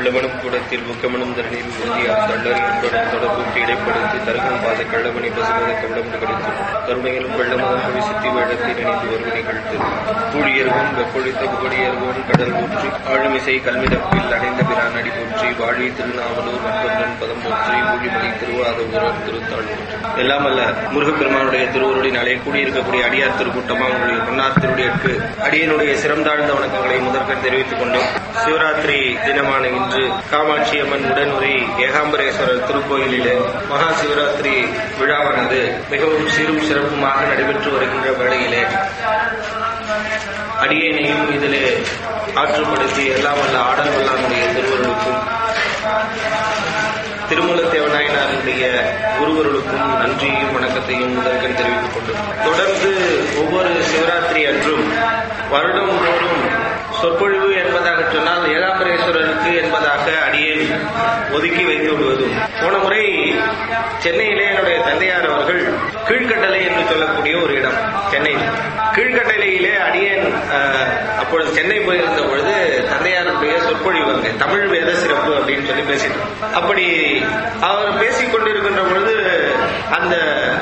உள்ளமனும் கூடத்தில் ஊக்கமனும் தரணியில் உறுதியார் தள்ளறி என்பனும் தொடர்புக்கு இடைப்படுத்தி தருகும் பாத கள்ளமணி பசுமத கவிடமுடு கடித்து கருணையிலும் வெள்ளமதம் கவி சித்தி வேடத்தில் இணைந்து வருவ நிகழ்த்து கூழியர்கோன் வெப்பொழித்த புகழியர்கோன் கடல் ஊற்றி ஆளுமிசை கல்மிதப்பில் அடைந்த பிரான் அடி போற்றி வாழி திருநாவலூர் வன்பொன்றன் பதம் போற்றி ஊழிமலை திருவாதூரர் திருத்தாள் போற்றி எல்லாம் அல்ல முருகப்பெருமானுடைய திருவருளினாலே கூடியிருக்கக்கூடிய அடியார் திருக்கூட்டமா உங்களுடைய பொன்னார் திருடியற்கு அடியனுடைய சிறந்தாழ்ந்த வணக்கங்களை முதற்கண் தெரிவித்துக் கொண்டோம் சிவராத்திரி தினமான இன்று காமாட்சி அம்மன் உடனுரை ஏகாம்பரேஸ்வரர் திருக்கோயிலிலே மகா சிவராத்திரி விழாவானது மிகவும் சீரும் சிறப்புமாக நடைபெற்று வருகின்ற வேளையிலே அடியேனையும் இதிலே ஆற்றுப்படுத்தி எல்லாம் வல்ல ஆடல் வல்லானுடைய திருவருளுக்கும் திருமலத்தேவநாயனாருடைய குருவருளுக்கும் நன்றியும் வணக்கத்தையும் முதற்கண் தெரிவித்துக் கொண்டு தொடர்ந்து ஒவ்வொரு சிவராத்திரி அன்றும் வருடம் தோறும் சொற்பொழிவு என்பதாக சொன்னால் ஏகாம்பரேஸ்வரருக்கு என்பதாக அடியேன் ஒதுக்கி வைத்து விடுவதும் போன முறை சென்னையிலே என்னுடைய தந்தையார் அவர்கள் கீழ்கட்டளை என்று சொல்லக்கூடிய ஒரு இடம் சென்னையில் கீழ்கட்டளையிலே அடியேன் அஹ், அப்பொழுது சென்னை போயிருந்த பொழுது தந்தையாருடைய சொற்பொழிவு அங்கே தமிழ் வேத சிறப்பு அப்படின்னு சொல்லி பேசிட்டோம் அப்படி அவர் பேசிக் கொண்டிருக்கின்ற பொழுது அந்த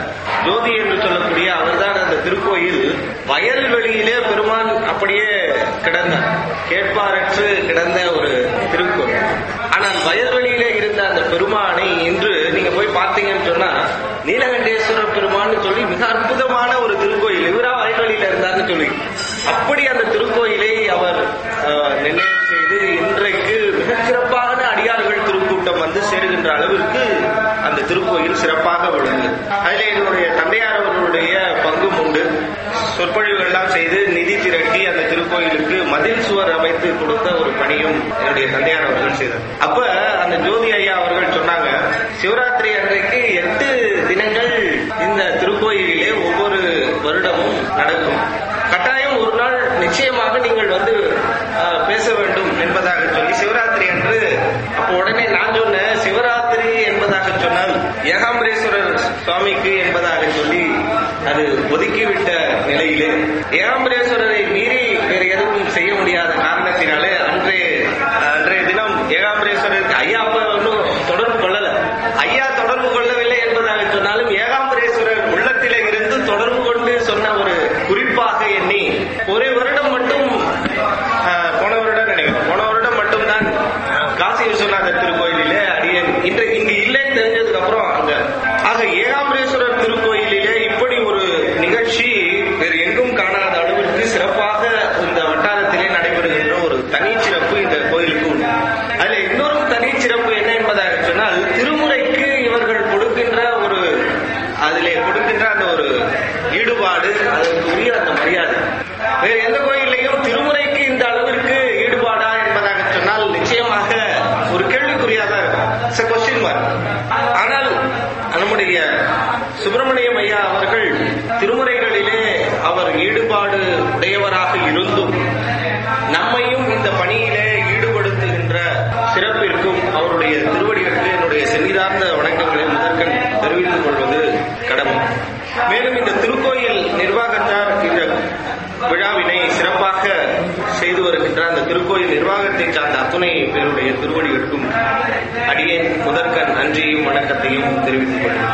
ஜோதி என்று சொல்லக்கூடிய அவர்தான் அந்த திருக்கோயில் வயல்வெளியிலே பெருமான் அப்படியே கிடந்தார் கேட்பாரற்று கிடந்த ஒரு திருக்கோயில் ஆனால் வயல்வெளியிலே இருந்த அந்த பெருமானை இன்று நீங்க போய் பார்த்தீங்கன்னு சொன்னா நீலகண்டேஸ்வர பெருமான்னு சொல்லி மிக அற்புதமான ஒரு திருக்கோயில் இவரா வயல்வெளியில இருந்தார்னு சொல்லி அப்படி அந்த திருக்கோயிலை அவர் அஹ், நிர்ணயம் செய்து இன்றைக்கு மிகச் சிறப்பான அடியார்கள் திருக்கூட்டம் வந்து சேருகின்ற அளவிற்கு அந்த திருக்கோயில் சிறப்பாக விளங்குது அதில் என்னுடைய தந்தையார் அவர்களுடைய பங்கும் உண்டு சொற்பொழிவுகள் எல்லாம் செய்து நிதி திரட்டி அந்த திருக்கோயிலுக்கு மதில் சுவர் அமைத்து கொடுத்த ஒரு பணியும் என்னுடைய தந்தையார் அவர்கள் செய்தார் அப்ப அந்த ஜோதி ஐயா அவர்கள் சொன்னாங்க சிவராத்திரி அன்றைக்கு எட்டு தினங்கள் இந்த திருக்கோயிலிலே ஒவ்வொரு வருடமும் நடக்கும் கட்டாயம் ஒரு நாள் நிச்சயமாக நீங்கள் வந்து அஹ், பேச வேண்டும் என்பதாக சொல்லி சிவராத்திரி அன்று அப்போ உடனே நான் சொன்னேன் சிவராத்திரி என்பதாக சொன்னால் ஏகாம்பரேஸ்வரர் சுவாமிக்கு என்பதாக சொல்லி அது ஒதுக்கிவிட்ட நிலையிலே ஏகாம்பரேஸ்வரரை மீறி வேறு எதுவும் செய்ய முடியாத காரணத்தினாலே அன்றைய அன்றைய தினம் ஏகாம்பரேஸ்வரருக்கு ஐயா அப்ப ஒன்றும் தொடர்பு கொள்ளல ஐயா தொடர்பு கொள்ளவில்லை என்பதாக சொன்னாலும் ஏகாம்பரேஸ்வரர் உள்ளத்திலே இருந்து தொடர்பு கொண்டு சொன்ன ஒரு குறிப்பாக எண்ணி ஒரு வருடம் மட்டும் ஆஹ், போன வருடம் நினைக்கிறேன் போன வருடம் மட்டும்தான் காசி விஸ்வநாதர் திருக்கோயிலிலே அடியேன் இன்று இங்கு இல்லைன்னு தெரிஞ்சதுக்கு அப்புறம் அங்க ஆக ஏகாம்பரேஸ்வரர் திருக்கோயிலிலே இப்படி ஒரு நிகழ்ச்சி வேறு எங்கும் காணாத அளவிற்கு சிறப்பாக இந்த வட்டாரத்திலே நடைபெறுகின்ற ஒரு தனி சிறப்பு இந்த கோயிலுக்கு உண்டு அதுல இன்னொரு தனி சிறப்பு என்ன என்பதாக சொன்னால் திருமுறைக்கு இவர்கள் கொடுக்கின்ற ஒரு அதிலே கொடுக்கின்ற அந்த ஒரு ஈடுபாடு அதற்கு உரிய அந்த மரியாதை வேறு எந்த கோயிலையும் திருமுறைக்கு இந்த அளவிற்கு ஈடுபாடா என்பதாக சொன்னால் நிச்சயமாக ஒரு கேள்விக்குறியாக இருக்கும் கொஸ்டின் மார்க் ஆனால் நம்முடைய சுப்பிரமணியம் ஐயா அவர்கள் திருமுறைகளிலே அவர் ஈடுபாடு உடையவராக இருந்தும் நம்மையும் இந்த பணியிலே ஈடுபடுத்துகின்ற சிறப்பிற்கும் அவருடைய திருவடிகளுக்கு என்னுடைய சென்னிதார்ந்த வணக்கங்களை முதற்கண் தெரிவித்துக் கொள்வது கடமை மேலும் இந்த திருக்கோயில் நிர்வாகத்தார் இந்த விழாவினை சிறப்பாக செய்து வருகின்ற அந்த திருக்கோயில் நிர்வாகத்தை சார்ந்த அத்துணை பேருடைய திருவடிகளுக்கும் அடியேன் முதற்கண் நன்றியும் வணக்கத்தையும் தெரிவித்துக் கொள்கிறேன்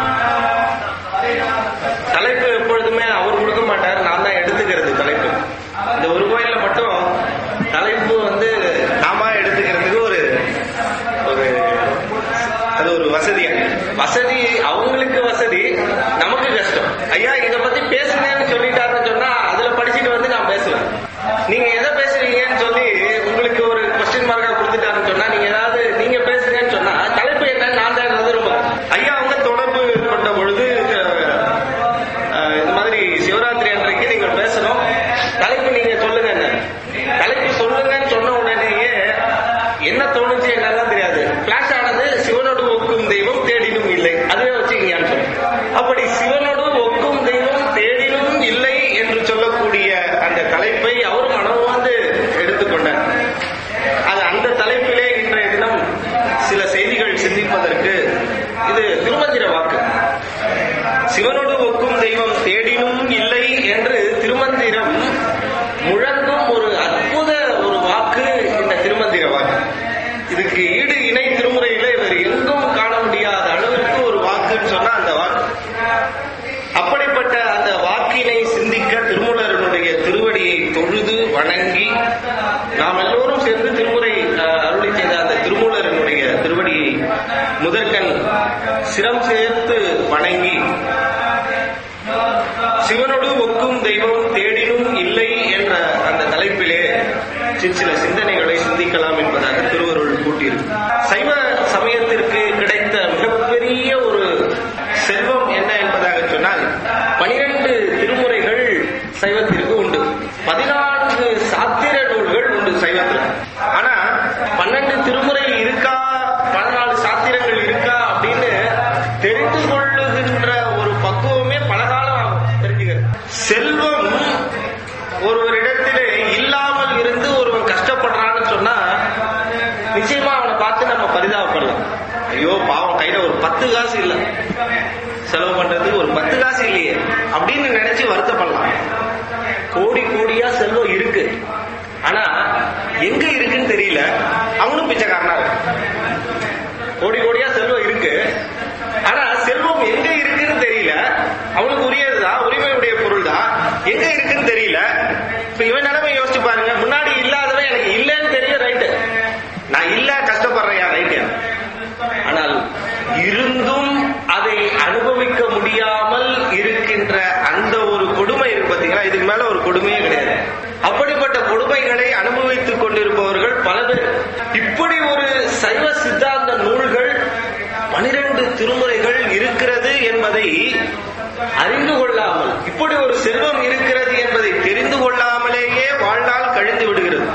தலைப்பு எப்பொழுதுமே அவர் கொடுக்க மாட்டார் நான் தான் எடுத்துக்கிறது தலைப்பு இந்த ஒரு கோயில்ல மட்டும் தலைப்பு வந்து நாம எடுத்துக்கிறதுக்கு ஒரு ஒரு அது ஒரு வசதியா வசதி அவங்களுக்கு வசதி நமக்கு கஷ்டம் ஐயா இத பத்தி பேசுங்கன்னு சொல்லிட்டாருன்னு சொன்னா அதுல படிச்சுட்டு வந்து நான் பேசுவேன் நீங்க எதை பேசுறீங்கன்னு சொல்லி உங்களுக்கு ஒரு கொஸ்டின் மார்க்கா கொடுத்துட்டாருன்னு சொன்னா நீங்க ஏதாவது நீங்க பேசுங்கன்னு சொன்னா தலைப்பு என்னன்னு நான் தான் ரொம்ப ஐயா அவங்க தொடர்பு கொண்ட பொழுது அஹ், இந்த மாதிரி சிவராத்திரி அன்றைக்கு நீங்க பேசணும் தலைப்பு நீங்க சொல்லுங்க தலைப்பு சொல்லுங்கன்னு சொன்ன உடனேயே என்ன தோணுச்சு என்னெல்லாம் தெரியாது பிளாஷ் ஆனது சிவனோடு ஒக்கும் தெய்வம் தேடினும் இல்லை அதுவே வச்சுக்கீங்கன்னு சொல்லி அப்படி சிவனோடு ஒக்கும் தெய்வம் தேடினும் இல்லை என்று சொல்லக்கூடிய அந்த தலைப்பை அவர் மனம் வந்து எடுத்துக்கொண்டார் அது அந்த தலைப்பிலே இன்றைய தினம் சில செய்திகள் சிந்திப்பதற்கு இது திருமந்திர வாக்கு சிவனோடு ஒக்கும் தெய்வம் தேடினும் இல்லை என்று திருமந்திரம் முழங்கும் ஒரு அற்புத ஒரு வாக்கு இந்த திருமந்திர வாக்கு இதுக்கு ஈடு இணை திருமுறையில வேறு எங்கும் காண முடியாத அளவிற்கு ஒரு வாக்குன்னு சொன்னா அந்த வாக்கு அப்படிப்பட்ட அந்த வாக்கினை சிந்திக்க திருமூலருடைய திருவடியை தொழுது வணங்கி நாம் எல்லோரும் சேர்ந்து திருமுறை அஹ், அருளி செய்த அந்த திருமூலருடைய திருவடியை முதற்கண் சிரம் சேர்த்து வணங்கி சிவனோடு ஒக்கும் தெய்வம் தேடினும் இல்லை என்ற அந்த தலைப்பிலே சில சில சிந்தனைகளை சிந்திக்கலாம் என்பதாக திருவருள் கூட்டியிருக்கு சைவ சமயத்திற்கு கிடைத்த மிகப்பெரிய ஒரு செல்வம் என்ன என்பதாக சொன்னால் பனிரெண்டு திருமுறைகள் சைவத்திற்கு உண்டு பதினான்கு சாத்திர நூல்கள் உண்டு சைவத்தில் ஆனா பன்னெண்டு திருமுறை இருக்கா பதினாலு சாத்திரங்கள் இருக்கா அப்படின்னு தெரிந்து கொள்ளுகின்ற ஒரு பக்குவமே பல காலம் ஆகும் தெரிஞ்சுக்கிறது செல்வம் ஒருவரிடத்திலே இல்லாமல் இருந்து ஒருவன் கஷ்டப்படுறான்னு சொன்னா நிச்சயமா அவனை பார்த்து நம்ம பரிதாபப்படலாம் ஐயோ பாவம் கையில ஒரு பத்து காசு இல்ல செலவு பண்றதுக்கு ஒரு பத்து காசு இல்லையே அப்படின்னு நினைச்சு வருத்தப்படலாம் கோடி கோடியா செல்வம் இருக்கு ஆனா எங்க இருக்குன்னு தெரியல அவனும் பிச்சைக்காரனா இருக்கு கோடி கோடியா செல்வம் இருக்கு ஆனா செல்வம் எங்க இருக்குன்னு தெரியல அவனுக்கு உரியதுதான் உரிமையுடைய பொருள் தான் எங்க இருக்குன்னு தெரியல இப்ப இவன் நிலைமை யோசிச்சு பாருங்க முன்னாடி இல்லாதவன் எனக்கு இல்லைன்னு தெரியும் ரைட்டு நான் இல்ல கஷ்டப்படுறேன் ரைட்டு ஆனால் இருந்தும் அதை அனுபவிக்க முடியாமல் இருக்கின்ற அந்த ஒரு கொடுமை இருக்கு பாத்தீங்களா இதுக்கு மேல ஒரு கொடுமையே கிடையாது அப்படிப்பட்ட கொடுமைகளை அனுபவித்துக் கொண்டிருப்பவர்கள் பல பேர் இப்படி ஒரு சைவ சித்தாந்த நூல்கள் பனிரெண்டு திருமுறைகள் இருக்கிறது என்பதை அறிந்து கொள்ளாமல் இப்படி ஒரு செல்வம் இருக்கிறது என்பதை தெரிந்து கொள்ளாமலேயே வாழ்நாள் கழிந்து விடுகிறது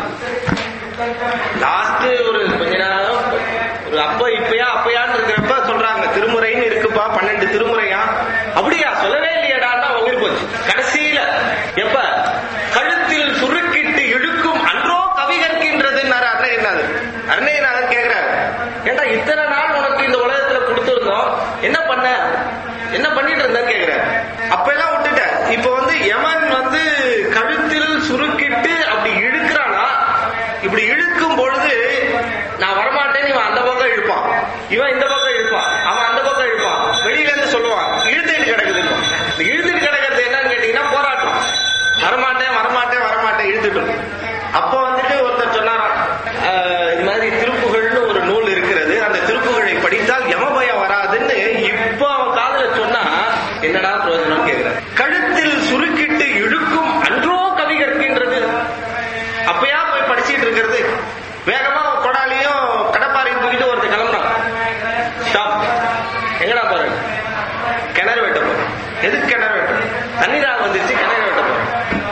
லாஸ்ட் ஒரு கொஞ்ச நேரம் ஒரு அப்ப இப்பயா அப்பயான்னு இருக்கிறப்ப சொல்றாங்க திருமுறைன்னு இருக்குப்பா பன்னெண்டு திருமுறையா அப்படியா சொல்லவே இல்லையடான்னா உயிர் போச்சு கடைசியில எப்ப கழுத்தில் சுருக்கிட்டு இழுக்கும் அன்றோ கவி கற்கின்றதுன்னாரு அருணகிரிநாதர் அருணகிரிநாதர் கேக்குறாரு ஏண்டா இத்தனை நாள் உனக்கு இந்த உலகத்துல கொடுத்திருந்தோம் என்ன பண்ண என்ன பண்ணிட்டு இருந்த கேக்குறாரு அப்ப எல்லாம் விட்டுட்ட இப்ப வந்து யமன் வந்து கழுத்தில் சுருக்கிட்டு அப்படி இழுக்கிறானா இப்படி இழுக்கும் பொழுது நான் வரமாட்டேன்னு இவன் அந்த பக்கம் இழுப்பான் இவன் இந்த பக்கம் இழுப்பான் அவன் அந்த பக்கம் இழுப்பான் வெளியில இருந்து சொல்லுவான் இழுத்துட்டு கிடக்குது இந்த இழுத்துட்டு கிடக்கிறது என்னன்னு கேட்டீங்கன்னா போராட்டம் வரமாட்டேன் வரமாட்டேன் வரமாட்டேன் இழுத்துட்டு அப்போ வந்துட்டு ஒருத்தர் சொன்னாராம் "ஆஹ், இது மாதிரி திருப்புகள்னு ஒரு நூல் இருக்கிறது அந்த திருப்புகளை படித்தால் யமபயம் வராதுன்னு இப்போ அவன் காதுல சொன்னா என்னடா பிரயோஜனம் கேட்கிறார் கழுத்தில் சுருக்கிட்டு இழுக்கும் அன்றோ கவி கற்கின்றது அப்பயா போய் படிச்சிட்டு இருக்கிறது வேகமா கொடாலியும் கடப்பாரையும் தூக்கிட்டு ஒருத்தர் கிளம்புறான் ஸ்டாப் எங்கடா போறேன் கிணறு வெட்ட போறேன் எதுக்கு கிணறு வெட்ட தண்ணி தாகம் வந்துருச்சு கிணறு வெட்ட போறேன்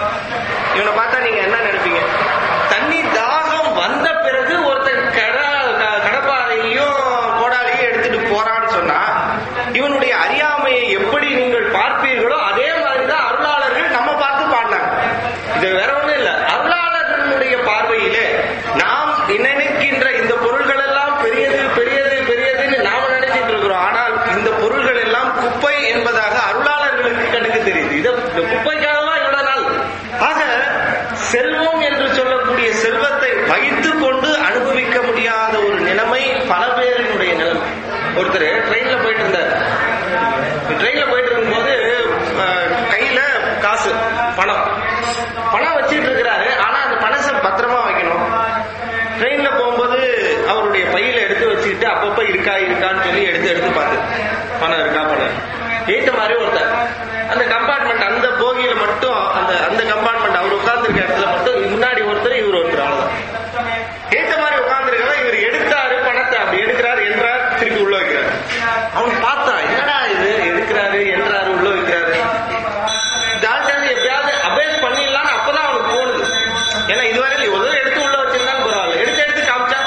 இவனை பார்த்தா நீங்க என்ன நினைப்பீங்க தண்ணி தாகம் வந்த பிறகு ஒருத்தன் கட க- கடப்பாரையும் கோடாலியும் எடுத்துட்டு போறான்னு சொன்னா இவனுடைய அறியாமையை எப்படி நீங்கள் பார்ப்பீர்களோ அதே மாதிரிதான் அருளாளர்கள் நம்ம பார்த்து பாடினாங்க இது வேற ஒண்ணும் இல்ல அருளாளர்களுடைய பார்வையிலே நாம் நினைக்கின்ற இந்த பொருள்கள் எல்லாம் பெரியது பெரியது பெரியதுன்னு நாம நினைச்சிட்டு இருக்கிறோம் ஆனால் இந்த பொருள்கள் எல்லாம் குப்பை என்பதாக அருளாளர்களுக்கு கண்ணுக்கு தெரியுது இது இந்த குப்பைக்காகவா இவ்வளவு நாள் ஆக செல்வம் என்று சொல்லக்கூடிய செல்வத்தை வைத்துக் கொண்டு அனுபவிக்க முடியாத ஒரு நிலைமை பல பேரினுடைய நிலைமை ஒருத்தர் ட்ரெயின்ல போயிட்டு இருந்தார் ட்ரெயின்ல போயிட்டு இருக்கும்போது அஹ், கையில காசு பணம் பணம் வச்சிட்டு இருக்கிறாரு ஆனா அந்த பணத்தை பத்திரமா வைக்கணும் ட்ரெயின்ல போகும்போது அவருடைய பையில எடுத்து வச்சுக்கிட்டு அப்பப்ப இருக்கா இருக்கான்னு சொல்லி எடுத்து எடுத்து பார்த்து பணம் இருக்கா பணம் ஏத்த மாதிரி ஒருத்தர் அந்த கம்பார்ட்மெண்ட் அந்த போகியில மட்டும் அந்த அந்த கம்பார்ட்மெண்ட் அவர் உட்கார்ந்துருக்க இடத்துல மட்டும் முன்னாடி ஒருத்தர் இவர் ஒருத்தர் அவ்வளவுதான் ஏத்த மாதிரி உட்கார்ந்துருக்கா இவர் எடுத்தாரு பணத்தை அப்படி எடுக்கிறாரு என்றார் திருப்பி உள்ள வைக்கிறார் அவன் பார்த்தான் என்னடா இது எடுக்கிறாரு என்றாரு உள்ள வைக்கிறாரு டாக்டர் எப்பயாவது அபேஸ் பண்ணிடலாம்னு அப்பதான் அவனுக்கு தோணுது ஏன்னா இதுவரை ஒரு தடவை எடுத்து உள்ள வச்சிருந்தாலும் பரவாயில்ல எடுத்து எடுத்து காமிச்சா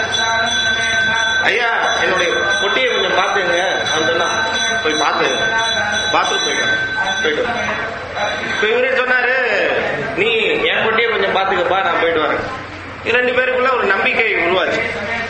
ஐயா என்னுடைய பொட்டியை கொஞ்சம் பாத்துங்க அவன் சொன்னான் போய் பாத்து பாத்ரூம் போயிட்டு வா. போயிட்டு வா. இப்ப இவரே சொன்னாரு நீ என் பொட்டியை கொஞ்சம் பாத்துக்கப்பா நான் போயிட்டு வரேன் இது ரெண்டு பேருக்குள்ள ஒரு நம்பிக்கை உருவாச்சு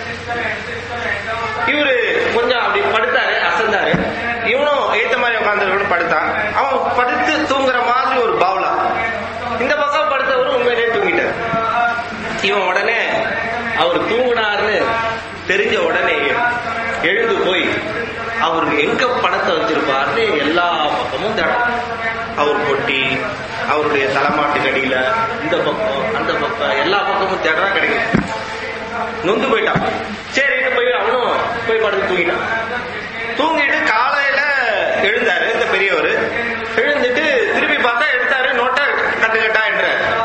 இவரு கொஞ்சம் அப்படி படுத்தாரு அசந்தாரு இவனும் ஏத்த மாதிரி உட்காந்து படுத்தான் அவன் படுத்து தூங்குற மாதிரி ஒரு பாவலா இந்த பக்கம் படுத்தவரும் உண்மையிலேயே தூங்கிட்டார் இவன் உடனே அவர் தூங்குனாரு வச்சிருக்காருன்னு தெரிஞ்ச உடனே எழுந்து போய் அவர் எங்க பணத்தை வச்சிருப்பாருன்னு எல்லா பக்கமும் தேடும் அவர் பொட்டி அவருடைய தலைமாட்டு கடியில இந்த பக்கம் அந்த பக்கம் எல்லா பக்கமும் தேடுறா கிடைக்கும் நொந்து போயிட்டான் சரின்னு போய் அவனும் போய் படுத்து தூங்கிட்டான் தூங்கிட்டு காலையில எழுந்தாரு இந்த பெரியவர் எழுந்துட்டு திருப்பி பார்த்தா எடுத்தாரு நோட்டை கட்டு கட்டா என்ற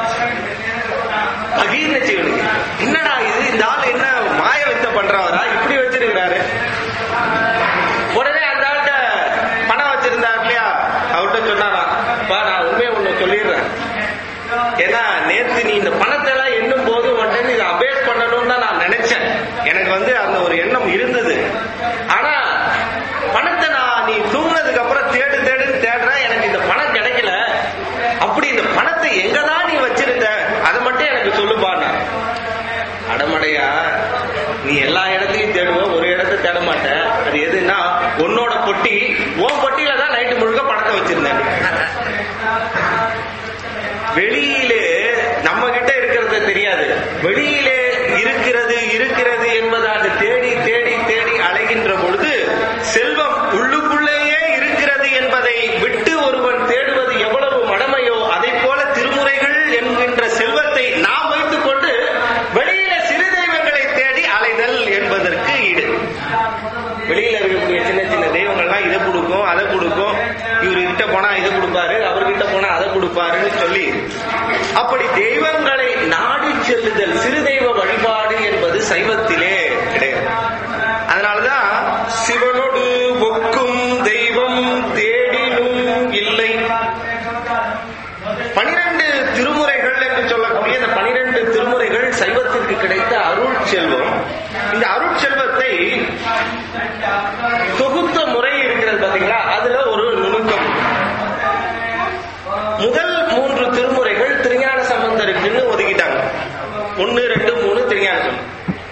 பகீர்னு செய்வனுக்கு என்னடா இது இந்த ஆள் என்ன மாய வித்த பண்றவரா இப்படி வச்சிருக்கிறாரு உடனே அந்த ஆள்கிட்ட பணம் வச்சிருந்தார் இல்லையா அவர்கிட்ட சொன்னாராம் பா நான் உண்மையை ஒண்ணு சொல்லிடுறேன் ஏன்னா நேத்து நீ இந்த பணத்தை எல்லாம் எண்ணும் போது உடனே இதை அபேஸ் பண்ணணும்னு தான் நான் நினைச்சேன் எனக்கு வந்து அந்த ஒரு எண்ணம் இருந்தது ஆனா பணத்தை நான் நீ தூங்குனதுக்கு அப்புறம் தேடு தேடுன்னு தேடுறேன் எனக்கு இந்த பணம் கிடைக்கல அப்படி இந்த பணத்தை எங்கதான் நீ வச்சிருந்த அதை மட்டும் எனக்கு சொல்லுப்பாண்ணா அடமடையா நீ எல்லா இடத்தையும் தேடுவ ஒரு இடத்த தேட மாட்ட அது எதுன்னா உன்னோட பொட்டி உன் பொட்டியில தான் நைட்டு முழுக்க பணத்தை வச்சிருந்தேன் வெளியிலே நம்ம கிட்ட இருக்கிறது தெரியாது வெளியிலே இருக்கிறது இருக்கிறது என்பதாக தேடி தேடி தேடி அலைகின்ற பொழுது செல்வம் உள்ளுக்குள்ளேயே இருக்கிறது என்பதை விட்டு ஒருவன் தேடுவது எவ்வளவு மடமையோ அதை போல திருமுறைகள் என்கின்ற செல்வத்தை நாம் வைத்துக் கொண்டு வெளியில சிறு தெய்வங்களை தேடி அலைதல் என்பதற்கு ஈடு வெளியில இருக்கக்கூடிய சின்ன சின்ன தெய்வங்கள்லாம் இதை கொடுக்கும் அதை கொடுக்கும் இவரு கிட்ட போனா இதை கொடுப்பாரு அவர்கிட்ட போனா அதை கொடுப்பாருன்னு சொல்லி அப்படி தெய்வங்களை நாடி செல்லுதல் சிறு தெய்வ வழிபாடு என்பது சைவத்திலே கிடையாது அதனாலதான் சிவனோடு ஒக்கும் தெய்வம் தேடினும் இல்லை பனிரெண்டு திருமுறைகள் என்று சொல்லக்கூடிய இந்த பனிரெண்டு திருமுறைகள் சைவத்திற்கு கிடைத்த அருள் செல்வம் இந்த அருள் செல்வத்தை தொகுத்த முறை இருக்கிறது பாத்தீங்களா அதுல ஒரு நுணுக்கம் முதல் மூன்று திருமுறைகள் திருஞான சம்பந்தருக்குன்னு ஒதுக்கிட்டாங்க ஒன்னு ரெண்டு மூணு திருஞான சம்பந்தம்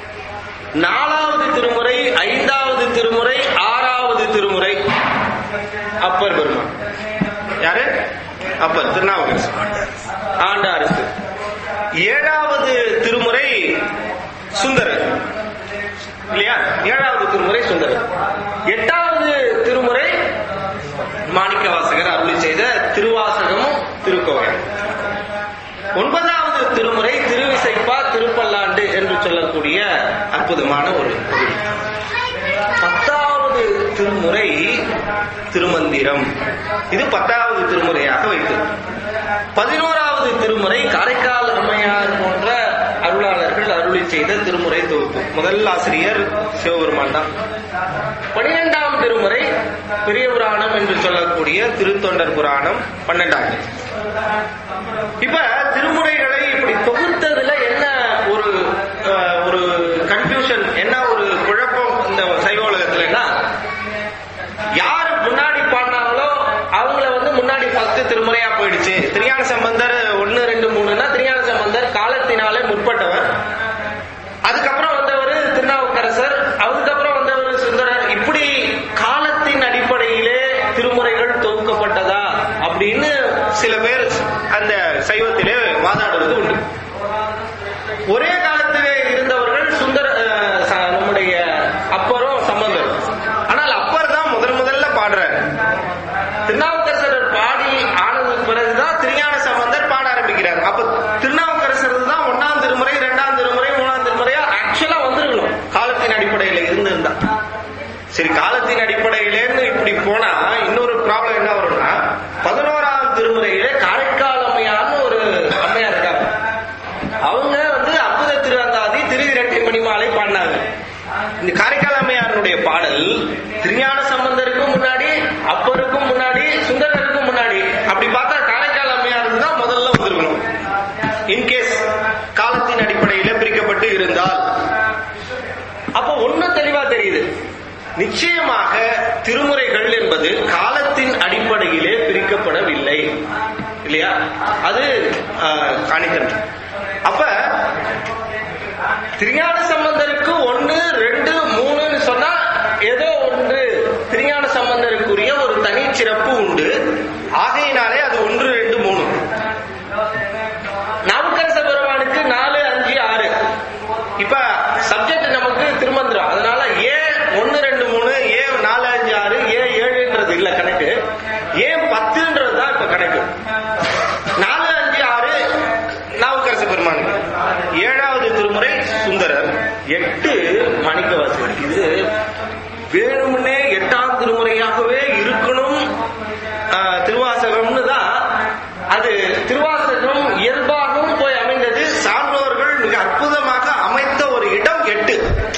நாலாவது திருமுறை ஐந்தாவது திருமுறை ஆறாவது திருமுறை அப்பர் பெருமான் யாரு அப்பர் திருநாவுக்கரசு ஆண்ட அரசு ஏழாவது திருமுறை சுந்தரர் இல்லையா ஏழாவது திருமுறை சுந்தரர் எட்டாவது திருமுறை மாணிக்க வாசகர் அருளி செய்த திருவாசகமும் திருக்கோவில் ஒன்பதாவது திருமுறை திருவிசைப்பா திருப்பல்லாண்டு என்று சொல்லக்கூடிய அற்புதமான ஒரு பகுதி பத்தாவது திருமுறை திருமந்திரம் இது பத்தாவது திருமுறையாக வைத்தது பதினோராவது திருமுறை காரைக்கால் அம்மையார் போன்ற அருளாளர்கள் அருளி செய்த திருமுறை தொகுப்பு முதல் ஆசிரியர் சிவபெருமான் தான் பனிரெண்டாம் திருமுறை பெரிய புராணம் என்று சொல்லக்கூடிய திருத்தொண்டர் புராணம் பன்னெண்டாவது இப்ப திருமுறைகளை இப்படி தொகுத்ததுல என்ன ஒரு அஹ், ஒரு கன்ஃபியூஷன் என்ன ஒரு குழப்பம் இந்த சைவ உலகத்துலன்னா யாரு முன்னாடி பாடினாங்களோ அவங்கள வந்து முன்னாடி ஃபர்ஸ்ட் திருமுறையா போயிடுச்சு திருஞான சம்பந்தர் ஒன்னு ரெண்டு மூணுன்னா திருஞான சம்பந்தர் காலத்தினாலே முற்பட்டவர் அதுக்கப்புறம் வந்தவர் திருநாவுக்கரசர் அதுக்கப்புறம் வந்தவர் சுந்தரர் இப்படி காலத்தின் அடிப்படையிலே திருமுறைகள் தொகுக்கப்பட்டதா அப்படின்னு சில பேர் அந்த சைவத்திலே வாதாடுவது உண்டு ஒரே காலத்திலே இருந்தவர்கள் சுந்தர அஹ், ச- நம்முடைய அப்பரும் சம்பந்தர் ஆனால் அப்பர் தான் முதல் முதல்ல பாடுறாரு திருநாவுக்கரசர் பாடி ஆனதுக்கு பிறகுதான் திருஞான சம்பந்தர் பாட ஆரம்பிக்கிறார் அப்ப திருநாவுக்கரசர் தான் ஒன்னாம் திருமுறை இரண்டாம் திருமுறை மூணாம் திருமுறையா ஆக்சுவலா வந்திருக்கணும் காலத்தின் அடிப்படையில இருந்திருந்தா சரி காலத்தின் அடிப்படையிலேருந்து இப்படி போனா இன்னொரு ப்ராப்ளம் என்ன வரும்னா பதினோராம் திருமுறையிலே காரைக்கால் அம்மையார்னு ஒரு அம்மையார் இருக்காங்க அவங்க வந்து அற்புத திருவந்தாதி திருவிரட்டை மணிமாலை பாடினாங்க இந்த காரைக்கால் அம்மையாருடைய பாடல் திருஞான சம்பந்தருக்கும் முன்னாடி அப்பருக்கும் முன்னாடி சுந்தரருக்கும் முன்னாடி அப்படி பார்த்தா காரைக்கால் அம்மையாருக்கு தான் முதல்ல வந்திருக்கணும் இன்கேஸ் காலத்தின் அடிப்படையில பிரிக்கப்பட்டு இருந்தால் அப்ப ஒண்ணு தெளிவா தெரியுது நிச்சயமாக திருமுறைகள் என்பது காலத்தின் அடிப்படையிலே பிரிக்கப்படவில்லை இல்லையா அது ஆஹ், காணிக்கணும் அப்ப திருஞான சம்பந்தருக்கு ஒன்னு ரெண்டு மூணுன்னு சொன்னா ஏதோ ஒன்று திருஞான சம்பந்தருக்குரிய ஒரு தனி சிறப்பு உண்டு ஆகையினாலே அது ஒன்று ரெண்டு மூணு நாவுக்கரச பெருமானுக்கு நாலு அஞ்சு ஆறு இப்ப சப்ஜெக்ட் நம்ம திருமந்திரம் அதனால ஏன் ஒன்னு ரெண்டு மூணு ஏன் நாலு அஞ்சு ஆறு ஏன் ஏழுன்றது இல்ல கணக்கு ஏன் பத்துன்றது தான் இப்ப கணக்கு நாலு அஞ்சு ஆறு நாவுக்கரசு பெருமானுக்கு ஏழாவது திருமுறை சுந்தரர் எட்டு மாணிக்கவாசகர் இது வேணும்னே எட்டாம் திருமுறையாகவே இருக்கணும் ஆஹ், திருவாசகம்னு தான் அது திருவாசகம் இயல்பாகவும் போய் அமைந்தது சான்றோர்கள் மிக அற்புதமாக அமைத்த ஒரு இடம் எட்டு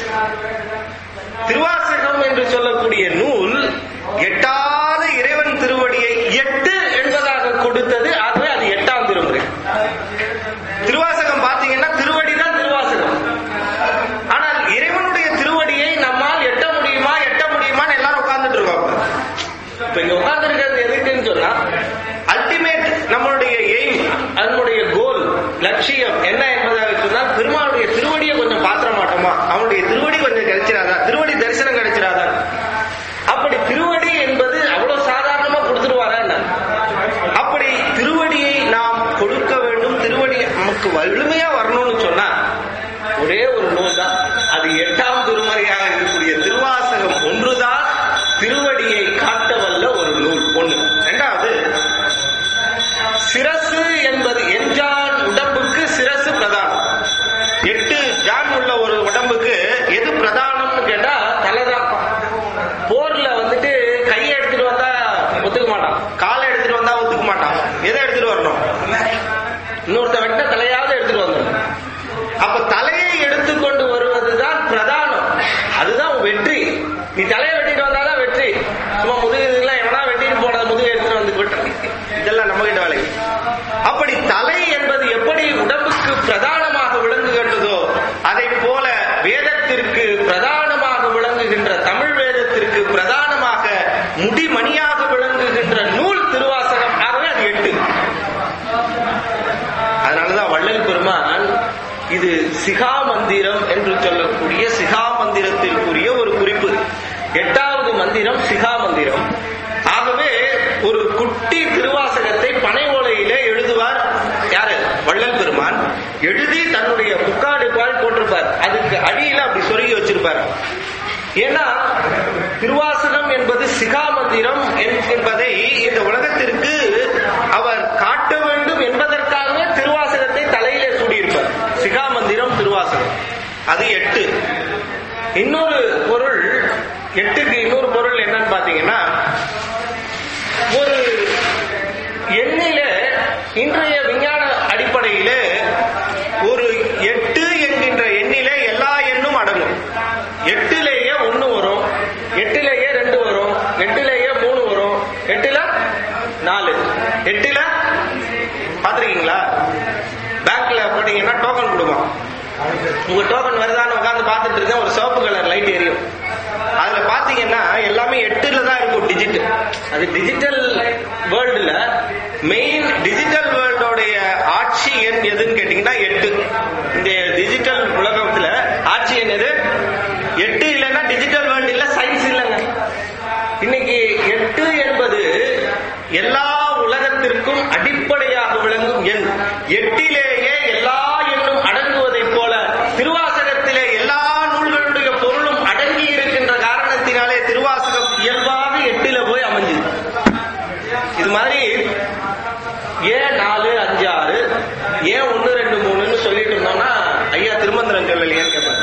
திருவாசகம் என்று சொல்லக்கூடிய நூல் எட்டாத இறைவன் திருவடியை எட்டு என்பதாக கொடுத்தது ஆகவே அது எட்டாம் திருமுறை திருவாசகம் பாத்தீங்கன்னா திருவடி தான் திருவாசகம் ஆனால் இறைவனுடைய திருவடியை நம்மால் எட்ட முடியுமா எட்ட முடியுமான்னு எல்லாரும் உட்கார்ந்துட்டு இருக்கோம் இப்ப இங்க உட்கார்ந்து இருக்கிறது எதுக்குன்னு சொன்னா அல்டிமேட் நம்மளுடைய எய்ம் அதனுடைய கோல் லட்சியம் என்ன என்பதாக சொன்னால் பெருமாளுடைய திருவடியை கொஞ்சம் பாத்திர மாட்டோமா அவனுடைய திருவடி கொஞ்சம் கிடைச்சிடாதா திருவடி தரிசனம் கிடைச்சிடாதா அப்படி திருவடி என்பது அவ்வளவு சாதாரணமா கொடுத்துருவாரா என்ன? அப்படி திருவடியை நாம் கொடுக்க வேண்டும் திருவடி நமக்கு வலிமையா வரணும்னு சொன்னா ஒரே ஒரு நூல் தான் அது எட்டாம் திருமறையாக இருக்கக்கூடிய திருவாசகம் ஒன்றுதான் திருவடியை காட்ட வல்ல ஒரு நூல் ஒண்ணு இரண்டாவது சிரசு என்பது எஞ்சான் உடம்புக்கு சிரசு பிரதானம் எட்டு ஜான் உள்ள ஒரு உடம்புக்கு எது பிரதானம்னு கேட்டா தலைதான் போர்ல வந்துட்டு கையை எடுத்துட்டு வந்தா ஒத்துக்க மாட்டான் காலை எடுத்துட்டு வந்தா ஒத்துக்க மாட்டான் எதை எடுத்துட்டு வரணும் இன்னொருத்த வெட்ட தலையாவது எடுத்துட்டு வந்துடணும் அப்ப தலையை எடுத்துக்கொண்டு வருவதுதான் பிரதானம் அதுதான் உன் வெற்றி நீ தலையை வெட்டிட்டு வந்தாதான் வெற்றி சும்மா முதுகுலாம் எவனா வெட்டிட்டு போனது முதுகு எடுத்துட்டு வந்து விட்டு இதெல்லாம் நம்ம கிட்ட வேலை அப்படி தலை என்பது எப்படி உடம்புக்கு பிரதானமாக விளங்குகின்றதோ அதை போல வேதத்திற்கு பிரதானமாக விளங்குகின்ற தமிழ் வேதத்திற்கு பிரதானமாக முடிமணியாக விளங்குகின்ற நூல் திருவாசகம் ஆகவே அது எட்டு அதனாலதான் வள்ளல் பெருமான் இது சிகா மந்திரம் என்று சொல்லக்கூடிய சிகா மந்திரத்திற்குரிய ஒரு குறிப்பு எட்டாவது மந்திரம் சிகா மந்திரம் ஆகவே ஒரு குட்டி திருவாசகத்தை பனை ஓலையிலே எழுதுவார் யாரு வள்ளல் பெருமான் எழுதி தன்னுடைய முக்காடு பால் போட்டிருப்பார் அதுக்கு அடியில அப்படி சொருகி வச்சிருப்பார் ஏன்னா திருவாசகம் என்பது சிகா மந்திரம் என்பதை இந்த உலகத்திற்கு அவர் காட்ட வேண்டும் என்பதற்காகவே திருவாசகத்தை தலையிலே சூடியிருப்பார் சிகா மந்திரம் திருவாசகம் அது எட்டு இன்னொரு பொருள் எட்டுக்கு இன்னொரு பொருள் என்னன்னு பாத்தீங்கன்னா ஒரு எண்ணில இன்றைய விஞ்ஞான அடிப்படையிலே ஒரு எட்டு என்கின்ற எண்ணிலே எல்லா எண்ணும் அடங்கும் எட்டுலேயே ஒண்ணு வரும் எட்டுலேயே ரெண்டு வரும் எட்டுலேயே மூணு வரும் எட்டுல நாலு எட்டுல பாத்திருக்கீங்களா பேங்க்ல போனீங்கன்னா டோக்கன் கொடுக்கும் உங்க டோக்கன் வருதான்னு உட்காந்து பார்த்துட்டு இருக்கேன் ஒரு சிவப்பு கலர் லைட் எரியும் அதுல பாத்தீங்கன்னா எல்லாமே எட்டுல தான் இருக்கும் டிஜிட் அது டிஜிட்டல் வேர்ல்டுல மெயின் டிஜிட்டல் வேர்ல்டோடைய ஆட்சி எண் எதுன்னு கேட்டீங்கன்னா எட்டு இந்த டிஜிட்டல் உலகத்துல ஆட்சி எண் எது எட்டு இல்லைன்னா டிஜிட்டல் வேர்ல்டு இல்ல சயின்ஸ் இல்லைங்க இன்னைக்கு எட்டு என்பது எல்லா உலகத்திற்கும் அடிப்படையாக விளங்கும் எண் எட்டிலேயே எல்லா எண்ணும் அடங்குவதைப் போல திருவாசகத்திலே எல்லா நூல்களுடைய பொருளும் அடங்கி இருக்கின்ற காரணத்தினாலே திருவாசகம் இயல்பாக எட்டில போய் அமைஞ்சது இது மாதிரி ஏன் நாலு அஞ்சு ஆறு ஏன் ஒன்னு ரெண்டு மூணுன்னு சொல்லிட்டு இருந்தோம்னா ஐயா திருமந்திரம் சொல்லலையான்னு கேட்பாங்க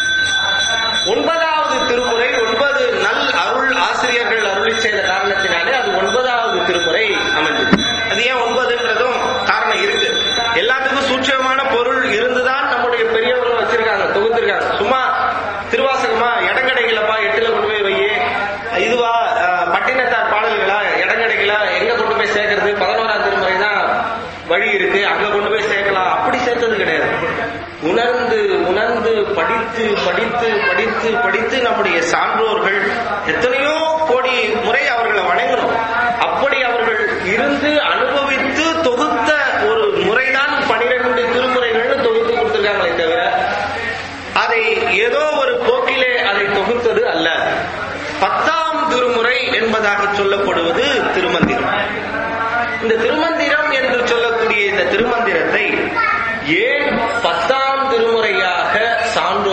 ஒன்பதாவது திருமுறை ஒன்பது நல் அருள் ஆசிரியர்கள் அருளி செய்த காரணத்தினாலே அது ஒன்பதாவது திருமுறை அமைஞ்சது அது ஏன் ஒன்பதுன்றதும் காரணம் இருக்கு எல்லாத்துக்கும் சூட்சமான பொருள் இருந்துதான் நம்முடைய பெரியவர்கள் வச்சிருக்காங்க தொகுத்திருக்காங்க சும்மா திருவாசகமா இடம் கிடைக்கலப்பா எட்டுல கொண்டு போய் வையே இதுவா அஹ், பட்டினத்தார் பாடல்களா இடம் கிடைக்கல எங்க கொண்டு போய் சேர்க்கறது பதினோராம் திருமுறை தான் வழி இருக்கு அங்க கொண்டு போய் சேர்க்கலாம் அப்படி சேர்த்தது கிடையாது உணர்ந்து உணர்ந்து படித்து படித்து படித்து படித்து நம்முடைய சான்றோர்கள் எத்தனையோ கோடி முறை அவர்களை வணங்கணும் அப்படி அவர்கள் இருந்து அனுபவித்து தொகுத்த ஒரு முறைதான் பனிரெண்டு திருமுறைகள்னு தொகுத்து கொடுத்திருக்காங்களே தவிர அதை ஏதோ ஒரு போக்கிலே அதை தொகுத்தது அல்ல பத்தாம் திருமுறை என்பதாக சொல்லப்படுவது திருமந்திரம் இந்த திருமந்திரம் என்று சொல்லக்கூடிய இந்த திருமந்திரத்தை ஏன் பத்தாம் திருமுறையாக சான்றோர்கள்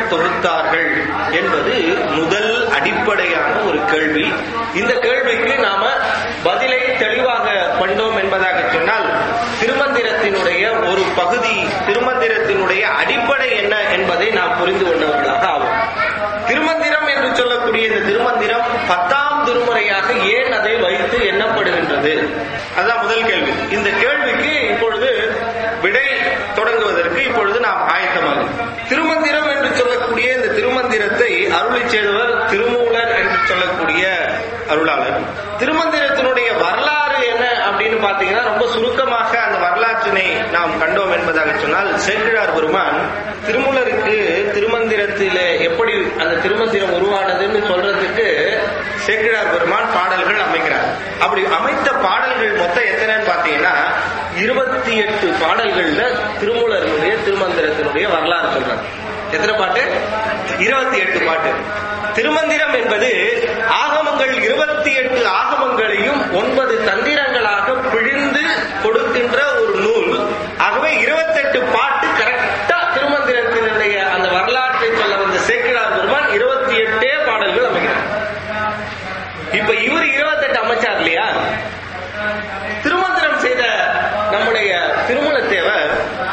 தொகுத்தார்கள் என்பது முதல் அடிப்படையான ஒரு கேள்வி இந்த கேள்விக்கு நாம பதிலை தெளிவாக பண்ணோம் என்பதாக சொன்னால் திருமந்திரத்தினுடைய ஒரு பகுதி திருமந்திரத்தினுடைய அடிப்படை என்ன என்பதை நாம் புரிந்து கொண்டவர்களாக ஆகும் திருமந்திரம் என்று சொல்லக்கூடிய இந்த திருமந்திரம் பத்தாம் திருமுறையாக ஏன் அதை வைத்து எண்ணப்படுகின்றது அதுதான் முதல் கேள்வி இந்த கேள்விக்கு இப்பொழுது விடை தொடங்குவதற்கு இப்பொழுது நாம் ஆயத்தமாகும் திருமந்திரம் என்று சொல்லக்கூடிய இந்த திருமந்திரத்தை அருளி செய்தவர் திருமூலர் என்று சொல்லக்கூடிய அருளாளர் திருமந்திரத்தினுடைய வரலாறு என்ன அப்படின்னு பாத்தீங்கன்னா ரொம்ப சுருக்கமாக அந்த வரலாற்றினை நாம் கண்டோம் என்பதாக சொன்னால் சேக்கிழார் பெருமான் திருமூலருக்கு திருமந்திரத்திலே எப்படி அந்த திருமந்திரம் உருவானதுன்னு சொல்றதுக்கு சேக்கிழார் பெருமான் பாடல்கள் அமைக்கிறார் அப்படி அமைத்த பாடல்கள் மொத்தம் எத்தனைன்னு பாத்தீங்கன்னா இருபத்தி எட்டு பாடல்கள்ல திருமூலருடைய திருமந்திரத்தினுடைய வரலாறு சொல்றாங்க எத்தனை பாட்டு இருபத்தி எட்டு பாட்டு திருமந்திரம் என்பது ஆகமங்கள் இருபத்தி எட்டு ஆகமங்களையும் ஒன்பது தந்திரங்களாக பிழிந்து கொடுக்கின்ற ஒரு நூல் ஆகவே இருபத்தெட்டு பாட்டு கரெக்டா திருமந்திரத்தினுடைய அந்த வரலாற்றை சொல்ல வந்த சேக்கிழார் பெருமான் இருபத்தி எட்டே பாடல்கள் அமைக்கிறார் இப்ப இவர் இருபத்தெட்டு அமைச்சார் இல்லையா திருமந்திரம் செய்த நம்முடைய திருமணத்தேவர்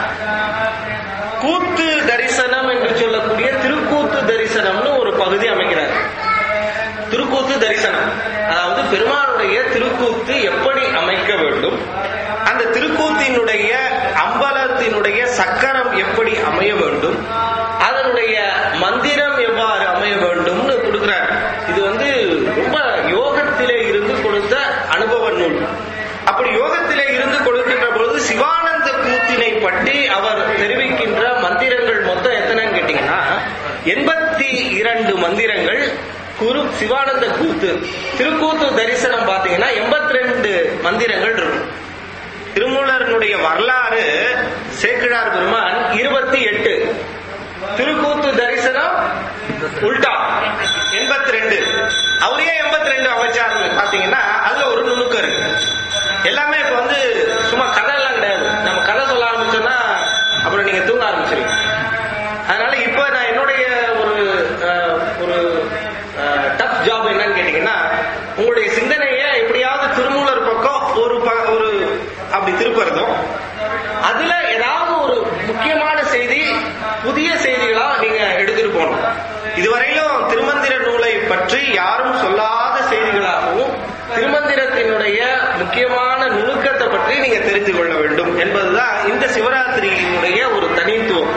கூத்து தரிசனம் என்று சொல்லக்கூடிய திருக்கூத்து தரிசனம்னு ஒரு பகுதி அமைக்கிறார் திருக்கூத்து தரிசனம் அதாவது பெருமானுடைய திருக்கூத்து எப்படி அமைக்க வேண்டும் அந்த திருக்கூத்தினுடைய அம்பலத்தினுடைய சக்கரம் எப்படி அமைய வேண்டும் அதனுடைய மந்திரம் எவ்வாறு அமைய வேண்டும்னு கொடுக்கிறார் இது வந்து ரொம்ப யோகத்திலே இருந்து கொடுத்த அனுபவ நூல் அப்படி யோகத்திலே இருந்து கொடுக்கின்ற பொழுது சிவானந்த கூத்தினை பற்றி அவர் தெரிவிக்கின்ற மந்திரங்கள் மொத்தம் எத்தனைன்னு கேட்டீங்கன்னா எண்பத்தி இரண்டு மந்திரங்கள் குரு சிவானந்த கூத்து திருக்கூத்து தரிசனம் பாத்தீங்கன்னா எண்பத்தி ரெண்டு மந்திரங்கள் இருக்கும் திருமூலரனுடைய வரலாறு சேக்கிழார் பெருமான் இருபத்தி எட்டு திருக்கூத்து தரிசனம் உல்டா எண்பத்தி ரெண்டு அவரே எண்பத்தி ரெண்டு அமைச்சாருன்னு பாத்தீங்கன்னா அதுல ஒரு நுணுக்கம் இருக்கு எல்லாமே இப்ப வந்து சும்மா கதை எல்லாம் கிடையாது நம்ம கதை சொல்ல ஆரம்பிச்சோம்னா அப்புறம் நீங்க தூங்க ஆரம்பிச்சிருவீங்க அதனால இப்ப நான் என்னுடைய ஒரு அஹ், ஒரு டஃப் ஜாப் என்னன்னு கேட்டீங்கன்னா உங்களுடைய சிந்தனையை எப்படியாவது திருமூலர் பக்கம் ஒரு ப- ஒரு அப்படி திருப்புறதும் அதுல ஏதாவது ஒரு முக்கியமான செய்தி புதிய செய்திகளா நீங்க எடுத்துட்டு போகணும் இதுவரையிலும் திருமந்திர நூலை பற்றி யாரும் சொல்லாத செய்திகளாகவும் திருமந்திரத்தினுடைய முக்கியமான நுணுக்கத்தை பற்றி நீங்க தெரிந்து கொள்ள வேண்டும் என்பதுதான் இந்த சிவராத்திரியினுடைய ஒரு தனித்துவம்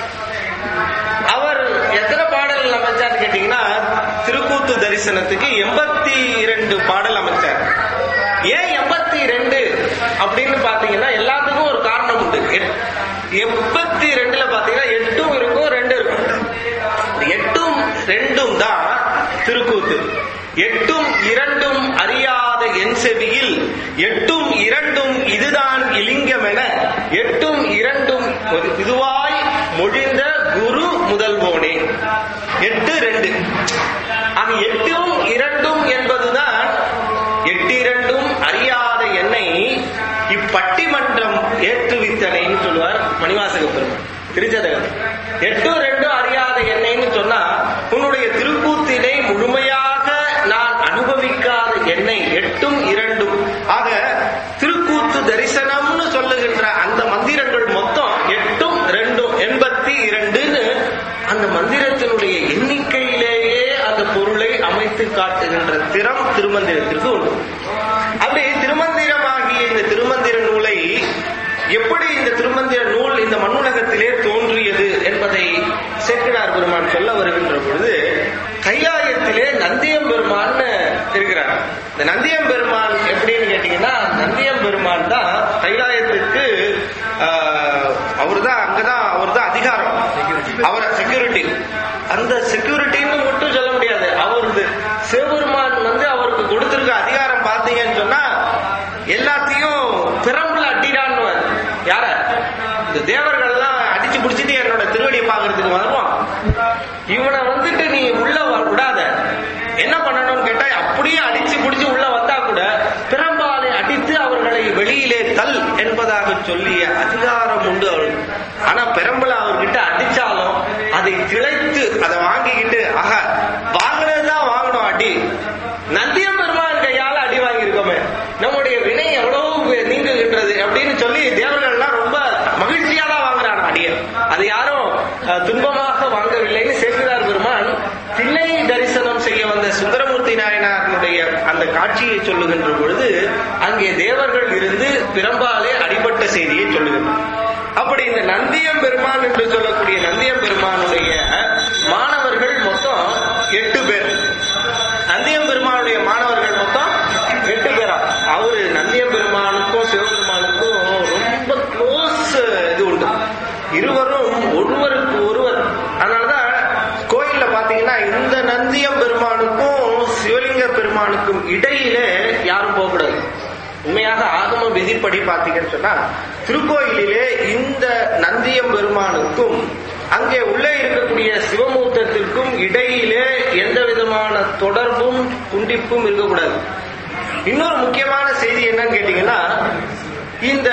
அவர் எத்தனை பாடல்கள் அமைச்சார்னு கேட்டீங்கன்னா திருக்கூத்து தரிசனத்துக்கு எண்பத்தி இரண்டு பாடல் அமைச்சார் ஏன் எண்பத்தி ரெண்டு அப்படின்னு பாத்தீங்கன்னா எல்லாத்துக்கும் ஒரு காரணம் உண்டு எட்- எண்பத்தி ரெண்டுல பாத்தீங்கன்னா எட்டும் இருக்கும் ரெண்டு இருக்கும் இந்த எட்டும் ரெண்டும் தான் திருக்கூத்து எட்டும் இரண்டும் அறியாத என் செவியில் எட்டும் இரண்டும் இதுதான் இலிங்கம் என எட்டும் இரண்டும் ஒரு இதுவாய் மொழிந்த குரு முதல்வோனே எட்டு ரெண்டு ஆக எட்டும் இரண்டும் என்பதுதான் எட்டு இரண்டும் அறியாத என்னை இப்பட்டிமன்றம் ஏற்றுவித்தனைன்னு சொல்லுவார் மணிவாசக பெருமான் திருச்சதகம் எட்டும் ரெண்டும் அறியாத என்னைன்னு சொன்னா உன்னுடைய திருக்கூத்தினை முழுமையாக நான் அனுபவிக்காத என்னை எட்டும் இரண்டும் ஆக திருக்கூத்து தரிசனம்னு சொல்லுகின்ற அந்த மந்திரங்கள் மொத்தம் எட்டும் ரெண்டும் எண்பத்தி இரண்டுன்னு அந்த மந்திரத்தினுடைய எண்ணிக்கையிலேயே அந்த பொருளை அமைத்து காட்டுகின்ற திறம் திருமந்திரத்திற்கு உண்டு அப்படி திருமந்திரமாகிய இந்த திருமந்திர நூலை எப்படி இந்த திருமந்திர நூல் இந்த மண்ணுலகத்திலே தோன்றியது என்பதை சேக்கிழார் பெருமான் சொல்ல வருகின்ற பொழுது கைலாயத்திலே நந்தியம் பெருமான்னு இருக்கிறார் இந்த நந்தியம் பெருமான் எப்படின்னு கேட்டீங்கன்னா நந்தியம் பெருமான் தான் கைலாயத்துக்கு அவர் தான் அங்கதான் அவர் தான் அதிகாரம் அவர் செக்யூரிட்டி அந்த செக்யூரிட்டின்னு மட்டும் சொல்ல முடியாது அவரது சிவபெருமான் வந்து அவருக்கு கொடுத்திருக்க அதிகாரம் பார்த்தீங்கன்னு சொன்னா எல்லாத்தையும் பிறம்புல அட்டிடான்னு யார இந்த தேவர்கள் எல்லாம் அடிச்சு பிடிச்சிட்டு என்னோட திருவடியை பார்க்கறதுக்கு வருவான் இவனை வந்துட்டு நீ உள்ள வ- விடாத என்ன பண்ணணும்னு கேட்டா அப்படியே அடிச்சு பிடிச்சு உள்ள வந்தா கூட பிறம்பாலை அடித்து அவர்களை வெளியிலே தல் என்பதாக சொல்லிய அதிகாரம் உண்டு அவருக்கு ஆனா பெரம்பல அவர்கிட்ட அடிச்சாலும் அதை திளைத்து அதை வாங்கிக்கிட்டு ஆஹா வாங்கினதுதான் வாங்கணும் அடி நந்தியம் பெருமான் கையால அடி வாங்கியிருக்கோமே நம்முடைய வினை எவ்வளவு நீங்குகின்றது அப்படின்னு சொல்லி தேவர்கள்லாம் ரொம்ப மகிழ்ச்சியா தான் வாங்குறாங்க அடிய அது யாரும் அஹ், துன்பமாக வாங்கவில்லைன்னு சேர்க்கிறார் பெருமான் தில்லை தரிசனம் செய்ய வந்த சுந்தரமூர்த்தி நாயனாருடைய அந்த காட்சியை சொல்லுகின்ற பொழுது அங்கே தேவர்கள் இருந்து பிரம்பாலே அடிபட்ட செய்தியை சொல்லுகின்றனர் அப்படி இந்த நந்தியம் பெருமான் என்று சொல்லக்கூடிய நந்தியம் பெருமானுடைய மாணவர்கள் மொத்தம் எட்டு பேர் நந்தியம் பெருமானுடைய மாணவர்கள் மொத்தம் எட்டு பேரா அவரு நந்தியம் பெருமானுக்கும் சிவபெருமானுக்கும் ரொம்ப க்ளோஸ் இது உண்டு இருவரும் ஒருவருக்கு ஒருவர் அதனாலதான் கோயில்ல பாத்தீங்கன்னா இந்த நந்தியம் பெருமானுக்கும் சிவலிங்க பெருமானுக்கும் இடையிலே யாரும் போகக்கூடாது உண்மையாக ஆகம விதிப்படி பாத்தீங்கன்னு சொன்னா திருக்கோயிலிலே இந்த நந்தியம் பெருமானுக்கும் அங்கே உள்ளே இருக்கக்கூடிய சிவமூர்த்தத்திற்கும் இடையிலே எந்த விதமான தொடர்பும் துண்டிப்பும் இருக்கக்கூடாது இன்னொரு முக்கியமான செய்தி என்னன்னு கேட்டீங்கன்னா இந்த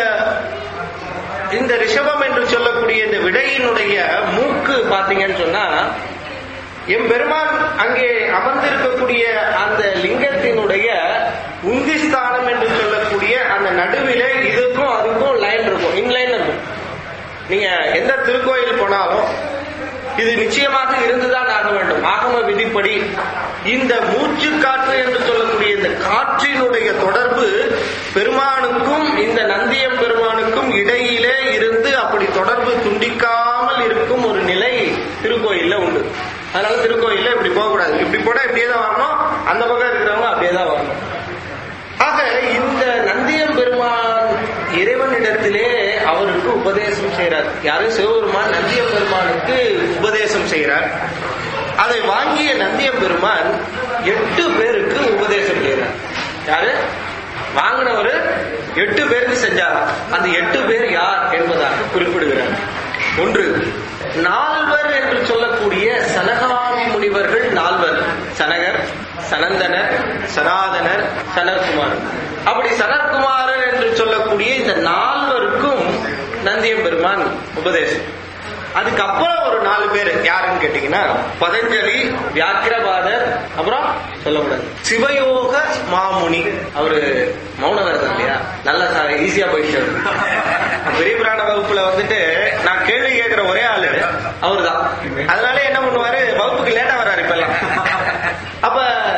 இந்த ரிஷபம் என்று சொல்லக்கூடிய இந்த விடையினுடைய மூக்கு பாத்தீங்கன்னு சொன்னா எம் பெருமான் அங்கே அமர்ந்திருக்கக்கூடிய அந்த லிங்கத்தினுடைய உந்திஸ்தானம் என்று சொல்லக்கூடிய அந்த நடுவிலே இதுக்கும் அதுக்கும் லைன் இருக்கும் இன்லைன் இருக்கும் நீங்க எந்த திருக்கோயில் போனாலும் இது நிச்சயமாக இருந்துதான் ஆக வேண்டும் ஆகம விதிப்படி இந்த மூச்சு காற்று என்று சொல்லக்கூடிய இந்த காற்றினுடைய தொடர்பு பெருமானுக்கும் இந்த நந்தியம் பெருமானுக்கும் இடையிலே இருந்து அப்படி தொடர்பு துண்டிக்காமல் இருக்கும் ஒரு நிலை திருக்கோயில்ல உண்டு அதனால திருக்கோயில்ல இப்படி போகக்கூடாது இப்படி போனா இப்படியே தான் வரணும் அந்த பக்கம் இருக்கிறவங்க அப்படியே தான் வரணும் ஆக இந்த நந்தியம் பெருமான் இறைவனிடத்திலே அவருக்கு உபதேசம் செய்கிறார் யாரு சிவபெருமான் நந்தியம் பெருமானுக்கு உபதேசம் செய்கிறார் அதை வாங்கிய நந்தியம் பெருமான் எட்டு பேருக்கு உபதேசம் செய்கிறார் யாரு வாங்கினவர் எட்டு பேருக்கு செஞ்சாராம் அந்த எட்டு பேர் யார் என்பதாக குறிப்பிடுகிறார் ஒன்று நால்வர் என்று சொல்லக்கூடிய சனகாதி முனிவர்கள் நால்வர் சனகர் சனந்தனர் சனாதனர் சனற்குமார் அப்படி சனற்குமாரர் என்று சொல்லக்கூடிய இந்த நால்வருக்கும் நந்தியம் பெருமான் உபதேசம் அதுக்கப்புறம் ஒரு நாலு பேர் யாருன்னு கேட்டீங்கன்னா பதஞ்சலி வியாக்கிரபாதர் அப்புறம் சொல்லக்கூடாது சிவயோக மாமுனி அவரு மௌனவரதம் இல்லையா நல்லா ஈஸியா போயிட்டு பெரிய புராண வகுப்புல வந்துட்டு நான் கேள்வி கேட்கிற ஒரே ஆளு அவர்தான் அதனால என்ன பண்ணுவாரு வகுப்புக்கு லேட்டா வர்றாரு இப்பெல்லாம் அப்ப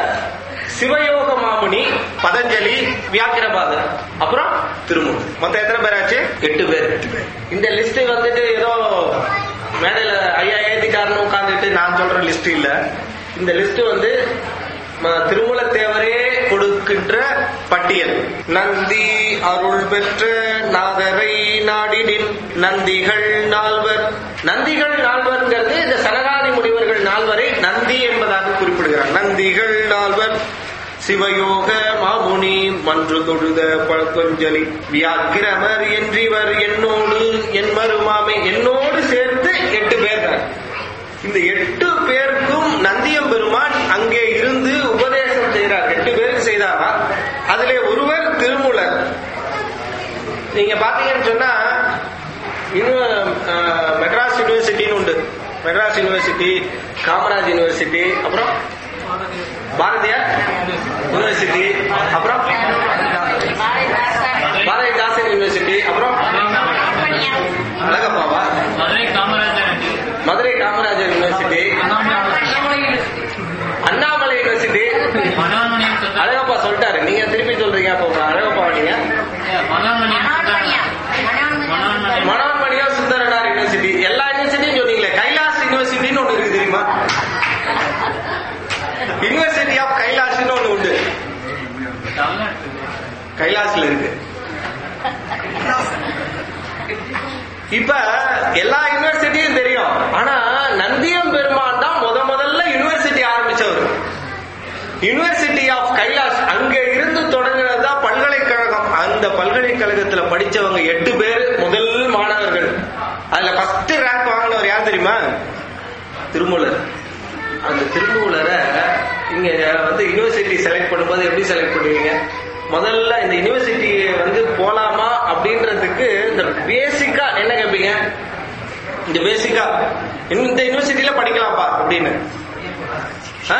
சிவயோக மாமுனி பதஞ்சலி வியாக்கிரபாதர் அப்புறம் திருமூர் மொத்தம் எத்தனை பேர் ஆச்சு எட்டு பேர் இந்த லிஸ்ட் வந்துட்டு ஏதோ மேடையில ஐயா ஏத்திட்டாருன்னு உட்காந்துட்டு நான் சொல்ற லிஸ்ட் இல்ல இந்த லிஸ்ட் வந்து ம- திருமூலத்தேவரே கொடுக்கின்ற பட்டியல் நந்தி அருள் பெற்ற நாதரை நாடினின் நந்திகள் நால்வர் நந்திகள் நால்வர்ங்கிறது இந்த சனகாதி முனிவர்கள் நால்வரை நந்தி என்பதாக குறிப்பிடுகிறார் நந்திகள் நால்வர் சிவயோக மாமுனி மன்று தொழுத பழக்கொஞ்சலி வியாக்கிரமர் என்றிவர் என்னோடு என் மருமாமை என்னோடு சேர்த்து எட்டு பேர் தான். இந்த எட்டு பேருக்கும் நந்தியம் பெருமான் அங்கே இருந்து உபதேசம் செய்கிறார் எட்டு பேருக்கு செய்தாரா அதிலே ஒருவர் திருமூலர் நீங்க பாத்தீங்கன்னு சொன்னா இன்னும் அஹ், மெட்ராஸ் யூனிவர்சிட்டின்னு உண்டு மெட்ராஸ் யூனிவர்சிட்டி காமராஜ் யூனிவர்சிட்டி அப்புறம் பாரதியார் யூனிவர்சிட்டி அப்புறம் பாரதிதாசன் யூனிவர்சிட்டி அப்புறம் அழகப்பாவா மதுரை காமராஜர் மதுரை காமராஜர் யூனிவர்சிட்டி அண்ணாமலை யூனிவர்சிட்டி மனோன்மணியம் சொல்றாரு அழகப்பா சொல்லிட்டாரு நீங்க திருப்பி சொல்றீங்க அப்போ அழகப்பா நீங்க மனோன்மணியம் சொல்றாரு மனோன்மணியம் மனோன்மணியா சுந்தரனார் யூனிவர்சிட்டி எல்லா யூனிவர்சிட்டியும் சொன்னீங்களே கைலாஸ் யூனிவர்சிட்டின்னு ஒண்ணு இருக்கு தெரியுமா யூனிவர்சிட்டி ஆஃப் கைலாஷ்னு ஒண்ணு உண்டு தமிழ்நாட்டு கைலாஸ்ல இருக்கு இப்ப எல்லா யூனிவர்சிட்டியும் தெரியும் ஆனா நந்தியம் பெருமான் தான் முத முதல்ல யூனிவர்சிட்டி ஆரம்பிச்சவர் யூனிவர்சிட்டி ஆஃப் கைலாஷ் அங்க இருந்து தொடங்கினது தான் பல்கலைக்கழகம் அந்த பல்கலைக்கழகத்துல படிச்சவங்க எட்டு பேர் முதல் மாணவர்கள் அதுல ஃபர்ஸ்ட் ரேங்க் வாங்கினவர் யார் தெரியுமா திருமூலர் அந்த திருமூலரை இங்க வந்து யூனிவர்சிட்டி செலக்ட் பண்ணும்போது எப்படி செலக்ட் பண்ணுவீங்க முதல்ல இந்த யூனிவர்சிட்டி வந்து போலாமா அப்படின்றதுக்கு இந்த பேசிக்கா என்ன கேட்பீங்க இந்த பேசிக்கா இந்த யூனிவர்சிட்டியில படிக்கலாம்ப்பா அப்படின்னு ஆ?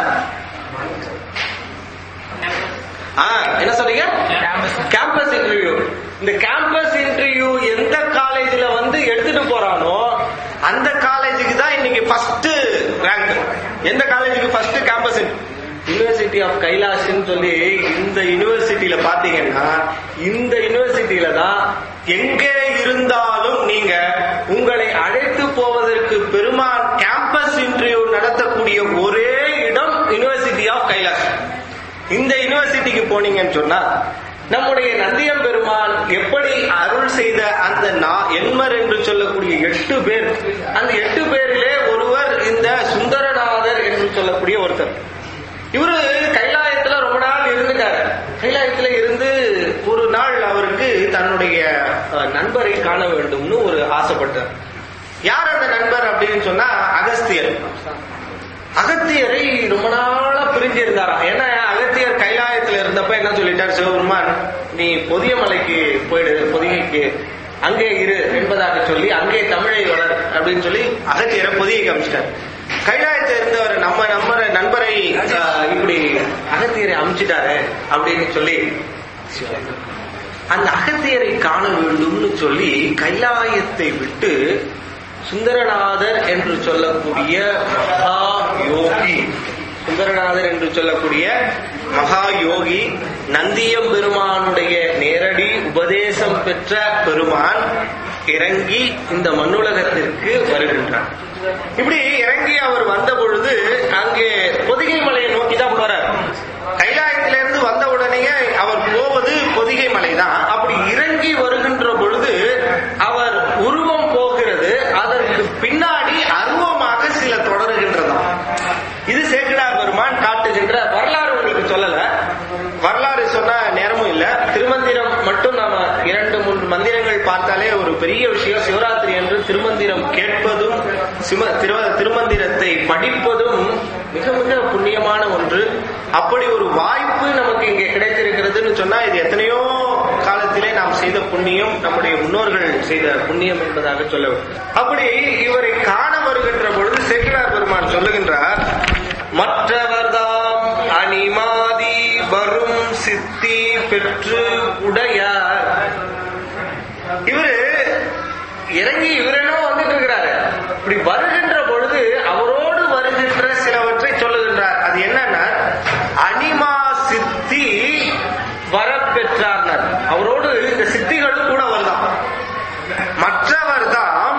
ஆ, என்ன சொல்றீங்க கேம்பஸ் இன்டர்வியூ இந்த கேம்பஸ் இன்டர்வியூ எந்த காலேஜ்ல வந்து எடுத்துட்டு போறானோ அந்த காலேஜுக்கு தான் இன்னைக்கு ஃபர்ஸ்ட் ரேங்க் எந்த காலேஜுக்கு ஃபர்ஸ்ட் கேம்பஸ் யுனிவர்சிட்டி ஆஃப் கைலாஷ்னு சொல்லி இந்த யுனிவர்சிட்டியில பாத்தீங்கன்னா இந்த யுனிவர்சிட்டியில தான் எங்கே இருந்தாலும் நீங்க உங்களை அழைத்து போவதற்கு பெருமான் கேம்பஸ் இன்டர்வியூ நடத்தக்கூடிய ஒரே இடம் யுனிவர்சிட்டி ஆஃப் கைலாஷ் இந்த யுனிவர்சிட்டிக்கு போனீங்கன்னு சொன்னா நம்முடைய நந்தியம் பெருமான் எப்படி அருள் செய்த அந்த நா- எண்மர் என்று சொல்லக்கூடிய எட்டு பேர் அந்த எட்டு பேரிலே ஒருவர் இந்த சுந்தரநாதர் என்று சொல்லக்கூடிய ஒருத்தர் இவரு கைலாயத்துல ரொம்ப நாள் இருந்துட்டாரு கைலாயத்துல இருந்து ஒரு நாள் அவருக்கு தன்னுடைய அஹ், நண்பரை காண வேண்டும்னு ஒரு ஆசைப்பட்டார் யார் அந்த நண்பர் அப்படின்னு சொன்னா அகஸ்தியர் அகத்தியரை ரொம்ப நாளா பிரிஞ்சு இருந்தாராம் ஏன்னா அகத்தியர் கைலாயத்துல இருந்தப்ப என்ன சொல்லிட்டார் சிவபெருமான் நீ பொதிய மலைக்கு போயிடு பொதிகைக்கு அங்கே இரு என்பதாக சொல்லி அங்கே தமிழை வளர் அப்படின்னு சொல்லி அகத்தியரை பொதிகை காமிச்சிட்டார் கைலாயத்துல இருந்தவர் நம்ம நம்ம நண்பரை ஆஹ், இப்படி அகத்தியரை அமிச்சிட்டாரு அப்படின்னு சொல்லி அந்த அகத்தியரை காண வேண்டும்னு சொல்லி கைலாயத்தை விட்டு சுந்தரநாதர் என்று சொல்லக்கூடிய மகா யோகி சுந்தரநாதர் என்று சொல்லக்கூடிய மகா யோகி நந்தியம் பெருமானுடைய நேரடி உபதேசம் பெற்ற பெருமான் இறங்கி இந்த மண்ணுலகத்திற்கு வருகின்றார் இப்படி இறங்கி அவர் வந்த பொழுது அங்கே பொதிகை மலையை நோக்கி தான் போறார் கைலாயத்திலிருந்து வந்த உடனேயே அவர் போவது பொதிகை மலை தான் அப்படி இறங்கி வருகின்ற பொழுது அவர் உருவம் போகிறது அதற்கு பின்னாடி அருவமாக சில தொடருகின்றதாம் இது சேக்கிடார் பெருமான் காட்டுகின்ற வரலாறு உங்களுக்கு சொல்லல வரலாறு சொன்ன நேரமும் இல்ல திருமந்திரம் மட்டும் நாம இரண்டு மூன்று மந்திரங்கள் பார்த்தாலே ஒரு பெரிய விஷயம் சிவராத்திரி என்று திருமந்திரம் கேட்பதும் சிம- திரு- திருமந்திரத்தை படிப்பதும் மிக மிக புண்ணியமான ஒன்று அப்படி ஒரு வாய்ப்பு நமக்கு இங்கே கிடைத்திருக்கிறதுன்னு சொன்னா இது எத்தனையோ காலத்திலே நாம் செய்த புண்ணியம் நம்முடைய முன்னோர்கள் செய்த புண்ணியம் என்பதாக சொல்ல வேண்டும். அப்படி இவரை காண வருகின்ற பொழுது சேக்கிரார் பெருமான் சொல்லுகின்றார் மற்றவர்தாம் அணிமாதி வரும் சித்தி பெற்று உடையார் இவரு இறங்கி இவரென்னோ வந்துட்டு இருக்கிறாரு இப்படி வருகின்ற பொழுது அவரோடு வருகின்ற சிலவற்றை சொல்லுகின்றார் அது என்னன்னா அனிமா சித்தி வரப்பெற்றார்னர் அவரோடு இந்த சித்திகளும் கூட வருதாம் மற்றவர் தாம்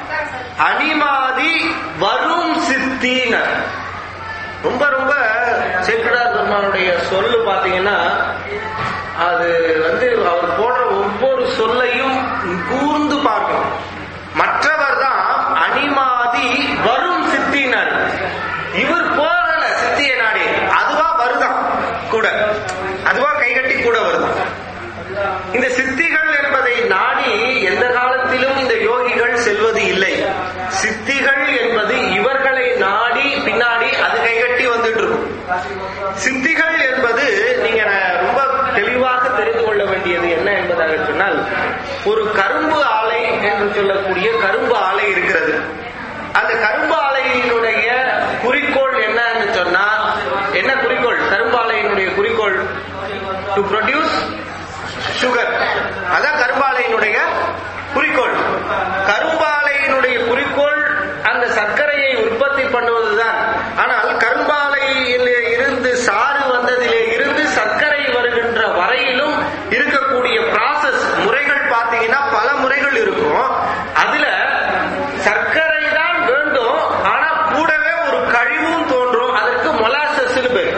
அனிமாதி வரும் சித்தினர் ரொம்ப ரொம்ப சேக்கிடார் பெருமானுடைய சொல்லு பாத்தீங்கன்னா அது வந்து அவர் போடுற ஒவ்வொரு சொல்லையும் கூர்ந்து பார்க்கணும் மற்றவர் தான் அனிமாதி வரும் சித்தினர் இவர் போகல சித்திய நாடி அதுவா வருதாம் கூட அதுவா கைகட்டி கூட வருதாம் இந்த சித்திகள் என்பதை நாடி எந்த காலத்திலும் இந்த யோகிகள் செல்வது இல்லை சித்திகள் என்பது இவர்களை நாடி பின்னாடி அது கைகட்டி வந்துட்டு இருக்கும் சித்திகள் என்பது நீங்க ந- ரொம்ப தெளிவாக தெரிந்து கொள்ள வேண்டியது என்ன என்பதாக சொன்னால் ஒரு கரும்பு ஆலை என்று சொல்லக்கூடிய கரும்பு ஆலை இருக்கிறது அந்த கரும்பு ஆலையினுடைய குறிக்கோள் என்னன்னு சொன்னா என்ன குறிக்கோள் கரும்பு ஆலையினுடைய குறிக்கோள் டு ப்ரொடியூஸ் சுகர் அதான் கரும்பாலையினுடைய குறிக்கோள் கரும்பாலையினுடைய குறிக்கோள் அந்த சர்க்கரையை உற்பத்தி பண்ணுவதுதான் ஆனால் கரும்பாலையிலே இருந்து சாறு வந்ததிலே இருந்து சர்க்கரை வருகின்ற வரையிலும் இருக்கக்கூடிய ப்ராசஸ் முறைகள் பார்த்தீங்கன்னா பல முறைகள் இருக்கும் அதுல சர்க்கரை தான் வேண்டும் ஆனா கூடவே ஒரு கழிவும் தோன்றும் அதற்கு மொலாசஸ்னு பேரு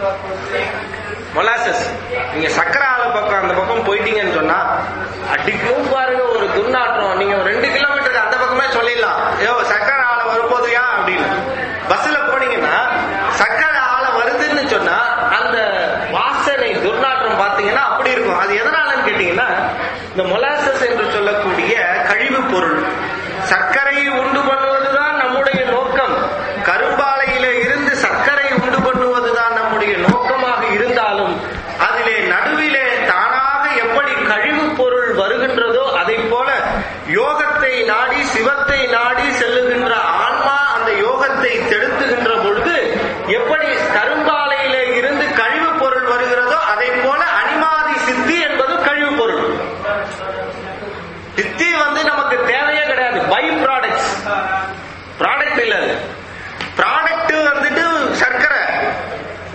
மொலாசஸ் நீங்க சக்கரை ஆலை பக்கம் அந்த பக்கம் போயிட்டீங்கன்னு சொன்னா அடிக்கும் பாருங்க ஒரு துர்நாற்றம் நீங்க ஒரு ரெண்டு கிலோமீட்டருக்கு அந்த பக்கமே சொல்லிடலாம் ஏதோ சக்கரை ஆலை வரும்போதுயா அப்படின்னு பஸ்ல போனீங்கன்னா சக்கரை ஆலை வருதுன்னு சொன்னா அந்த வாசனை துர்நாற்றம் பாத்தீங்கன்னா அப்படி இருக்கும் அது எதனாலன்னு கேட்டீங்கன்னா இந்த மொலாசஸ் என்று சொல்லக்கூடிய கழிவு பொருள் சர்க்கரை உண்டு பண்ணுவதுதான் நம்முடைய நோக்கம் கரும்பாலையில இருந்து சர்க்கரை உண்டு பண்ணுவதுதான் நம்முடைய நோக்கமாக இருந்தாலும் அதிலே நடுவிலே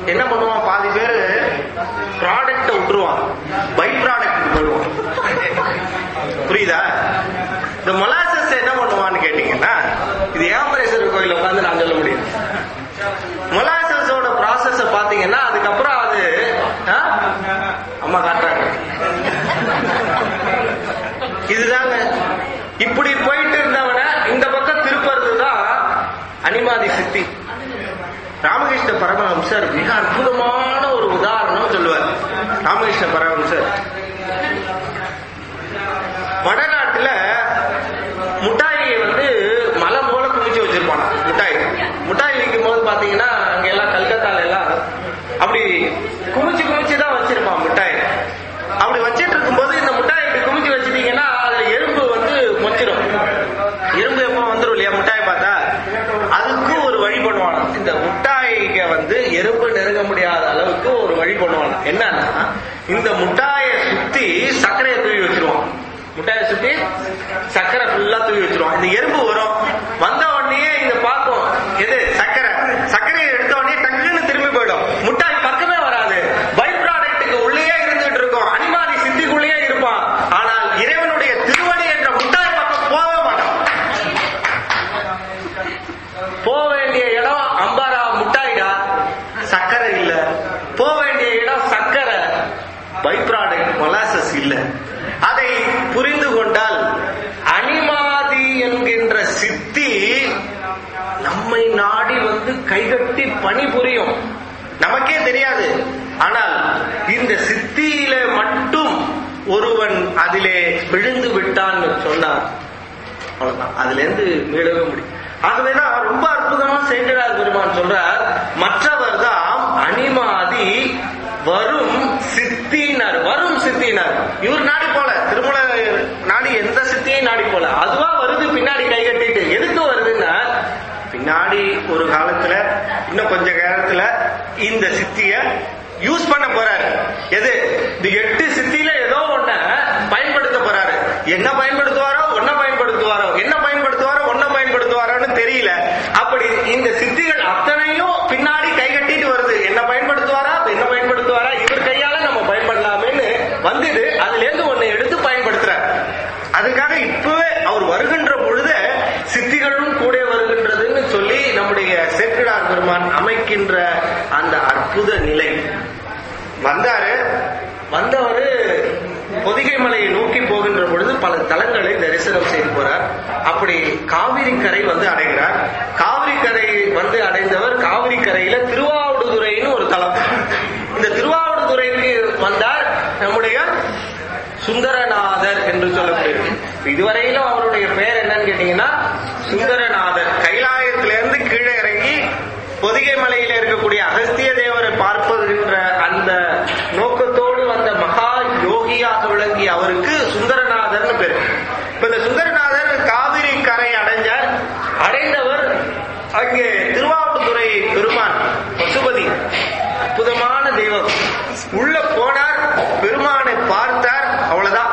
என்ன பண்ணுவான் பாதி பேர் ப்ராடக்ட விட்டுருவான் பை ப்ராடக்ட் போயிடுவான் புரியுதா இந்த மொலாசஸ் என்ன பண்ணுவான்னு கேட்டீங்கன்னா இது ஏம்பரேஸ்வரர் கோயில் உட்காந்து நான் சொல்ல முடியும் மொலாசஸோட ப்ராசஸ் பாத்தீங்கன்னா அதுக்கப்புறம் அது ஆ? அம்மா காட்டுறாங்க இதுதாங்க இப்படி போயிட்டு இருந்தவன இந்த பக்கம் திருப்பறது தான் அனிமாதி சித்தி ராமகிருஷ்ண பரமஹம்சர் மிக அற்புதமான ஒரு உதாரணம் சொல்லுவார் ராமகிருஷ்ண பரமஹம்சர் வடநாட்டுல முட்டாயை வந்து மலை போல குமிச்சு வச்சிருப்பானா முட்டாய் முட்டாய் விற்கும் போது பாத்தீங்கன்னா அங்க எல்லாம் கல்கத்தால எல்லாம் அப்படி குமிச்சு குமிச்சு தான் வச்சிருப்பான் முட்டாய் அப்படி வச்சிட்டு இருக்கும்போது இந்த முட்டாய் இப்படி குமிச்சு வச்சிட்டீங்கன்னா அதுல எறும்பு வந்து மொச்சிடும் எறும்பு எப்போ வந்துரும் இல்லையா முட்டாய் பார்த்தா அதுக்கு ஒரு வழி பண்ணுவானா இந்த முட்டாய்க வந்து எறும்பு நெருங்க முடியாத அளவுக்கு ஒரு வழி பண்ணுவானா என்னன்னா இந்த முட்டாயை சுத்தி சர்க்கரையை தூவி வச்சிருவான் முட்டாயை சுத்தி சர்க்கரை ஃபுல்லா தூவி வச்சிருவான் இந்த எறும்பு வரும் வந்த உடனே இங்க பார்க்கும் எது சர்க்கரை சர்க்கரையை எடுத்த உடனே டக்குன்னு திரும்பி போயிடும் முட்டாய் பக்கமே வராது பை ப்ராடக்ட்டுக்கு உள்ளேயே இருந்துட்டு இருக்கும் அனிமாதி சித்திக்குள்ளேயே இருப்பான் ஆனால் இறைவனுடைய திருவடி என்ற முட்டாய் பக்கம் போகவே மாட்டான் போக வேண்டிய இடம் அம்பாரா முட்டாய்டா சர்க்கரை இல்ல போக வேண்டிய இடம் சர்க்கரை பை ப்ராடக்ட் மொலாசஸ் இல்ல அதை புரிந்து கொண்டால் அனிமாதி என்கின்ற சித்தி நம்மை நாடி வந்து கைகட்டி பணிபுரியும் நமக்கே தெரியாது ஆனால் இந்த சித்தியில மட்டும் ஒருவன் அதிலே விழுந்து விட்டான்னு சொன்னார் அவ்வளவுதான் அதுல இருந்து மீளவே முடியும் ஆகவேதான் ரொம்ப அற்புதமா சேங்கரார் பெருமான் சொல்றார் மற்றவர் தான் அனிமாதி வரும் சித்தினர் வரும் சித்தினர் இவர் நாடி போல திருமண நாடி எந்த சித்தியும் நாடி போல அதுவா வருது பின்னாடி கை கட்டிட்டு எதுக்கு வருதுன்னா பின்னாடி ஒரு காலத்துல இன்னும் கொஞ்ச காலத்துல இந்த சித்திய யூஸ் பண்ண போறாரு எது இந்த எட்டு சித்தியில ஏதோ ஒண்ண பயன்படுத்த போறாரு என்ன பயன்படுத்துவாரோ ஒன்ன பயன்படுத்துவாரோ என்ன பயன்படுத்துவாரோ ஒன்ன பயன்படுத்துவாரோன்னு தெரியல அப்படி இந்த சித்திகள் அத்தனையும் பின்னாடி கை கட்டிட்டு வருது என்ன பயன்படுத்துவாரா என்ன பயன்படுத்துவாரா இவர் கையால நம்ம பயன்படலாமேன்னு வந்தது அதுல இருந்து ஒண்ணு எடுத்து பயன்படுத்துறார் அதுக்காக இப்பவே அவர் வருகின்ற பொழுது சித்திகளும் கூட வருகின்றதுன்னு சொல்லி நம்முடைய சேக்கிடார் பெருமான் அமைக்கின்ற அந்த அற்புத நிலை வந்தாரு வந்தவரு பொதிகை மலையை நோக்கி போகின்ற பொழுது பல தலங்களை தரிசனம் செய்து போறார் அப்படி காவிரி கரை வந்து அடைகிறார் காவிரி கரை வந்து அடைந்தவர் காவிரி கரையில திருவாவடுதுறைன்னு ஒரு தலம் இந்த திருவாவடுதுறைக்கு வந்தார் நம்முடைய சுந்தரநாதர் என்று சொல்லக்கூடியது இதுவரையிலும் அவருடைய பெயர் என்னன்னு கேட்டீங்கன்னா சுந்தரநாதர் கைலாயத்திலிருந்து கீழே இறங்கி பொதிகை மலையில இருக்கக்கூடிய அகஸ்திய தேவரை பார்ப்பதுகின்ற அந்த நோக்கத்தோடு வந்த மகா யோகியாக விளங்கிய அவருக்கு சுந்தரநாதர்னு பேர் இப்ப இந்த சுந்தரநாதர் காவிரி கரை அடைஞ்சார் அடைந்தவர் அங்கே திருவாவூர்துறை பெருமான் பசுபதி அற்புதமான தெய்வம் உள்ள போனார் பெருமானை பார்த்தார் அவ்வளவுதான்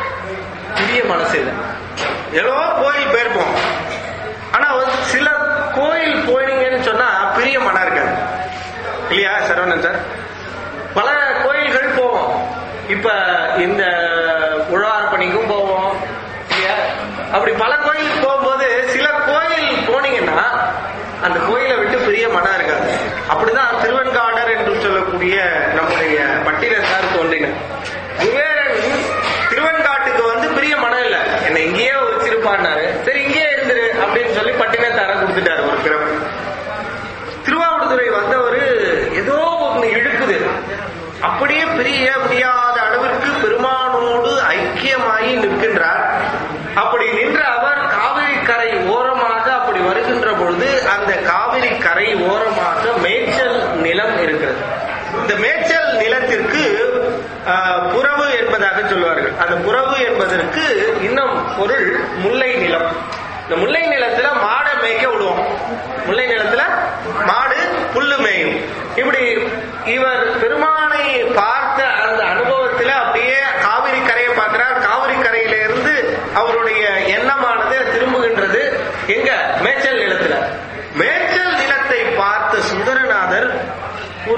பெரிய மனசு இல்லை ஏதோ கோயில் போயிருப்போம் ஆனா ஒரு சில கோயில் போனீங்கன்னு சொன்னா பெரிய மனம் இருக்காது இல்லையா சரவணன் சார் பல கோயில்கள் போவோம் இப்ப இந்த உழவார் பணிக்கும் போவோம் இல்லையா அப்படி பல கோயிலுக்கு போகும்போது சில கோயில் போனீங்கன்னா அந்த கோயிலை விட்டு பெரிய மனம் இருக்காது அப்படிதான் திருவெண்காடர் என்று சொல்லக்கூடிய நம்முடைய பட்டினத்தார் தோன்றினர் குபேரன் திருவெண்காட்டுக்கு வந்து பெரிய மனம் இல்ல என்னை இங்கேயே வச்சிருப்பான்னாரு சரி இங்கேயே இருந்துரு அப்படின்னு சொல்லி பட்டினத்தார கொடுத்துட்டாரு ஒரு பிறப்பு திருவாவூர்துறை வந்தவர் ஏதோ ஒண்ணு இழுக்குது அப்படியே பிரிய முடியாத அளவிற்கு பெருமானோடு ஐக்கியமாகி நிற்கின்றார் அப்படி நின்ற அவர் காவிரி கரை ஓரமாக அப்படி வருகின்ற பொழுது அந்த காவிரி கரை ஓரமாக மேய்ச்சல் நிலம் இருக்கிறது இந்த மேய்ச்சல் நிலத்திற்கு ஆஹ், புறவு என்பதாக சொல்வார்கள் அந்த புறவு என்பதற்கு இன்னும் பொருள் முல்லை நிலம் இந்த முல்லை நிலத்துல மாடை மேய்க்க விடுவோம் முல்லை நிலத்துல மாடு புல்லு மேயும் இப்படி இவர் பெருமானை பார்த்த அந்த அனுபவத்துல அப்படியே காவிரி கரையை பார்க்கிறார் காவிரி கரையில இருந்து அவருடைய எண்ணமானது திரும்புகின்றது எங்க மேய்ச்சல் நிலத்துல மேய்ச்சல் நிலத்தை பார்த்த சுந்தரநாதர் ஒரு அதி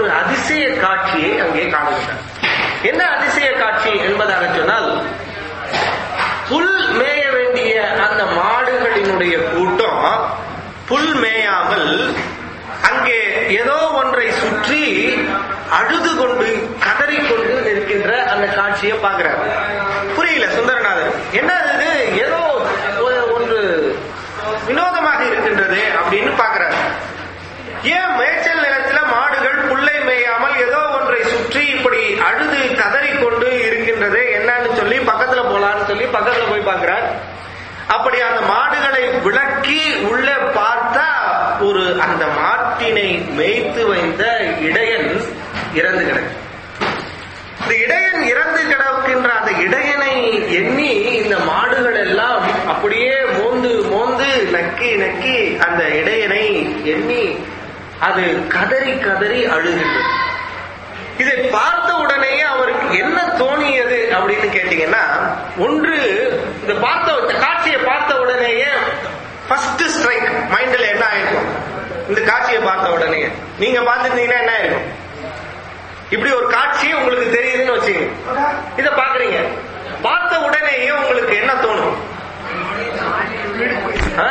அதிசய காட்சியை அங்கே காணுகிறார் என்ன அதிசய காட்சி என்பதாக சொன்னால் புல் மேய வேண்டிய அந்த மாடுகளினுடைய கூட்டம் புல் மேயாமல் அங்கே ஏதோ ஒன்றை சுற்றி அழுது கொண்டு கதறிக்கொண்டு நிற்கின்ற அந்த காட்சியை பார்க்கிறார் புரியல சுந்தரநாதர் என்ன இது ஏதோ ஒ- ஒன்று வினோதமாக இருக்கின்றது அப்படின்னு பார்க்கிறார் ஏன் மேய்ச்சல் நிலத்துல மாடுகள் புல்லை மேயாமல் ஏதோ ஒன்றை சுற்றி இப்படி அழுது கதறிக்கொண்டு இருக்கின்றது என்னன்னு சொல்லி பக்கத்துல போலான்னு சொல்லி பக்கத்துல போய் பார்க்கிறார் அப்படி அந்த மாடுகளை விளக்கி உள்ள பார்த்தா ஒரு அந்த மாட்டினை மேய்த்து வைத்த இடையன் இறந்து கிடக்கு இந்த இடையன் இறந்து கிடக்கின்ற அந்த இடையனை எண்ணி இந்த மாடுகள் எல்லாம் அப்படியே மோந்து மோந்து நக்கி நக்கி அந்த இடையனை எண்ணி அது கதறி கதறி அழுகின்றது இதை பார்த்த உடனேயே அவருக்கு என்ன தோணியது அப்படின்னு கேட்டீங்கன்னா ஒன்று இந்த பார்த்த இந்த காட்சியை பார்த்த உடனேயே ஃபர்ஸ்ட் ஸ்ட்ரைக் மைண்ட்ல என்ன ஆயிருக்கும் இந்த காட்சியை பார்த்த உடனே நீங்க பார்த்துருந்தீங்கன்னா என்ன ஆயிருக்கும் இப்படி ஒரு காட்சி உங்களுக்கு தெரியுதுன்னு வச்சுங்க இத பாக்குறீங்க பார்த்த உடனேயே உங்களுக்கு என்ன தோணும் ஆ?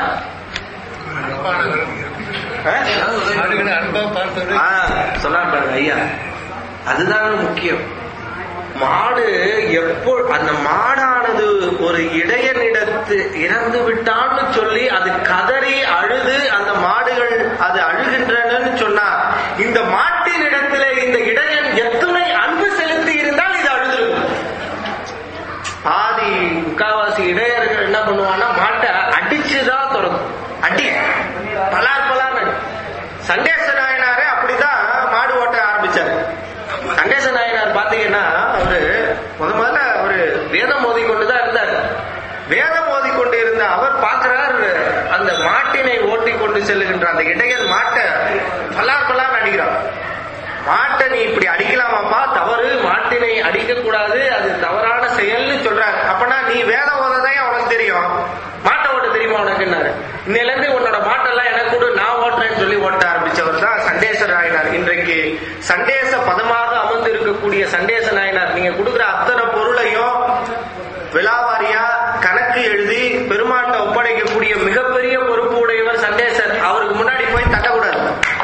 ஆ? ஆ, சொன்னார் பாருங்க ஐயா அதுதான் முக்கியம் மாடு எப்போ அந்த மாடானது ஒரு இடையனிடத்து இறந்து விட்டான்னு சொல்லி அது கதறி அழுது அந்த மாடுகள் அது அழுகின்றனன்னு சொன்னா இந்த மாட்டின் இடத்துல இந்த இடையன் எத்தனை அன்பு செலுத்தி இருந்தால் இது அழுதுருக்கும் பாதி முக்காவாசி இடையர்கள் என்ன பண்ணுவான்னா மாட்டை அடிச்சுதான் துறக்கும் அடி பலார் பலார் சண்டேச நாயனாரே அப்படிதான் மாடு ஓட்ட ஆரம்பிச்சாரு சண்டேச நாயனார் பாத்தீங்கன்னா அவரு முத முதல்ல அவரு வேதம் மோதி கொண்டுதான் இருந்தார் வேதம் மோதி கொண்டு இருந்த அவர் பார்க்கிறார் அந்த மாட்டினை ஓட்டி கொண்டு செல்லுகின்ற அந்த இடையன் மாட்டை பலார் பலார் அடிக்கிறான் மாட்டை நீ இப்படி அடிக்கலாமாப்பா தவறு மாட்டினை அடிக்க கூடாது அது தவறான செயல்னு சொல்றாரு அப்பனா நீ வேதம் ஓததான் உனக்கு தெரியும் மாட்டை ஓட்ட தெரியுமா உனக்குன்னாரு இன்னையில இருந்து உன்னோட மாட்டெல்லாம் எனக்கு கூட நான் ஓட்டுறேன்னு சொல்லி ஓட்ட ஆரம்பிச்சவர் தான் சண்டேச நாயனார் இன்றைக்கு சண்டேச பதமாக அமர்ந்து இருக்கக்கூடிய சண்டேச நாயனார் நீங்க கொடுக்குற அத்தனை பொருளையும் விலாவாரியா கணக்கு எழுதி பெருமாட்ட ஒப்படைக்கக்கூடிய மிகப்பெரிய பொறுப்பு உடையவர் சண்டேசர் அவருக்கு முன்னாடி போய் தட்டக்கூடாது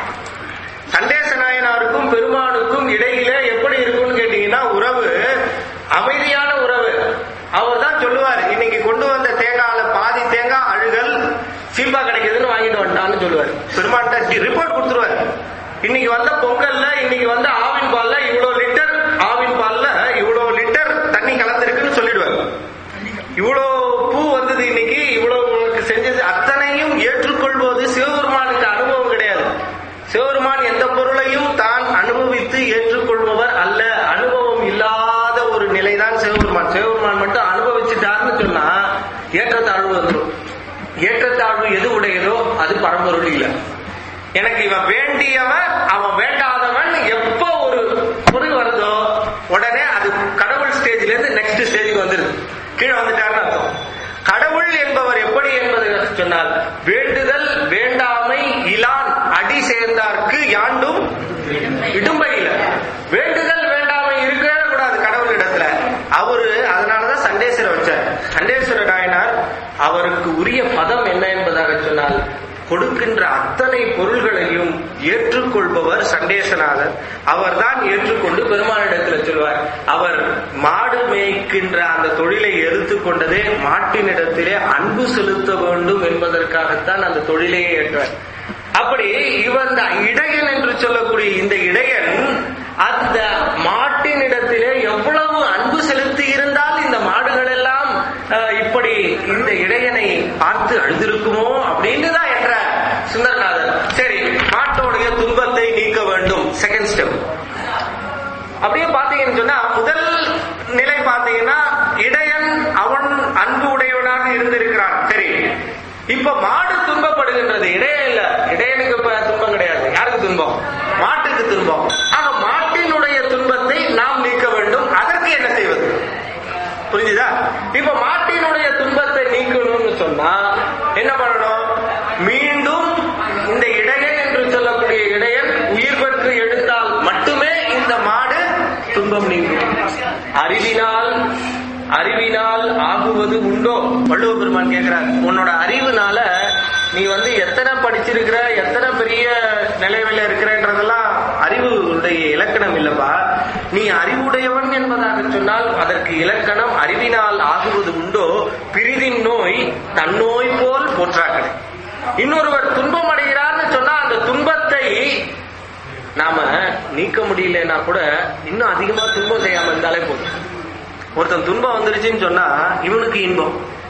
சண்டேச நாயனாருக்கும் பெருமானுக்கும் இடையில எப்படி இருக்கும்னு கேட்டீங்கன்னா உறவு அமைதியான உறவு அவர் தான் சொல்லுவார் இன்னைக்கு கொண்டு வந்த தேங்காயில பாதி தேங்காய் அழுகல் சீம்பா கிடைக்குதுன்னு வாங்கிட்டு வந்துட்டான்னு சொல்லுவார் பெருமான்கிட்ட ரிப்போர்ட் கொடுத்துருவார் இன்னைக்கு வந்த பொங்கல்ல இன்னைக்கு வந்த ஆவின் பால்ல இவ்வளவு லிட்டர் ஆவின் பால்ல இவ்வளவு லிட்டர் தண்ணி கலந்துருக்குன்னு சொல்லிடுவார் இவ்வளோ பூ வந்தது இன்னைக்கு இவ்வளவு உங்களுக்கு செஞ்சது அத்தனையும் ஏற்றுக்கொள்வது சிவபெருமானுக்கு அனுபவம் கிடையாது சிவபெருமான் எந்த பொருளையும் தான் அனுபவித்து ஏற்றுக்கொள்பவர் அல்ல அனுபவம் இல்லாத ஒரு நிலைதான் சிவபெருமான் சிவபெருமான் மட்டும் அனுபவிச்சுட்டாருன்னு சொன்னா ஏற்றத்தாழ்வு வந்துடும் ஏற்றத்தாழ்வு எது உடையதோ அது பரம்பொருள் இல்லை எனக்கு இவன் வேண்டியவன் அவன் வேண்டாதவன் எப்ப ஒரு பொருள் வருதோ உடனே அது கடவுள் ஸ்டேஜ்ல இருந்து நெக்ஸ்ட் ஸ்டேஜுக்கு வந்துருது கீழே வந்துட்டாருன்னு அர்த்தம் கடவுள் என்பவர் எப்படி என்பது சொன்னால் வேண்டுதல் வேண்டாமை இலான் அடி சேர்ந்தார்க்கு யாண்டும் இடும்பையில வேண்டுதல் வேண்டாமை இருக்கவே கூடாது கடவுள் இடத்துல அவரு அதனாலதான் சண்டேஸ்வரர் வச்சார் சண்டேஸ்வர நாயனார் அவருக்கு உரிய பதம் என்ன என்பதாக சொன்னால் கொடுக்கின்ற அத்தனை பொருள்களையும் ஏற்றுக்கொள்பவர் சண்டேசநாதர் அவர்தான் ஏற்றுக்கொண்டு பெருமானிடத்தில் சொல்வார் அவர் மாடு மேய்க்கின்ற அந்த தொழிலை எடுத்துக் கொண்டதே மாட்டினிடத்திலே அன்பு செலுத்த வேண்டும் என்பதற்காகத்தான் அந்த தொழிலையே ஏற்றார் அப்படி இவன் இந்த இடையன் என்று சொல்லக்கூடிய இந்த இடையன் அந்த மாட்டினிடத்திலே எவ்வளவு அன்பு செலுத்தி இருந்தால் இந்த மாடுகள் எல்லாம் அஹ், இப்படி இந்த இடையனை பார்த்து அழுதிருக்குமோ அப்படின்னு தான் என்ற சுந்தரநாதன் சரி மாட்டோடைய துன்பத்தை நீக்க வேண்டும் செகண்ட் ஸ்டெப் அப்படியே பாத்தீங்கன்னு சொன்னா முதல் நிலை பாத்தீங்கன்னா இடையன் அவன் அன்பு உடையவனாக இருந்திருக்கிறான் சரி இப்ப மாடு துன்பப்படுகின்றது இடையன் இல்ல இடையனுக்கு இப்ப துன்பம் கிடையாது யாருக்கு துன்பம் மாட்டுக்கு துன்பம் ஆக மாட்டினுடைய துன்பத்தை நாம் நீக்க வேண்டும் அதற்கு என்ன செய்வது புரிஞ்சுதா இப்ப மாட்டினுடைய துன்பத்தை நீக்கணும்னு சொன்னா என்ன பண்ணணும் மீண்டும் இந்த இடையன் என்று சொல்லக்கூடிய இடையன் உயிர் பெற்று எடுத்தால் மட்டுமே துன்பம் நீங்கும் அறிவினால் அறிவினால் ஆகுவது உண்டோ வள்ளுவ பெருமான் கேட்கிறார் உன்னோட அறிவுனால நீ வந்து எத்தனை படிச்சிருக்கிற எத்தனை பெரிய நிலையில இருக்கிறன்றதெல்லாம் அறிவுடைய இலக்கணம் இல்லப்பா நீ அறிவுடையவன் என்பதாக சொன்னால் அதற்கு இலக்கணம் அறிவினால் ஆகுவது உண்டோ பிரிதின் நோய் தன்னோய் போல் போற்றாக்கடை இன்னொருவர் துன்பம் அடைகிறார்னு சொன்னா அந்த துன்பத்தை நாம நீக்க முடியலன்னா கூட இன்னும் அதிகமா துன்பம் செய்யாம இருந்தாலே போதும் ஒருத்தன் துன்பம் வந்துருச்சுன்னு சொன்னா இவனுக்கு இன்பம்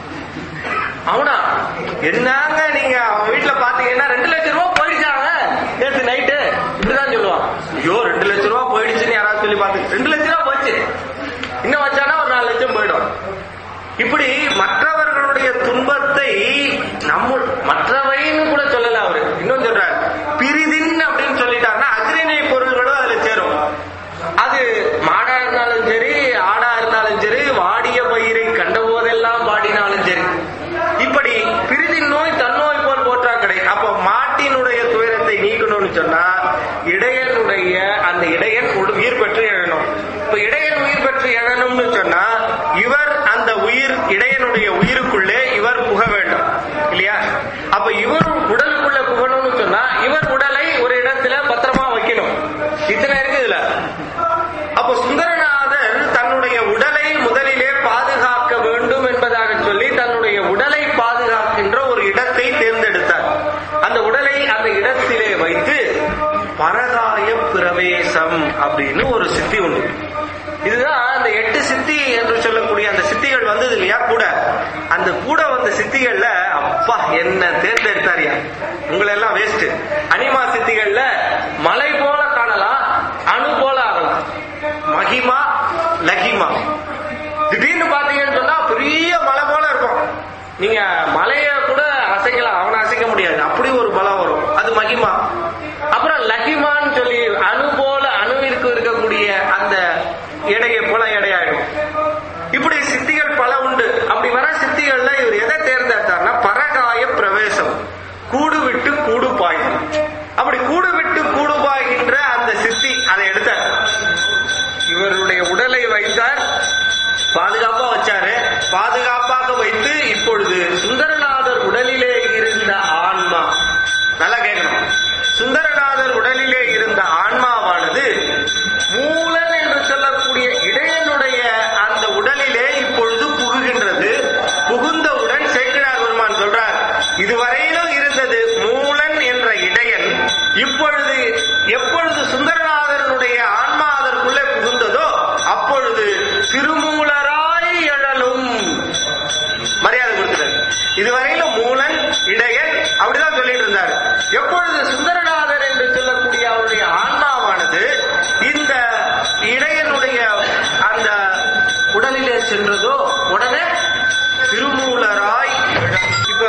அவனா என்னங்க நீங்க அவன் வீட்டுல பாத்தீங்கன்னா ரெண்டு லட்சம் ரூபாய் போயிடுச்சாங்க நேற்று நைட்டு இப்படிதான் சொல்லுவான் ஐயோ ரெண்டு லட்சம் ரூபாய் போயிடுச்சுன்னு யாராவது சொல்லி பார்த்து ரெண்டு லட்சம் ரூபாய் போச்சு இன்னும் வச்சானா ஒரு நாலு லட்சம் போயிடும் இப்படி மற்றவர்களுடைய துன்பத்தை நம்ம மற்றவைன்னு கூட சொல்லல அவரு இன்னும் சொல்றார் பிரிதின் அப்படின்னு சொல்லிட்டாருன்னா அக்ரிணை பொருள்களும் அதுல சேரும் அது மாடா இருந்தாலும் சரி ஆடா இருந்தாலும் சரி வாடிய பயிரை கண்ட போதெல்லாம் வாடினாலும் சரி இப்படி பிரிதின் நோய் தன்னோய் போல் போற்றா கடை அப்ப மாட்டினுடைய துயரத்தை நீக்கணும்னு சொன்னா இடையனுடைய அந்த இடையன் உயிர் பெற்று எழணும் இப்ப இடையன் உயிர் பெற்று எழணும்னு சொன்னா இவர் அந்த உயிர் இடையனுடைய உயிருக்குள்ளே இவர் புக வேண்டும் இல்லையா அப்ப இவர் உடலுக்குள்ள புகணும்னு சொன்னா இவர் உடலை ஒரு இடத்துல பத்திரமா வைக்கணும் இத்தனை இருக்கு இதுல அப்ப சுந்தரநாதர் தன்னுடைய உடலை முதலிலே பாதுகாக்க வேண்டும் என்பதாக சொல்லி தன்னுடைய உடலை பாதுகாக்கின்ற ஒரு இடத்தை தேர்ந்தெடுத்தார் அந்த உடலை அந்த இடத்திலே வைத்து பரகாய பிரவேசம் அப்படின்னு ஒரு சித்தி உண்டு இதுதான் அந்த எட்டு சித்தி என்று சொல்லக்கூடிய அந்த சித்திகள் வந்தது இல்லையா கூட அந்த கூட வந்த சித்திகள்ல அப்பா என்ன தேர்ந்தெடுத்தாரியா உங்களை எல்லாம் வேஸ்ட் அனிமா சித்திகள்ல மலை போல காணலாம் அணு போல ஆகலாம் மகிமா லகிமா திடீர்னு பாத்தீங்கன்னு சொன்னா பெரிய மலை போல இருக்கும் நீங்க மலைய கூட அசைக்கலாம் அவனை அசைக்க முடியாது அப்படி ஒரு பலம் வரும் அது மகிமா அப்புறம் லகிமான்னு சொல்லி அணு போல அணுவிற்கு இருக்கக்கூடிய அந்த எடையை போல எடையாயிடும் இப்படி சித்திகள் பல உண்டு அப்படி வர சித்திகள்ல இவர் எதை தேர்ந்தெடுத்தார்னா பரகாய பிரவேசம் கூடு விட்டு கூடு பாயும் அப்படி கூடு விட்டு கூடு பாய்கின்ற அந்த சித்தி அதை எடுத்தார் இவருடைய உடலை வைத்தார் பாதுகாப்பா வச்சாரு பாதுகாப்பாக வைத்து இப்பொழுது சுந்தரநாதர் உடலிலே இருந்த ஆன்மா நல்லா கேட்கணும் சுந்தரநாதர் உடலிலே இருந்த ஆன்மாவானது மூலன் என்று சொல்லக்கூடிய இடையனுடைய அந்த உடலிலே இப்பொழுது புகுகின்றது புகுந்தவுடன் சேக்கிழார் பெருமான் சொல்றார் இதுவரையிலும் இருந்தது மூலன் என்ற இடையன் இப்பொழுது எப்பொழுது சுந்தரநாதனுடைய ஆன்மா அதற்குள்ளே புகுந்ததோ அப்பொழுது திருமூலராய் எழலும் மரியாதை கொடுக்கிறார் இதுவரையிலும் மூலன் இடையன் அப்படிதான் சொல்லிட்டு இருந்தார் எப்பொழுது சுந்தரநாதர் என்று சொல்லக்கூடிய அவருடைய ஆன்மாவானது இந்த இடையனுடைய அந்த உடலிலே சென்றதோ உடனே திருமூலராய் எழ- இப்ப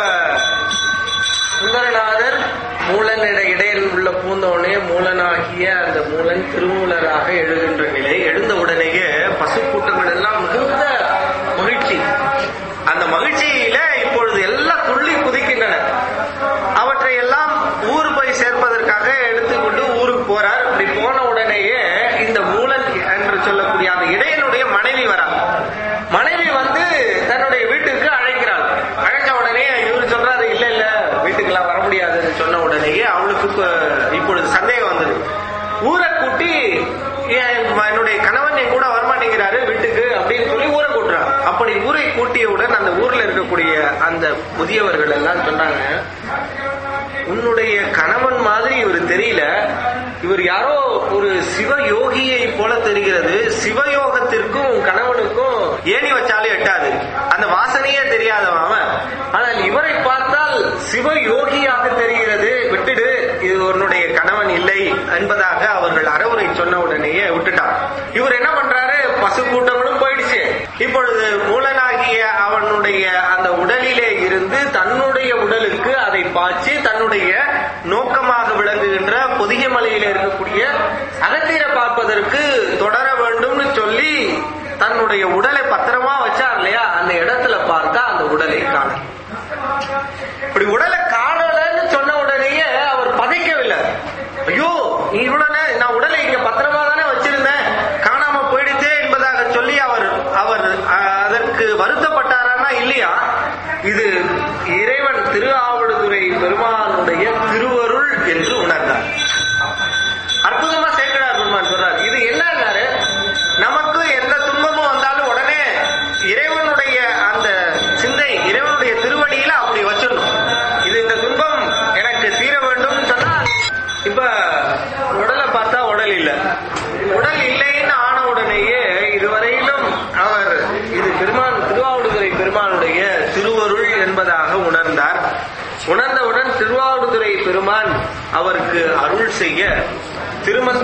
சுந்தரநாதர் மூலனிட இடையில் உள்ள பூந்தோனே மூலனாகிய அந்த மூலன் திருமூலராக எழுகின்ற நிலை எழுந்த உடனேயே பசுக்கூட்டங்கள் எல்லாம் மிகுந்த மகிழ்ச்சி அந்த மகிழ்ச்சியில இப்பொழுது எல்லாம் துள்ளி குதிக்கின்றன அவற்றை எல்லாம் ஊர் போய் சேர்ப்பதற்காக எடுத்துக்கொண்டு ஊருக்கு போறார் இப்படி போன உடனேயே இந்த மூலன் என்று சொல்லக்கூடிய அந்த இடையனுடைய மனைவி வரா மனைவி வந்து தன்னுடைய வீட்டுக்கு அழைக்கிறாள் அழைச்ச உடனே இவர் சொல்றாரு இல்ல இல்ல வீட்டுக்கெல்லாம் வர முடியாதுன்னு சொன்ன உடனேயே அவளுக்கு இப்ப- இப்பொழுது சந்தேகம் வந்தது ஊரை கூட்டி என் என்னுடைய கணவன் என் கூட வரமாட்டேங்கிறாரு வீட்டுக்கு அப்படின்னு சொல்லி ஊரை கூட்டுறான் அப்படி ஊரை கூட்டியவுடன் அந்த ஊர்ல இருக்கக்கூடிய அந்த முதியவர்கள் எல்லாம் சொன்னாங்க உன்னுடைய கணவன் மாதிரி இவர் தெரியல இவர் யாரோ ஒரு சிவயோகியை போல தெரிகிறது சிவயோகத்திற்கும் உன் கணவனுக்கும் ஏணி வச்சாலே எட்டாது அந்த வாசனையே தெரியாதவன் அவன் ஆனால் இவரை பார்த்தால் சிவயோகியாக தெரிகிறது விட்டுடு இது உன்னுடைய கணவன் இல்லை என்பதாக அவர்கள் அறவுரை சொன்ன உடனேயே விட்டுட்டான் இவர் என்ன பண்றாரு பசு கூட்டங்களும் போயிடுச்சு இப்பொழுது மூலனாகிய அவனுடைய அந்த உடலிலே இருந்து தன்னுடைய உடலுக்கு அதை பாய்ச்சி தன்னுடைய நோக்கமாக விளங்குகின்ற பொதிகை மலையில இருக்கக்கூடிய அகத்தீரை பார்ப்பதற்கு தொடர வேண்டும்னு சொல்லி தன்னுடைய உடலை பத்திரமா வச்சார் இல்லையா அந்த இடத்துல பார்த்தா அந்த உடலை காணும் இப்படி உடலை காணலன்னு சொன்ன உடனேயே அவர் பதைக்கவில்லை ஐயோ நீ இவ்வளவு நேரம் நான் உடலை இங்க பத்திரமா தானே வச்சிருந்தேன் காணாம போயிடுது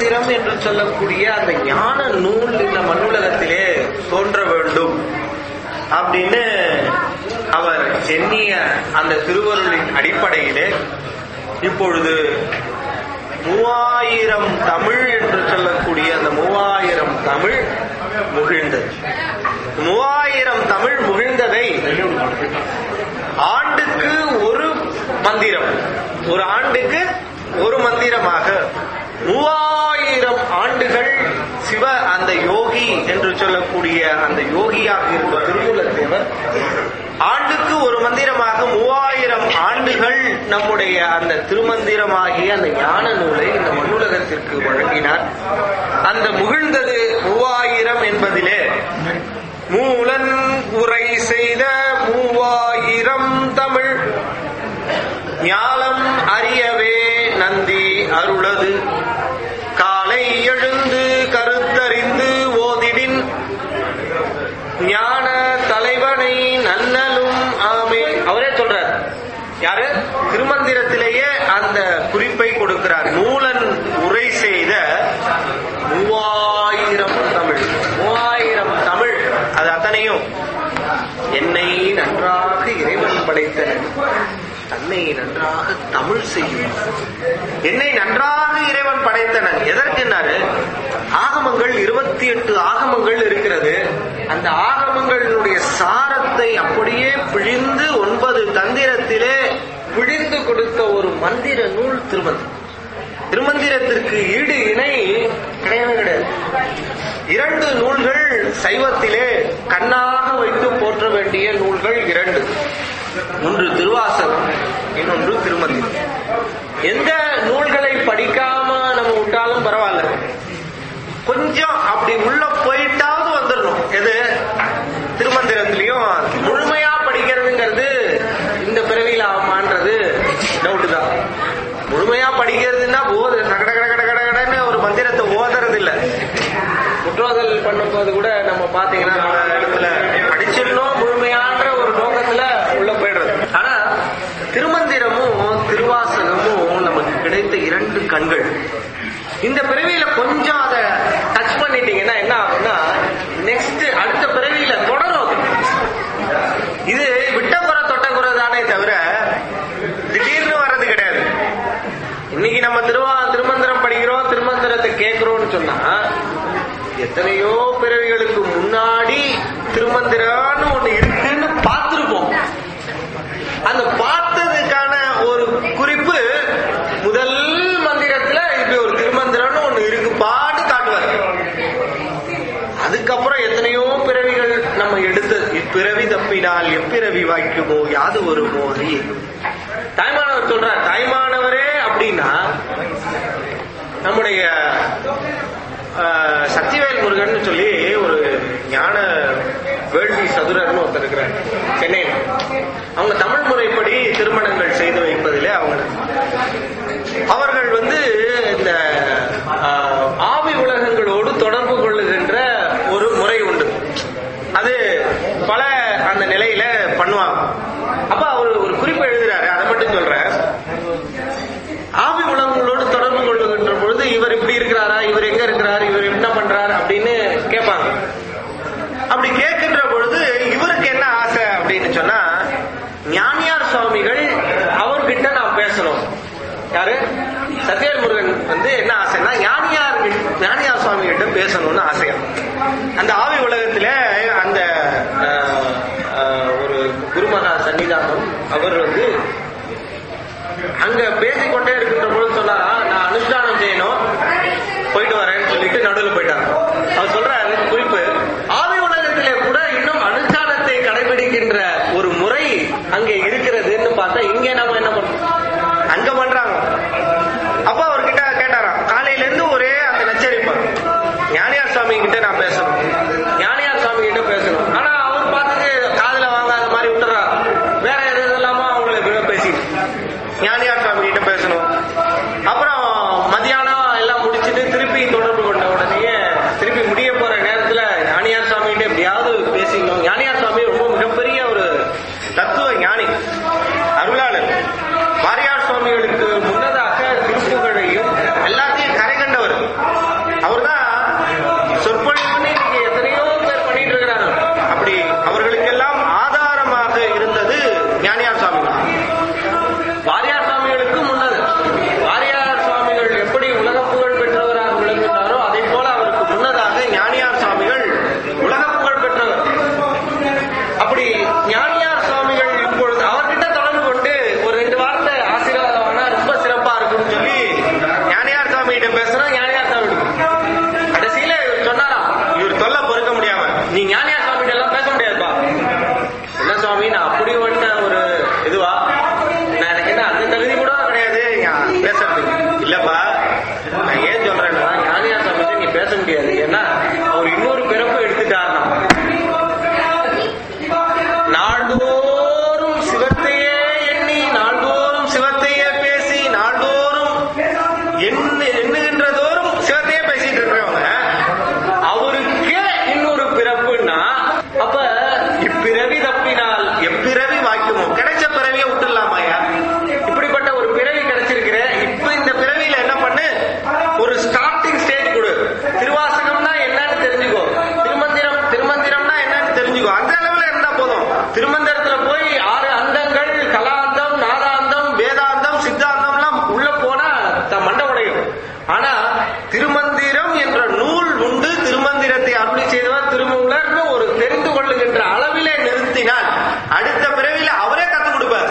திருமந்திரம் என்று சொல்லக்கூடிய அந்த ஞான நூல் இந்த மண்ணுலகத்திலே தோன்ற வேண்டும் அப்படின்னு அவர் எண்ணிய அந்த திருவருளின் அடிப்படையிலே இப்பொழுது மூவாயிரம் தமிழ் என்று சொல்லக்கூடிய அந்த மூவாயிரம் தமிழ் முகிழ்ந்தது மூவாயிரம் தமிழ் முகிழ்ந்ததை ஆண்டுக்கு ஒரு மந்திரம் ஒரு ஆண்டுக்கு ஒரு மந்திரமாக மூவாயிரம் ஆண்டுகள் சிவ அந்த யோகி என்று சொல்லக்கூடிய அந்த யோகியாக இருந்த திருமூலத்தேவர் ஆண்டுக்கு ஒரு மந்திரமாக மூவாயிரம் ஆண்டுகள் நம்முடைய அந்த திருமந்திரமாகிய அந்த ஞான நூலை இந்த மண்ணுலகத்திற்கு வழங்கினார் அந்த முகிழ்ந்தது மூவாயிரம் என்பதிலே மூலன் உரை செய்த மூவாயிரம் தமிழ் ஞாலம் அறியவே நந்தி அருளது காலை எழுந்து கருத்தறிந்து ஓதிடின் ஞான தலைவனை நன்னலும் ஆமே அவரே சொல்றார் யாரு திருமந்திரத்திலேயே அந்த குறிப்பை கொடுக்கிறார் மூலன் உரை செய்த மூவாயிரம் தமிழ் மூவாயிரம் தமிழ் அது அத்தனையும் என்னை நன்றாக இறைவன் படைத்தனர் தன்னை நன்றாக தமிழ் செய்யும் என்னை நன்றாக இறைவன் படைத்தனன் எதற்குன்னாரு ஆகமங்கள் இருபத்தி எட்டு ஆகமங்கள் இருக்கிறது அந்த ஆகமங்களினுடைய சாரத்தை அப்படியே பிழிந்து ஒன்பது தந்திரத்திலே பிழிந்து கொடுத்த ஒரு மந்திர நூல் திருமந்திரம் திருமந்திரத்திற்கு ஈடு இணை கிடையவே கிடையாது இரண்டு நூல்கள் சைவத்திலே கண்ணாக வைத்து போற்ற வேண்டிய நூல்கள் இரண்டு ஒன்று திருவாசகம் இன்னொன்று திருமந்திரம் எந்த நூல்களை படிக்காம நம்ம விட்டாலும் பரவாயில்ல கொஞ்சம் அப்படி உள்ள போயிட்டாவது வந்துடணும் எது திருமந்திரத்திலையும் முழுமையா படிக்கிறதுங்கிறது இந்த பிறவியில் ஆமான்றது டவுட் தான் முழுமையா படிக்கிறதுன்னா போது கட கட கட கட கடன்னு ஒரு மந்திரத்தை ஓதுறது இல்ல குற்றோதல் பண்ணும்போது கூட நம்ம பாத்தீங்கன்னா பல இடத்துல படிச்சிடணும் முழுமையான்ற ஒரு நோக்கத்துல உள்ள போயிடுறது ஆனா திருமந்திரமும் திருவாசகமும் நமக்கு கிடைத்த இரண்டு கண்கள் இந்த பிறவியில கொஞ்சம் அதை டச் பண்ணிட்டீங்கன்னா என்ன ஆகும்னா நெக்ஸ்ட் அடுத்த பிறவியில தொடரும் அது. இது விட்ட குறை தொட்ட குறை தானே தவிர திடீர்னு வர்றது கிடையாது இன்னைக்கு நம்ம திருவா திருமந்திரம் படிக்கிறோம் திருமந்திரத்தை கேட்கிறோம்னு சொன்னா எத்தனையோ பிறவிகளுக்கு முன்னாடி திருமந்திரம்னு ஒண்ணு இருக்குன்னு பார்த்திருப்போம் அந்த பார்த்ததுக்கான ஒரு குறிப்பு முதல் மந்திரத்துல இப்படி ஒரு திருமந்திரம்னு ஒண்ணு இருக்கு பாட்டு காட்டுவார் அதுக்கப்புறம் எத்தனையோ பிறவிகள் நம்ம எடுத்து இப்பிறவி தப்பினால் எப்பிறவி வாய்க்குமோ யாது வருமோ அறிய தாய்மானவர் சொல்றார் தாய்மானவரே அப்படின்னா நம்முடைய ஆஹ், சக்திவேல் முருகன் சொல்லி ஒரு ஞான வேள்வி சதுரர்னு ஒருத்தர் இருக்கிறார் சென்னையில் அவங்க தமிழ் முறைப்படி திருமணங்கள் செய்து வைப்பதிலே அவங்க அவர்கள் வந்து இந்த ஆஹ், ஆவி உலகங்களோடு தொடர்பு கொள்ளுகின்ற ஒரு முறை உண்டு அது பல அந்த நிலையில பண்ணுவாங்க அப்ப அவர் ஒரு குறிப்பு எழுதுறாரு அதை மட்டும் சொல்றேன் ஆவி உலகங்களோடு தொடர்பு கொள்ளுகின்ற பொழுது இவர் இப்படி இருக்கிறாரா இவர் எங்க இருக்கிறார் இவர் என்ன பண்றார் அப்படின்னு கேட்பாங்க அப்படி கேட்கின்ற பொழுது இவருக்கு என்ன ஆசை அப்படின்னு சொன்னா ஞானியார் சுவாமிகள் அவர்கிட்ட நான் பேசணும் யாரு சத்யர் முருகன் சொன்னா அவர் இன்னொரு பிறப்பு எடுத்துட்டாருன்னா நாள்தோறும் சிவத்தையே எண்ணி நாள்தோறும் சிவத்தையே பேசி நாள்தோறும் எண்ணு எண்ணுகின்றதோறும் சிவத்தையே பேசிட்டு இருக்கிறவங்க அவருக்கே இன்னொரு பிறப்புன்னா அப்ப இப்பிறவி தப்பினால் எப்பிறவி வாய்க்குமோ கிடைச்ச பிறவியை விட்டுடலாமாயா இப்படிப்பட்ட ஒரு பிறவி கிடைச்சிருக்கிற இப்ப இந்த பிறவியில என்ன பண்ணு ஒரு ஸ்டார்டிங் ஸ்டேஜ் கொடு திருவாசகம்னா என்னன்னு தெரிஞ்சுக்கோ திருமந்திரம் திருமந்திரம்னா என்னன்னு தெரிஞ்சுக்கோ அந்த அளவுல இருந்தா போதும் திருமந்திரத்துல போய் ஆறு அந்தங்கள் கலாந்தம் நாதாந்தம் வேதாந்தம் சித்தாந்தம்லாம் உள்ள போனா த- மண்டை உடையும் ஆனா திருமந்திரம் என்ற நூல் உண்டு திருமந்திரத்தை அருளி செய்தவர் திருமூலர்னு ஒரு தெரிந்து கொள்ளுகின்ற அளவிலே நிறுத்தினால் அடுத்த பிறவில அவரே கத்துக் கொடுப்பார்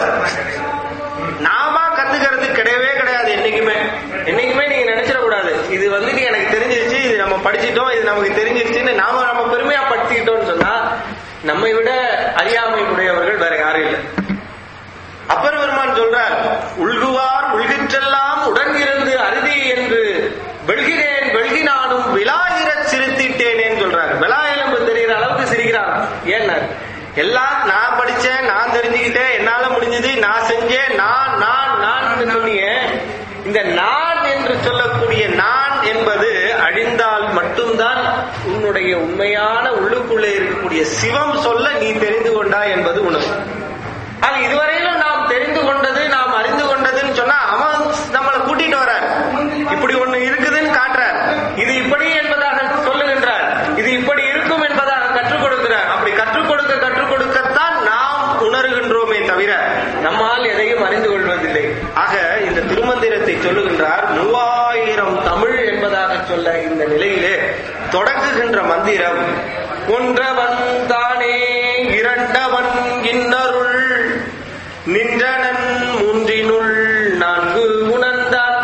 நாம கத்துக்கிறது கிடையவே கிடையாது என்னைக்குமே என்னைக்குமே நீங்க நினைச்சிடக்கூடாது இது வந்துட்டு எனக்கு தெரிஞ்சிருச்சு இது நம்ம படிச்சிட்டோம் இது நமக்கு தெரிஞ்சிருச்சுன்னு நாம நம்ம பெருமையா படிச்சுக்கிட்டோம்னு சொன்னா நம்மை விட அறியாமை உடையவர்கள் வேற யாரும் இல்லை அப்பர் பெருமான் சொல்றார் உள்குவார் உள்கிற்றெல்லாம் உடன் இருந்து அருதி என்று வெல்கிறேன் வெல்கினானும் விலாயிரச் சிரித்திட்டேனேன்னு சொல்றார் விலா எலும்பு தெரிகிற அளவுக்கு சிரிக்கிறார் ஏன்னா எல்லாம் நான் படிச்சேன் நான் தெரிஞ்சுக்கிட்டேன் என்னால முடிஞ்சது நான் செஞ்சேன் நான் நான் நான் சொன்னீங்க இந்த நான் என்று சொல்லக்கூடிய நான் என்பது அழிந்தால் மட்டும்தான் உன்னுடைய உண்மையான உள்ளுக்குள்ளே இருக்கக்கூடிய சிவம் சொல்ல நீ தெரிந்து கொண்டாய் என்பது உணவு ஆக இதுவரையிலும் நாம் தெரிந்து கொண்டது நாம் அறிந்து கொண்டதுன்னு சொன்னா அவன் நம்மளை கூட்டிட்டு வரார் இப்படி ஒண்ணு இருக்குதுன்னு காட்டுறார் இது இப்படி என்பதாக சொல்லுகின்றார் இது இப்படி இருக்கும் என்பதாக கற்றுக் கொடுக்கிறார் அப்படி கற்றுக் கொடுக்க கற்றுக் கொடுக்கத்தான் நாம் உணர்கின்றோமே தவிர நம்மால் எதையும் அறிந்து கொள்வதில்லை ஆக இந்த திருமந்திரத்தை சொல்லுகின்றார் மூவாயிரம் தமிழ் என்பதாக சொல்ல இந்த நிலையிலே தொடங்குகின்ற மந்திரம் ஒன்றவன் தானே இரண்டவன் இன்னருள் நின்றனன் மூன்றினுள் நான்கு உணர்ந்தான்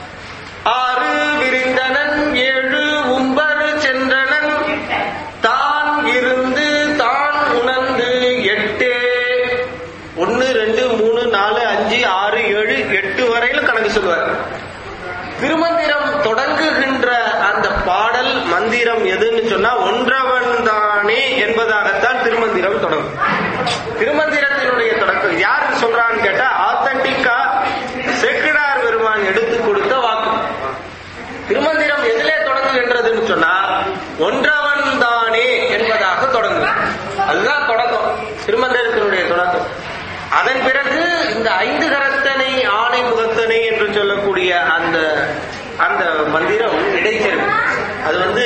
ஆறு விரிந்தனன் ஏழு உம்பர் சென்றனன் தான் இருந்து தான் உணர்ந்து எட்டே ஒன்னு ரெண்டு மூணு நாலு அஞ்சு ஆறு ஏழு எட்டு வரையிலும் கணக்கு சொல்லுவார் திருமந்திரம் தொடங்குகின்ற அந்த பாடல் மந்திரம் எதுன்னு சொன்னா ஒன்றவன் தானே என்பதாகத்தான் திருமந்திரம் தொடங்கும் திருமந்திரத்தினுடைய தொடக்கம் யார் சொல்றான்னு கேட்டா ஆத்தன்டிக்கா செக்கிடார் பெருமான் எடுத்து கொடுத்த வாக்கு திருமந்திரம் எதிலே தொடங்குகின்றதுன்னு சொன்னா ஒன்றவன் தானே என்பதாக தொடங்கும் அதுதான் தொடக்கம் திருமந்திரத்தினுடைய தொடக்கம் அதன் பிறகு இந்த ஐந்து கரத்தனை ஆணை முகத்தனை என்று சொல்லக்கூடிய அந்த அந்த மந்திரம் இடைச்செருவு அது வந்து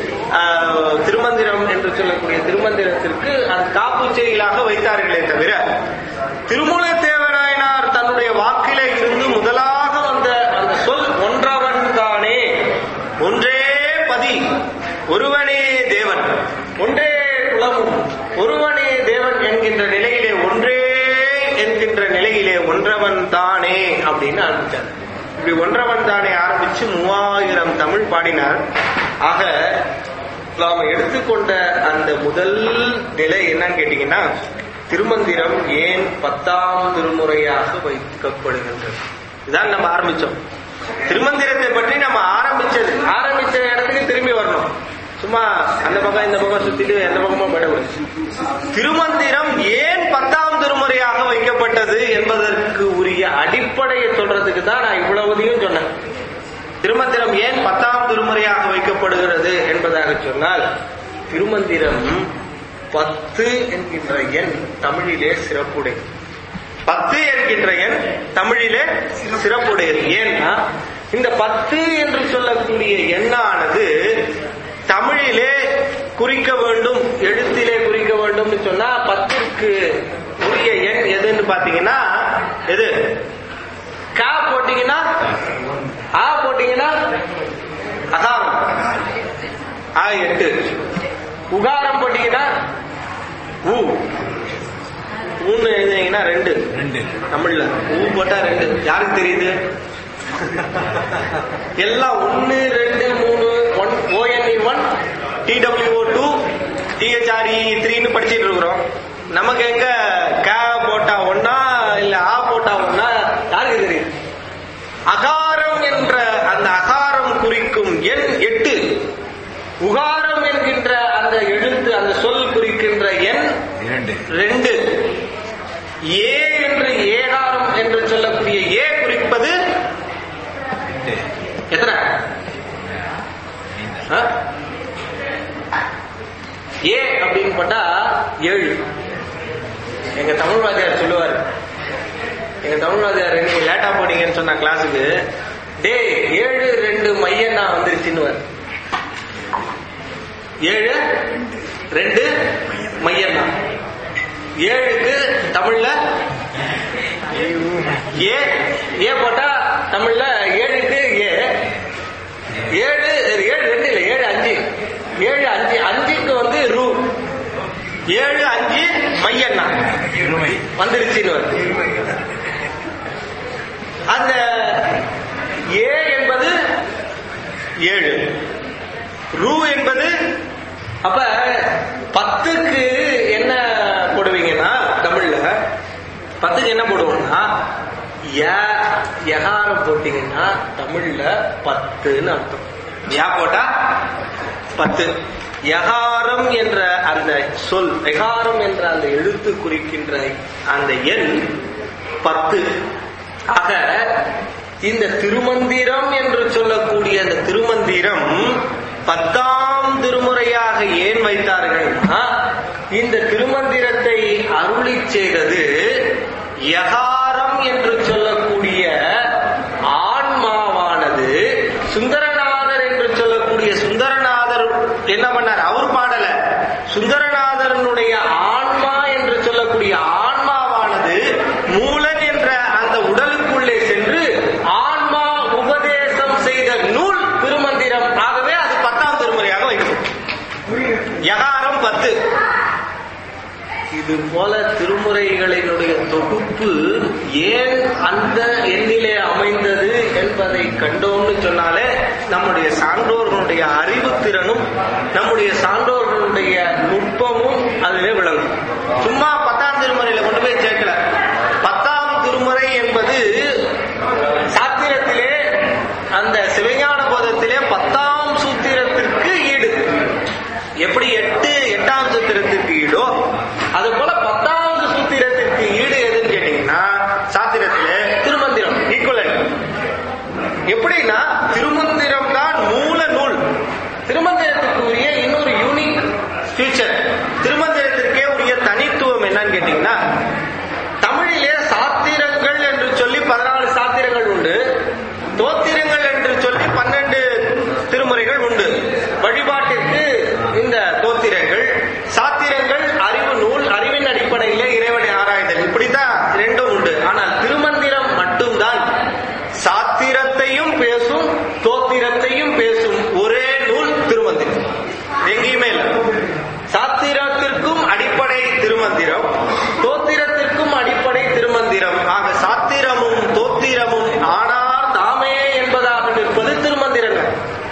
ஆஹ், திருமந்திரம் என்று சொல்லக்கூடிய திருமந்திரத்திற்கு அது காப்புச்செய்களாக வைத்தார்களே தவிர திருமூல தேவநாயனார் தன்னுடைய வாக்கிலே இருந்து முதலாக வந்த அந்த சொல் ஒன்றவன் தானே ஒன்றே பதி ஒருவனே தேவன் ஒன்றே குலமும் ஒருவனே தேவன் என்கின்ற நிலையிலே ஒன்றே என்கின்ற நிலையிலே ஒன்றவன் தானே அப்படின்னு ஆரம்பிச்சார் இப்படி ஒன்றவன் தானே ஆரம்பிச்சு மூவாயிரம் தமிழ் பாடினார் ஆக நாம எடுத்துக்கொண்ட அந்த முதல் நிலை என்னன்னு கேட்டீங்கன்னா திருமந்திரம் ஏன் பத்தாம் திருமுறையாக வைக்கப்படுகின்றது இதான் நம்ம ஆரம்பிச்சோம் திருமந்திரத்தை பற்றி நம்ம ஆரம்பிச்சது ஆரம்பிச்ச இடத்துக்கு திரும்பி வரணும் சும்மா அந்த பக்கம் இந்த பக்கம் சுத்திட்டு எந்த பக்கமா போயிடக்கூடாது திருமந்திரம் ஏன் பத்தாம் திருமுறையாக வைக்கப்பட்டது என்பதற்கு உரிய அடிப்படையை சொல்றதுக்கு தான் நான் இவ்வளவுதையும் சொன்னேன் திருமந்திரம் ஏன் பத்தாம் திருமுறையாக வைக்கப்படுகிறது என்பதாக சொன்னால் திருமந்திரம் பத்து என்கின்ற எண் தமிழிலே சிறப்புடையது பத்து என்கின்ற எண் தமிழிலே சிறப்புடையது ஏன்னா இந்த பத்து என்று சொல்லக்கூடிய எண்ணானது தமிழிலே குறிக்க வேண்டும் எழுத்திலே குறிக்க வேண்டும்னு சொன்னா பத்திற்கு உரிய எண் எதுன்னு பாத்தீங்கன்னா எது கா போட்டீங்கன்னா ஆ போட்டீங்கன்னா அகாரம் ஆ எட்டு உகாரம் போட்டீங்கன்னா ஊ ஊன்னு எழுதுனீங்கன்னா ரெண்டு ரெண்டு தமிழ்ல ஊ போட்டா ரெண்டு யாருக்கு தெரியுது எல்லாம் ஒன்னு ரெண்டு மூணு one O N E one T W O two T H R E த்ரீன்னு படிச்சிட்டு இருக்கிறோம் நமக்கு எங்க க போட்டா ஒன்னா இல்ல ஆ போட்டா ஒன்னா யாருக்கு தெரியுது அகாரம் என்ற அந்த அகாரம் குறிக்கும் எண் எட்டு உகாரம் என்கின்ற அந்த எழுத்து அந்த சொல் குறிக்கின்ற எண் இரண்டு ரெண்டு ஏ என்று ஏகாரம் என்று சொல்லக்கூடிய ஏ குறிப்பது எட்டு எத்தனை ஐந்து ஆ? ஏ அப்படின்னு போட்டா ஏழு எங்க தமிழ் வாத்தியார் சொல்லுவார் எங்க தமிழ் வாத்தியார் நீங்க லேட்டா போனீங்கன்னு சொன்ன கிளாஸுக்கு டேய் ஏழு ரெண்டு மையன்னா வந்துருச்சுன்னு ஏழு ரெண்டு மையன்னா ஏழுக்கு தமிழ்ல ஏ ஏ போட்டா தமிழ்ல ஏழுக்கு ஏ ஏழு ஏழு ரெண்டு இல்ல ஏழு அஞ்சு ஏழு அஞ்சு அஞ்சுக்கு வந்து ரூ ஏழு அஞ்சு மையண்ணா இருமை வந்துருச்சுன்னு வருது அந்த ஏ என்பது ஏழு ரூ என்பது அப்ப பத்துக்கு என்ன போடுவீங்கன்னா தமிழ்ல பத்துக்கு என்ன போடுவோம்னா ய யகாரம் போட்டீங்கன்னா தமிழ்ல பத்துன்னு அர்த்தம் யா போட்டா பத்து யகாரம் என்ற அந்த சொல் யகாரம் என்ற அந்த எழுத்து குறிக்கின்ற அந்த எண் பத்து ஆக இந்த திருமந்திரம் என்று சொல்லக்கூடிய அந்த திருமந்திரம் பத்தாம் திருமுறையாக ஏன் வைத்தார்கள்னா இந்த திருமந்திரத்தை அருளி செய்தது யகாரம் என்று சொல்லக்கூடிய ஆன்மாவானது சுந்தரநாதர் என்று சொல்லக்கூடிய சுந்தரநாதர் என்ன பண்ணார் அவர் பாடல சுந்தரநாதரனுடைய ஆன்மா என்று சொல்லக்கூடிய ஆன்மாவானது மூலன் என்ற அந்த உடலுக்குள்ளே சென்று ஆன்மா உபதேசம் செய்த நூல் திருமந்திரம் ஆகவே அது பத்தாம் திருமுறையாக வைக்கும் யகாரம் பத்து இது போல திருமுறைகளினுடைய தொகுப்பு ஏன் அந்த எண்ணிலே அமைந்தது என்பதை கண்டோம்னு சொன்னாலே நம்முடைய சான்றோர்களுடைய அறிவுத்திறனும் நம்முடைய சான்றோர்களுடைய நுட்பமும் அதிலே விளங்கும் சும்மா பத்தாம் திருமுறையில கொண்டு போய் சேர்க்கல பத்தாம் திருமுறை என்பது சாத்திரத்திலே அந்த சிவஞான போதத்திலே பத்தாம் சூத்திரத்திற்கு ஈடு எப்படி எட்டு எட்டாம் சூத்திரத்திற்கு ஈடோ அது போல பத்தாவது சூத்திரத்திற்கு ஈடு எதுன்னு கேட்டீங்கன்னா சாத்திரத்திலே திருமந்திரம் ஈக்குவலன் எப்படின்னா திருமந்திரம் தான் மூல நூல் திருமந்திரத்துக்கு உரிய இன்னொரு யூனிக் ஃபியூச்சர் திருமந்திரத்திற்கே உரிய தனித்துவம் என்னன்னு கேட்டீங்கன்னா தமிழிலே சாத்திரங்கள் என்று சொல்லி பதினாலு சாத்திரங்கள் உண்டு தோத்திரங்கள் என்று சொல்லி பன்னெண்டு திருமுறைகள் உண்டு வழிபாட்டிற்கு இந்த தோத்திரங்கள் சாத்திரங்கள் அறிவு நூல் அறிவின் அடிப்படையிலே இறைவனை ஆராய்தல் இப்படித்தான் ரெண்டும் உண்டு ஆனால் திருமந்திரம் மட்டும்தான் சாத்திரத்தையும் பேசும் தோத்திரத்தையும் பேசும் ஒரே நூல் திருமந்திரம் எங்கேயுமே இல்லை சாத்திரத்திற்கும் அடிப்படை திருமந்திரம் தோத்திரத்திற்கும் அடிப்படை திருமந்திரம் ஆக சாத்திரமும் தோத்திரமும் ஆனார் தாமே என்பதாக நிற்பது திருமந்திரங்கள்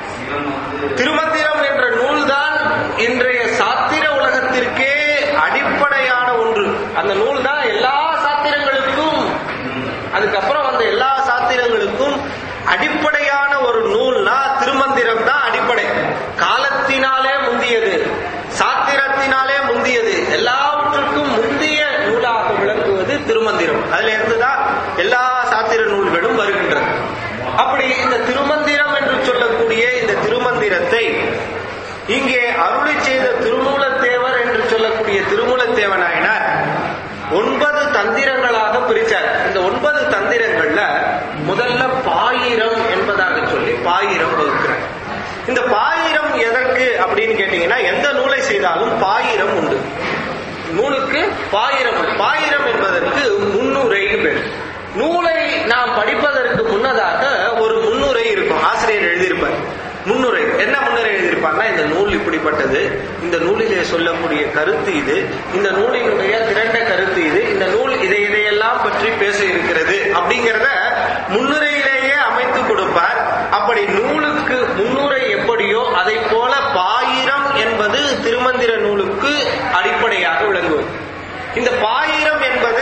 திருமந்திரம் என்ற நூல்தான் இன்றைய சாத்திர உலகத்திற்கே அடிப்படையான ஒன்று அந்த நூல் தான் எல்லா சாத்திரங்களுக்கும் அதுக்கப்புறம் வந்த எல்லா சாத்திரங்களுக்கும் அடிப்படையான ஒரு நூல்னா திருமந்திரம் தான் அடிப்படை காலத்தினாலே முந்தியது சாத்திரத்தினாலே முந்தியது எல்லாவற்றுக்கும் முந்திய நூலாக விளங்குவது திருமந்திரம் அதுல இருந்துதான் எல்லா சாத்திர நூல்களும் வருகின்றன அப்படி இந்த திருமந்திரம் என்று சொல்லக்கூடிய இந்த திருமந்திரத்தை இங்கே அருளி செய்த திருமூலத்தேவர் என்று சொல்லக்கூடிய திருமூலத்தேவனாயினார் ஒன்பது தந்திரங்களாக பிரிச்சார் இந்த ஒன்பது தந்திரங்கள்ல முதல்ல பாயிரம் என்பதாக சொல்லி பாயிரம் வகுக்கிறார் இந்த பாயிரம் எதற்கு அப்படின்னு கேட்டீங்கன்னா எந்த நூலை செய்தாலும் பாயிரம் உண்டு நூலுக்கு பாயிரம் உண்டு. பாயிரம் என்பதற்கு முன்னுரைன்னு பேர் நூலை நாம் படிப்பதற்கு முன்னதாக ஒரு முன்னுரை இருக்கும் ஆசிரியர் எழுதியிருப்பார் முன்னுரை என்ன முன்னுரை எழுதியிருப்பார்னா இந்த நூல் இப்படிப்பட்டது இந்த நூலிலே சொல்லக்கூடிய கருத்து இது இந்த நூலினுடைய திரண்ட கருத்து இது இந்த நூல் இதை இதையெல்லாம் பற்றி பேச இருக்கிறது அப்படிங்கிறத முன்னுரையிலேயே அமைத்து கொடுப்பார் அப்படி நூலுக்கு முன்னுரை எப்படியோ அதை போல பாயிரம் என்பது திருமந்திர நூலுக்கு அடிப்படையாக விளங்குவது இந்த பாயிரம் என்பது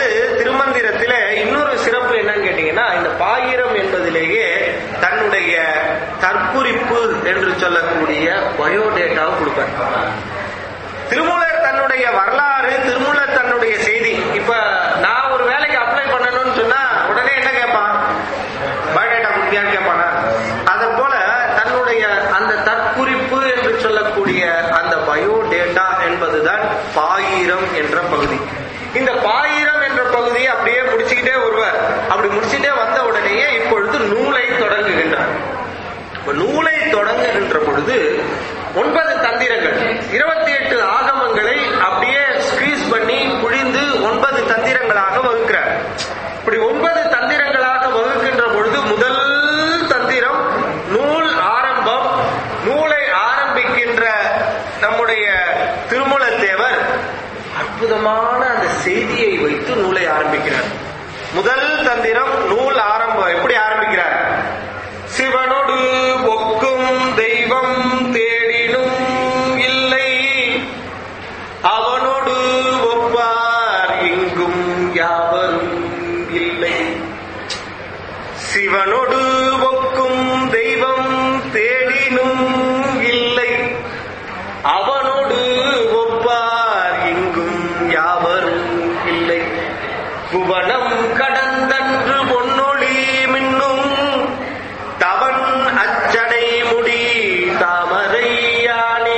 திருமந்திரத்திலே இன்னொரு சிறப்பு என்னன்னு கேட்டீங்கன்னா இந்த பாயிரம் என்பதிலேயே தன்னுடைய தற்குறிப்பு என்று சொல்லக்கூடிய பயோடேட்டாவை கொடுப்பார் திருமூலர் தன்னுடைய வரலாறு திருமூலர் தன்னுடைய செய்தி இப்ப நான் ஒரு வேலைக்கு அப்ளை பண்ணணும்னு சொன்னா உடனே என்ன கேட்பான் பயோடேட்டா கொடுத்தியான்னு கேட்பானா அதை போல தன்னுடைய அந்த தற்குறிப்பு என்று சொல்லக்கூடிய அந்த பயோடேட்டா என்பதுதான் பாயிரம் என்ற பகுதி இந்த பாயிரம் என்ற பகுதியை அப்படியே முடிச்சுக்கிட்டே வருவார் அப்படி முடிச்சுட்டே வந்த உடனேயே இப்பொழுது நூலை தொடங்குகின்றார் இப்ப நூலை தொடங்குகின்ற பொழுது ஒன்பது தந்திரங்கள் இருபத்தி எட்டு ஆகமங்களை அப்படியே ஸ்குவீஸ் பண்ணி குழிந்து ஒன்பது தந்திரங்களாக வகுக்கிறார் இப்படி ஒன்பது தந்திரங்களாக வகுக்கின்ற பொழுது முதல் தந்திரம் நூல் ஆரம்பம் நூலை ஆரம்பிக்கின்ற நம்முடைய திருமூலத்தேவர் அற்புதமான அந்த செய்தியை வைத்து நூலை ஆரம்பிக்கிறார் முதல் தந்திரம் நூல் ஆரம்பம் எப்படி ஆரம்பிக்கிறார் சிவனொடு ஒக்கும் தெய்வம் தேடினும் இல்லை அவனோடு ஒப்பார் இங்கும் யாவரும் இல்லை சிவனொடு ஒக்கும் தெய்வம் தேடினும் இல்லை அவனோடு ஒப்பார் இங்கும் யாவரும் இல்லை புவனம் கடந்தன்று பொன்னொழி மின்னும் தவன் அச்சடை முடி தாமரையானே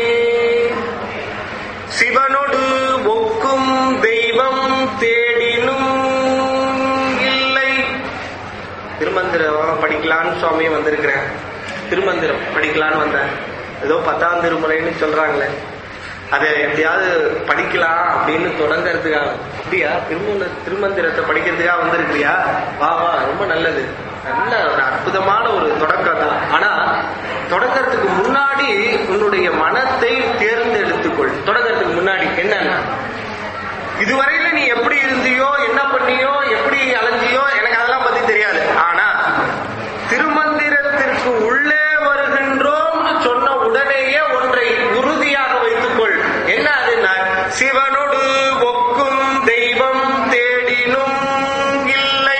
சிவனொடு ஒக்கும் தெய்வம் தேடினும் இல்லை திருமந்திரம் படிக்கலான்னு சுவாமி வந்திருக்கிறேன் திருமந்திரம் படிக்கலான்னு வந்தேன் ஏதோ பத்தாம் திருமுறைன்னு சொல்றாங்களே அதை எப்படியாவது படிக்கலாம் அப்படின்னு தொடங்கறதுக்காக அப்படியா திருமூல திருமந்திரத்தை படிக்கிறதுக்காக வந்திருக்கிறியா வா வா ரொம்ப நல்லது நல்ல ஒரு அற்புதமான ஒரு தொடக்கம் தான் ஆனா தொடங்கறதுக்கு முன்னாடி உன்னுடைய மனத்தை தேர்ந்தெடுத்துக்கொள் தொடங்கறதுக்கு முன்னாடி என்னன்னா இதுவரையில நீ எப்படி இருந்தியோ என்ன பண்ணியோ எப்படி அலைஞ்சியோ எனக்கு அதெல்லாம் பத்தி தெரியாது ஆனா திருமந்திரத்திற்கு உள்ளே வருகின்றோம் சொன்ன உடனேயே ஒன்றை உறுதியாக வைத்துக்கொள் என்ன அதுன்னா சிவனோடு ஒக்கும் தெய்வம் தேடினும் இல்லை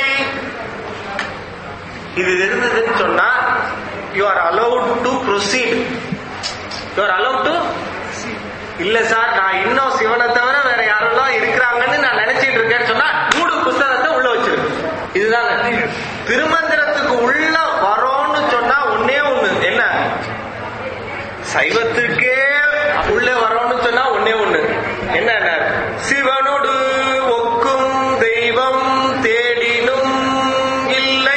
இது இருந்ததுன்னு சொன்னா you are allowed to proceed you are allowed to இல்ல சார் நான் இன்னும் சிவனை தவிர வேற யாரெல்லாம் இருக்கிறாங்கன்னு நான் நினைச்சிட்டு இருக்கேன்னு சொன்னா மூடு புஸ்தகத்தை உள்ள வச்சிரு இதுதாங்க திருமந்திரத்துக்கு உள்ள வரோம்னு சொன்னா ஒன்னே ஒண்ணு என்ன சைவத்துக்கே உள்ள வரோம்னு சொன்னா ஒன்னே ஒண்ணு என்ன சிவனோடு ஒக்கும் தெய்வம் தேடினும் இல்லை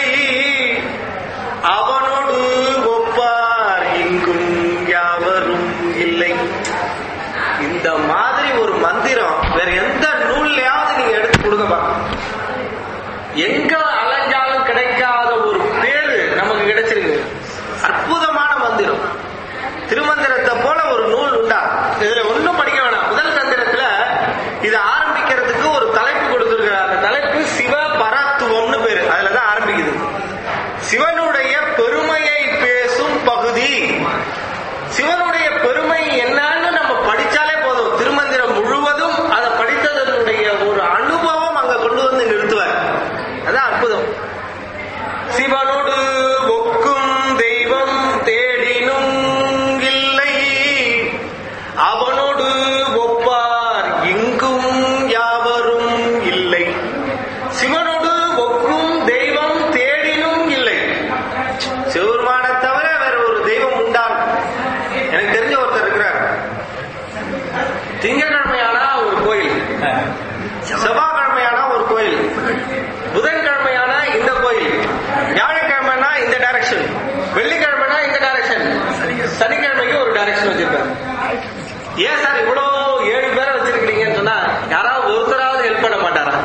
அவனோடு ஒப்பார் இங்கும் யாவரும் இல்லை இந்த மாதிரி ஒரு மந்திரம் வேற எந்த நூல்லையாவது நீங்க எடுத்து கொடுங்க பாக்கலாம் எங்க அலைஞ்சாலும் கிடைக்காத ஒரு பேரு நமக்கு கிடைச்சிருக்கு அற்புதமான மந்திரம் திருமந்திரத்தை போல ஒரு நூல் உண்டா இதுல ஒண்ணும் படிக்க வேணாம் முதல் தந்திரத்துல இது ஆரம்பிக்கிறதுக்கு ஒரு தலைப்பு கொடுத்திருக்கிறார் அந்த தலைப்பு சிவ பரத்துவம்னு பேரு அதுலதான் ஆரம்பிக்குது சிவனுடைய பெருமையை பேசும் பகுதி சிவனுடைய பெருமை என்னன்னு நம்ம படிச்சாலே போதும் திருமந்திரம் முழுவதும் அதை படித்ததனுடைய ஒரு அனுபவம் அங்க கொண்டு வந்து நிறுத்துவார் அதான் அற்புதம் சிவனோடு ஒக்கும் தெய்வம் தேடினும் இல்லை அவனோடு ஒப்பார் இங்கும் யாவரும் இல்லை சிவனோடு ஒக்கும் தெய்வம் தேடினும் இல்லை சிவபெருமானை தவிர வேற ஒரு தெய்வம் உண்டான் எனக்கு தெரிஞ்ச ஒருத்தர் இருக்கிறார் திங்கட்கிழமையானா ஒரு கோயில் செவ்வாய்க்கிழமையானா ஒரு கோயில் புதன்கிழமையானா இந்த கோயில் வியாழக்கிழமைனா இந்த டைரக்ஷன் வெள்ளிக்கிழமைனா இந்த டைரக்ஷன் சனிக்கிழமைக்கு ஒரு டைரக்ஷன் வச்சிருப்பாரு ஏன் சார் இவ்வளோ ஏழு பேரை வச்சிருக்கீங்கன்னு சொன்னா யாராவது ஒருத்தராவது ஹெல்ப் பண்ண மாட்டாரா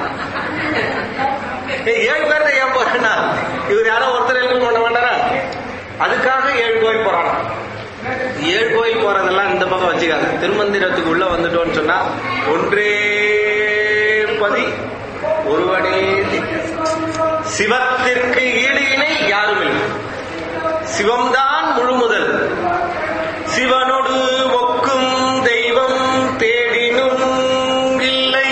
ஏய், ஏழு பேர்த்த ஏன் போறேன்னா இவர் யாரோ ஒருத்தர் ஹெல்ப் பண்ண மாட்டாரா அதுக்காக ஏழு கோயில் போறானா ஏழு கோயில் போறதெல்லாம் இந்த பக்கம் வச்சுக்காது திருமந்திரத்துக்கு உள்ள வந்துட்டோம்னு சொன்னா ஒன்றே பதி ஒருவனே திக்கு. சிவத்திற்கு ஈடு இணை யாரும் இல்லை சிவம்தான் முழுமுதல் சிவனோடு ஒக்கும் தெய்வம் தேடினும் இல்லை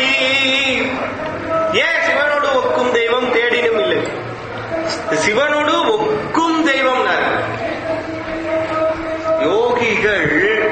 ஏன் சிவனோடு ஒக்கும் தெய்வம் தேடினும் இல்லை சிவனோடு ஒக்கும் தெய்வம் யோகிகள்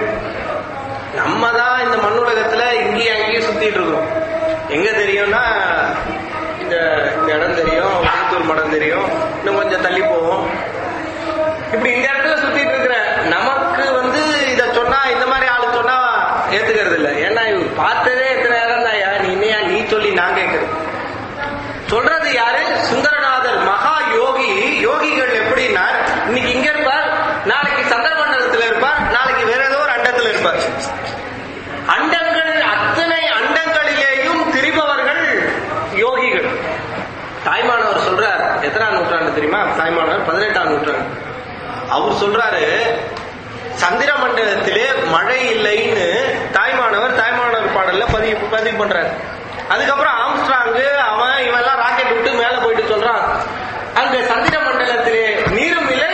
நம்ம தான் இந்த மண்ணுலகத்துல இங்கேயும் அங்கேயும் சுத்திட்டு இருக்கிறோம் எங்க தெரியும்னா இந்த இந்த இடம் தெரியும் திருத்தூர் மடம் தெரியும் இன்னும் கொஞ்சம் தள்ளி போவோம் இப்படி இந்த இடத்துல சுத்திட்டு இருக்கிற நமக்கு வந்து இத சொன்னா இந்த மாதிரி ஆளு சொன்னா ஏத்துக்கிறது இல்ல ஏன்னா இவர் பார்த்ததே எத்தனை நேரம் தான் நீ இன்னையா நீ சொல்லி நான் கேட்கறது சொல்றது யாரு சுந்தரநாதர் மகா யோகி யோகிகள் எப்படின்னா இன்னைக்கு இங்க இருப்பார் நாளைக்கு சந்திரமண்டலத்துல இருப்பார் நாளைக்கு வேற ஏதோ ஒரு அண்டத்துல இருப்பார் அண்டங்கள் அத்தனை அண்டங்களிலேயும் திரிபவர்கள் யோகிகள் தாய்மானவர் சொல்றார் எத்தனாம் நூற்றாண்டு தெரியுமா தாய்மானவர் பதினெட்டாம் நூற்றாண்டு அவர் சொல்றாரு சந்திர மண்டலத்திலே மழை இல்லைன்னு தாய்மானவர் தாய்மானவர் பாடல்ல பதிவு பதிவு பண்றாரு அதுக்கப்புறம் ஆம்ஸ்ட்ராங்கு அவன் இவெல்லாம் ராக்கெட் விட்டு மேல போயிட்டு சொல்றான் அங்க சந்திர மண்டலத்திலே நீரும் இல்லை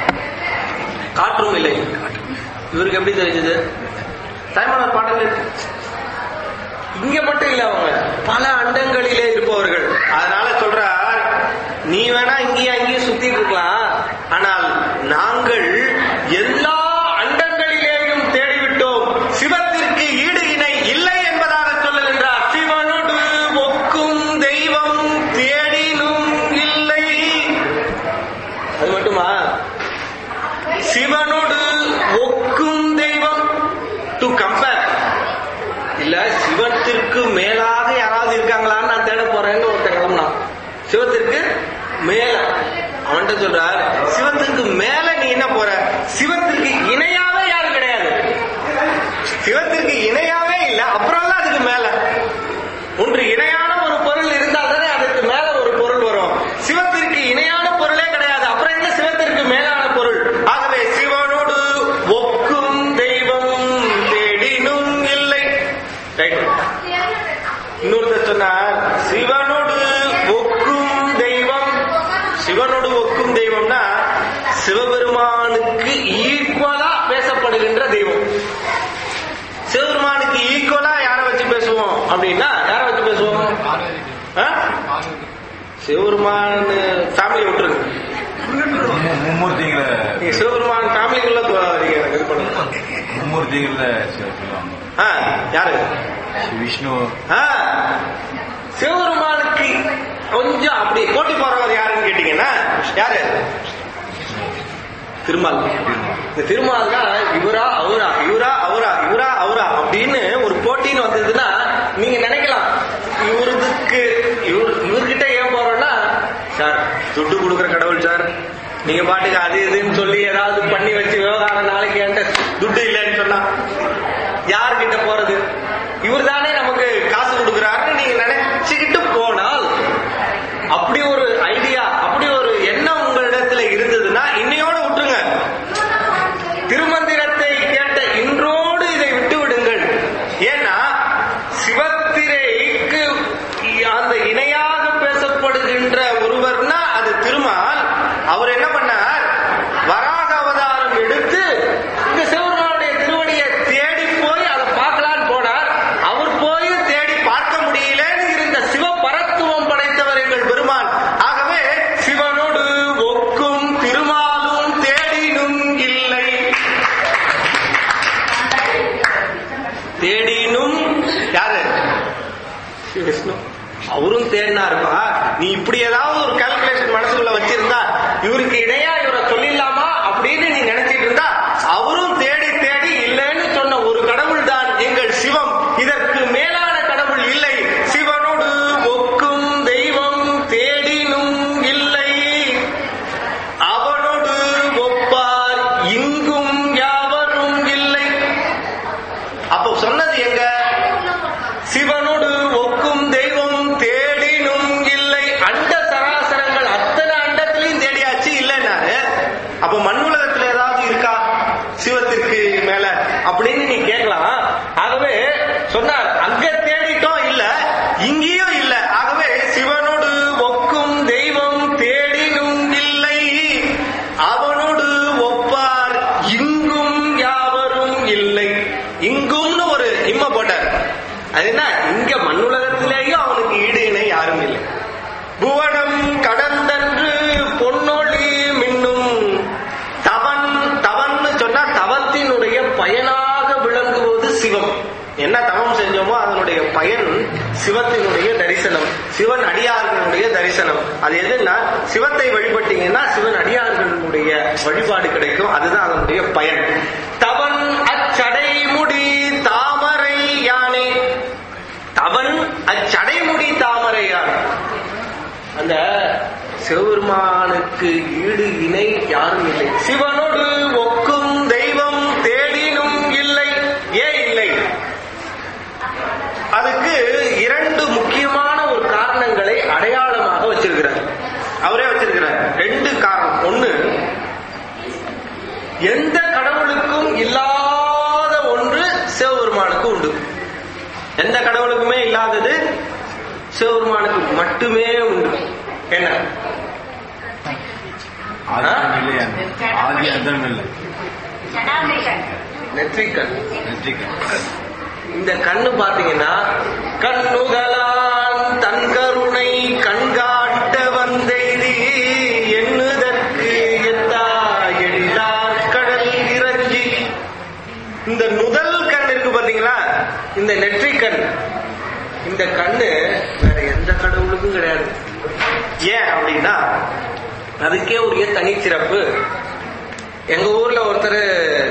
காற்றும் இல்லை இவருக்கு எப்படி தெரிஞ்சது தாய்மானவர் பாடல் இருக்கு. இங்க மட்டும் இல்ல அவங்க பல அண்டங்களிலே இருப்பவர்கள் அதனால சொல்றார் நீ வேணா இங்கேயும் அங்கேயும் சுத்திட்டு இருக்கலாம் ஆனால் நாங்கள் எல்லா அண்டங்களிலேயும் தேடிவிட்டோம் சிவத்திற்கு ஈடு இணை இல்லை என்பதாக சொல்லுகின்றார் சிவனோடு ஒக்கும் தெய்வம் தேடினும் இல்லை அது மட்டுமா சிவனோடு ஒக்கும் தெய்வம் டு கம்பேர் இல்ல சிவத்திற்கு மேலாக யாராவது இருக்காங்களான்னு நான் தேட போறேன்னு ஒருத்தன் கிளம்புனான் சிவத்திற்கு மேல அவன்கிட்ட சொல்றார் சிவத்திற்கு மேல நீ என்ன போற சிவத்திற்கு இணையாவே யாரும் கிடையாது சிவத்திற்கு இணையாவே இல்ல அப்புறம் தான் அதுக்கு மேல ஒன்று இணையான ஒரு பொருள் இருந்தால் தானே அதுக்கு மேல ஒரு பொருள் வரும் சிவத்திற்கு இணையான பொருளே கிடையாது அப்புறம் என்ன சிவத்திற்கு மேலான பொருள் ஆகவே சிவனோடு ஒக்கும் தெய்வம் தேடினும் இல்லை ரைட் இன்னொருத்தர் சொன்னார் சிவனோடு ஒக்கும் தெய்வம் சிவனோடு ஒக்கும் தெய்வம்னா சிவபெருமானுக்கு ஈக்குவலா பேசப்படுகின்ற தெய்வம் சிவபெருமானுக்கு ஈக்குவலா யாரை வச்சு பேசுவோம் அப்படின்னா யாரை வச்சு பேசுவோம் ஆ? சிவபெருமான் ஃபேமிலி விட்டுருங்க மு- மும்மூர்த்திகளை நீங்க சிவபெருமான் ஃபேமிலிக்குள்ள போகாதீங்க எனக்கு இது பண்ணுங்க மும்மூர்த்திகள்ல சில சொல்லுவாங்க ஆ, யாரு விஷ்ணு ஆ, சிவபெருமானுக்கு கொஞ்சம் அப்படி போட்டி போறவர் யாருன்னு கேட்டீங்கன்னா யாரு திருமால் இந்த திருமால் தான் இவரா அவரா இவரா அவரா இவரா அவரா அப்படின்னு ஒரு போட்டின்னு வந்ததுன்னா நீங்க நினைக்கலாம் இவருக்கு இவர் இவர்கிட்ட ஏன் போறோம்னா சார் துட்டு கொடுக்குற கடவுள் சார் நீங்க பாட்டுக்கு அது இதுன்னு சொல்லி ஏதாவது பண்ணி வச்சு விவகாரம் நாளைக்கு என்கிட்ட துட்டு இல்லைன்னு சொன்னா யார்கிட்ட போறது இவர் தானே நமக்கு காசு கொடுக்குறாருன்னு நீங்க நினைச்சுக்கிட்டு போனால் அப்படி ஒரு ஐடியா அப்படி ஒரு எண்ணம் உங்களிடத்துல இருந்ததுன்னா இன்னையோட விட்டுருங்க திருமந்திரத்தை கேட்ட இன்றோடு இதை விட்டு விடுங்கள் ஏன்னா சிவத்திரைக்கு அந்த இணையாக பேசப்படுகின்ற ஒருவர்னா அது திருமால் அவர் என்ன பண்ணார் வராக அவதாரம் எடுத்து இந்த சிவபெருமானுடைய திருவடியை தேடி போய் அதை பார்க்கலான்னு போனார் அவர் போய் தேடி பார்க்க முடியலன்னு இருந்த சிவபரத்துவம் படைத்தவர் எங்கள் பெருமான் ஆகவே சிவனோடு ஒக்கும் திருமாலும் தேடினும் இல்லை தேடினும் யாரு ஸ்ரீ விஷ்ணு அவரும் தேடினாருப்பா நீ இப்படி ஏதாவது ஒரு கால்குலேஷன் மனசுக்குள்ள வச்சிருந்தா இவருக்கு இணையா இவரை சொல்லிடலாமா அப்படின்னு நீ நினைச்சிட்டு இருந்தா அவரும் தேடி தேடி இல்லைன்னு சொன்ன ஒரு கடவுள் தான் எங்கள் சிவம் இதற்கு மேலான கடவுள் இல்லை சிவனோடு ஒக்கும் தெய்வம் தேடினும் இல்லை அவனோடு ஒப்பார் இங்கும் யாவரும் இல்லை அப்போ சொன்னது எங்க சிவனோடு ஒக்கும் தெய்வம் தேடினும் இல்லை அண்ட சராசரங்கள் அத்தனை அண்டத்திலையும் தேடியாச்சு இல்லைன்னாரு அப்ப மண்ணுலகத்துல ஏதாவது இருக்கா சிவத்திற்கு மேல அப்படின்னு நீ கேட்கலாம் ஆகவே சொன்னார் அங்க தேடிட்டோம் இல்ல இங்கேயும் இல்ல ஆகவே சிவனோடு ஒக்கும் தெய்வம் தேடினும் இல்லை அவனோடு ஒப்பார் இங்கும் யாவரும் இல்லை இங்கும்னு ஒரு இம்ம போட்டார் அது என்ன இங்க மண்ணுலகத்திலேயும் அவனுக்கு ஈடு இணை யாரும் இல்லை புவனம் கடந்தன்று பொன்னொழி மின்னும் தவன் தவன்னு சொன்னா தவத்தினுடைய சிவத்தினுடைய தரிசனம் சிவன் அடியார்களுடைய தரிசனம் அது எதுன்னா சிவத்தை வழிபட்டீங்கன்னா சிவன் அடியார்களுடைய வழிபாடு கிடைக்கும் அதுதான் அதனுடைய பயன் தவன் அச்சடைமுடி தாமரை யானே தவன் அச்சடைமுடி தாமரை யானே அந்த சிவபெருமானுக்கு ஈடு இணை யாரும் இல்லை சிவனோடு ஒக்கும் தெய்வம் தேடினும் இல்லை ஏன் இல்லை அதுக்கு இரண்டு முக்கியமான ஒரு காரணங்களை அடையாளமாக வச்சிருக்கிறார் அவரே வச்சிருக்கிறார் ரெண்டு காரணம் ஒண்ணு எந்த கடவுளுக்கும் இல்லாத ஒன்று சிவபெருமானுக்கு உண்டு எந்த கடவுளுக்குமே இல்லாதது சிவபெருமானுக்கு மட்டுமே உண்டு என்ன ஆதி இல்லை ஆதி அந்தம் இல்லை நெற்றிக்கண் நெற்றிக்கண் இந்த கண்ணு பாத்தீங்கன்னா கண்ணுதலான் தன் கருணை கண்காட்ட வந்தெய்தி எண்ணுதற்கு எத்தா எழிலார் கடல் இறங்கி இந்த நுதல் கண் இருக்கு பாத்தீங்களா இந்த நெற்றிக்கண் இந்த கண்ணு வேற எந்த கடவுளுக்கும் கிடையாது ஏன் அப்படின்னா அதுக்கே உரிய தனிச்சிறப்பு எங்க ஊர்ல ஒருத்தர்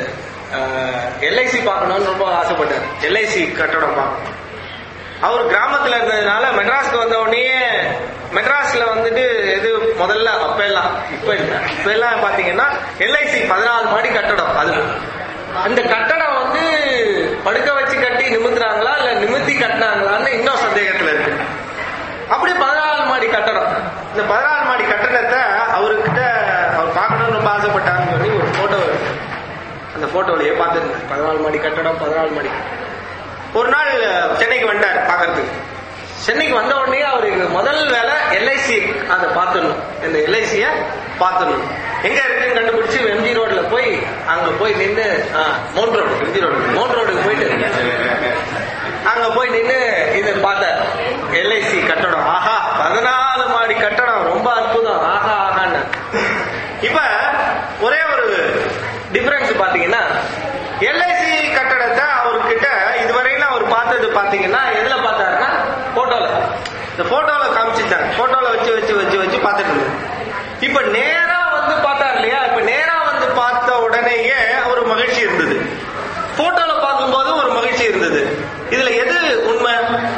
எல்ஐசி பார்க்கணும்னு ரொம்ப ஆசைப்பட்டார் எல்ஐசி கட்டடம் பார்க்கணும் அவர் கிராமத்துல இருந்ததுனால மெட்ராஸ்க்கு வந்த உடனே மெட்ராஸ்ல வந்துட்டு இது முதல்ல அப்ப எல்லாம் இப்ப இல்ல இப்ப எல்லாம் பாத்தீங்கன்னா எல்ஐசி பதினாலு மாடி கட்டடம் அது அந்த கட்டடம் வந்து படுக்க வச்சு கட்டி நிமித்துறாங்களா இல்ல நிமித்தி கட்டினாங்களான்னு இன்னும் சந்தேகத்துல இருக்கு அப்படி பதினாலு மாடி கட்டடம் இந்த பதினாலு மாடி கட்டடத்தை அவர்கிட்ட அவர் பார்க்கணும்னு ரொம்ப ஆசைப்பட்டாருன்னு சொல்லி ஒரு போட்டோ இருக்கு அந்த போட்டோலயே பார்த்துருந்தேன் பதினாலு மாடி கட்டடம் பதினாலு மாடி ஒரு நாள் சென்னைக்கு வந்தார் பார்க்கறதுக்கு சென்னைக்கு வந்த உடனே அவருக்கு முதல் வேலை எல்ஐசி அதை பார்த்துடணும் இந்த எல்ஐசிய பார்த்துடணும் எங்க இருக்குன்னு கண்டுபிடிச்சு எம்ஜி ரோட்ல போய் அங்க போய் நின்று mount road MG road mount ரோடுக்கு போயிட்டு அங்க போய் நின்று இது பார்த்தார் எல்ஐசி கட்டடம் ஆஹா பதினாலு மாடி கட்டடம் ரொம்ப அற்புதம் ஆஹா ஆகான்னு இப்ப ஒரே ஒரு டிஃபரன்ஸ் பாத்தீங்கன்னா எல்ஐசி கட்டடத்தை அவர்கிட்ட இதுவரையிலும் அவர் பார்த்தது பாத்தீங்கன்னா எதுல பார்த்தாருன்னா போட்டோல இந்த போட்டோல காமிச்சிட்டார் போட்டோல வச்சு வச்சு வச்சு வச்சு பார்த்துட்டு இருந்தார் இப்ப நேரா வந்து பார்த்தார் இல்லையா இப்ப நேரா வந்து பார்த்த உடனேயே ஒரு மகிழ்ச்சி இருந்தது போட்டோல பார்க்கும்போது ஒரு மகிழ்ச்சி இருந்தது இதுல எது உண்மை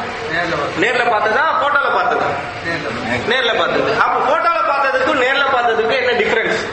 நேர்ல பார்த்ததா போட்டோல பார்த்ததா நேர்ல பார்த்தது அப்ப போட்டோல பார்த்ததுக்கும் நேர்ல பார்த்ததுக்கும் என்ன டிஃபரன்ஸ்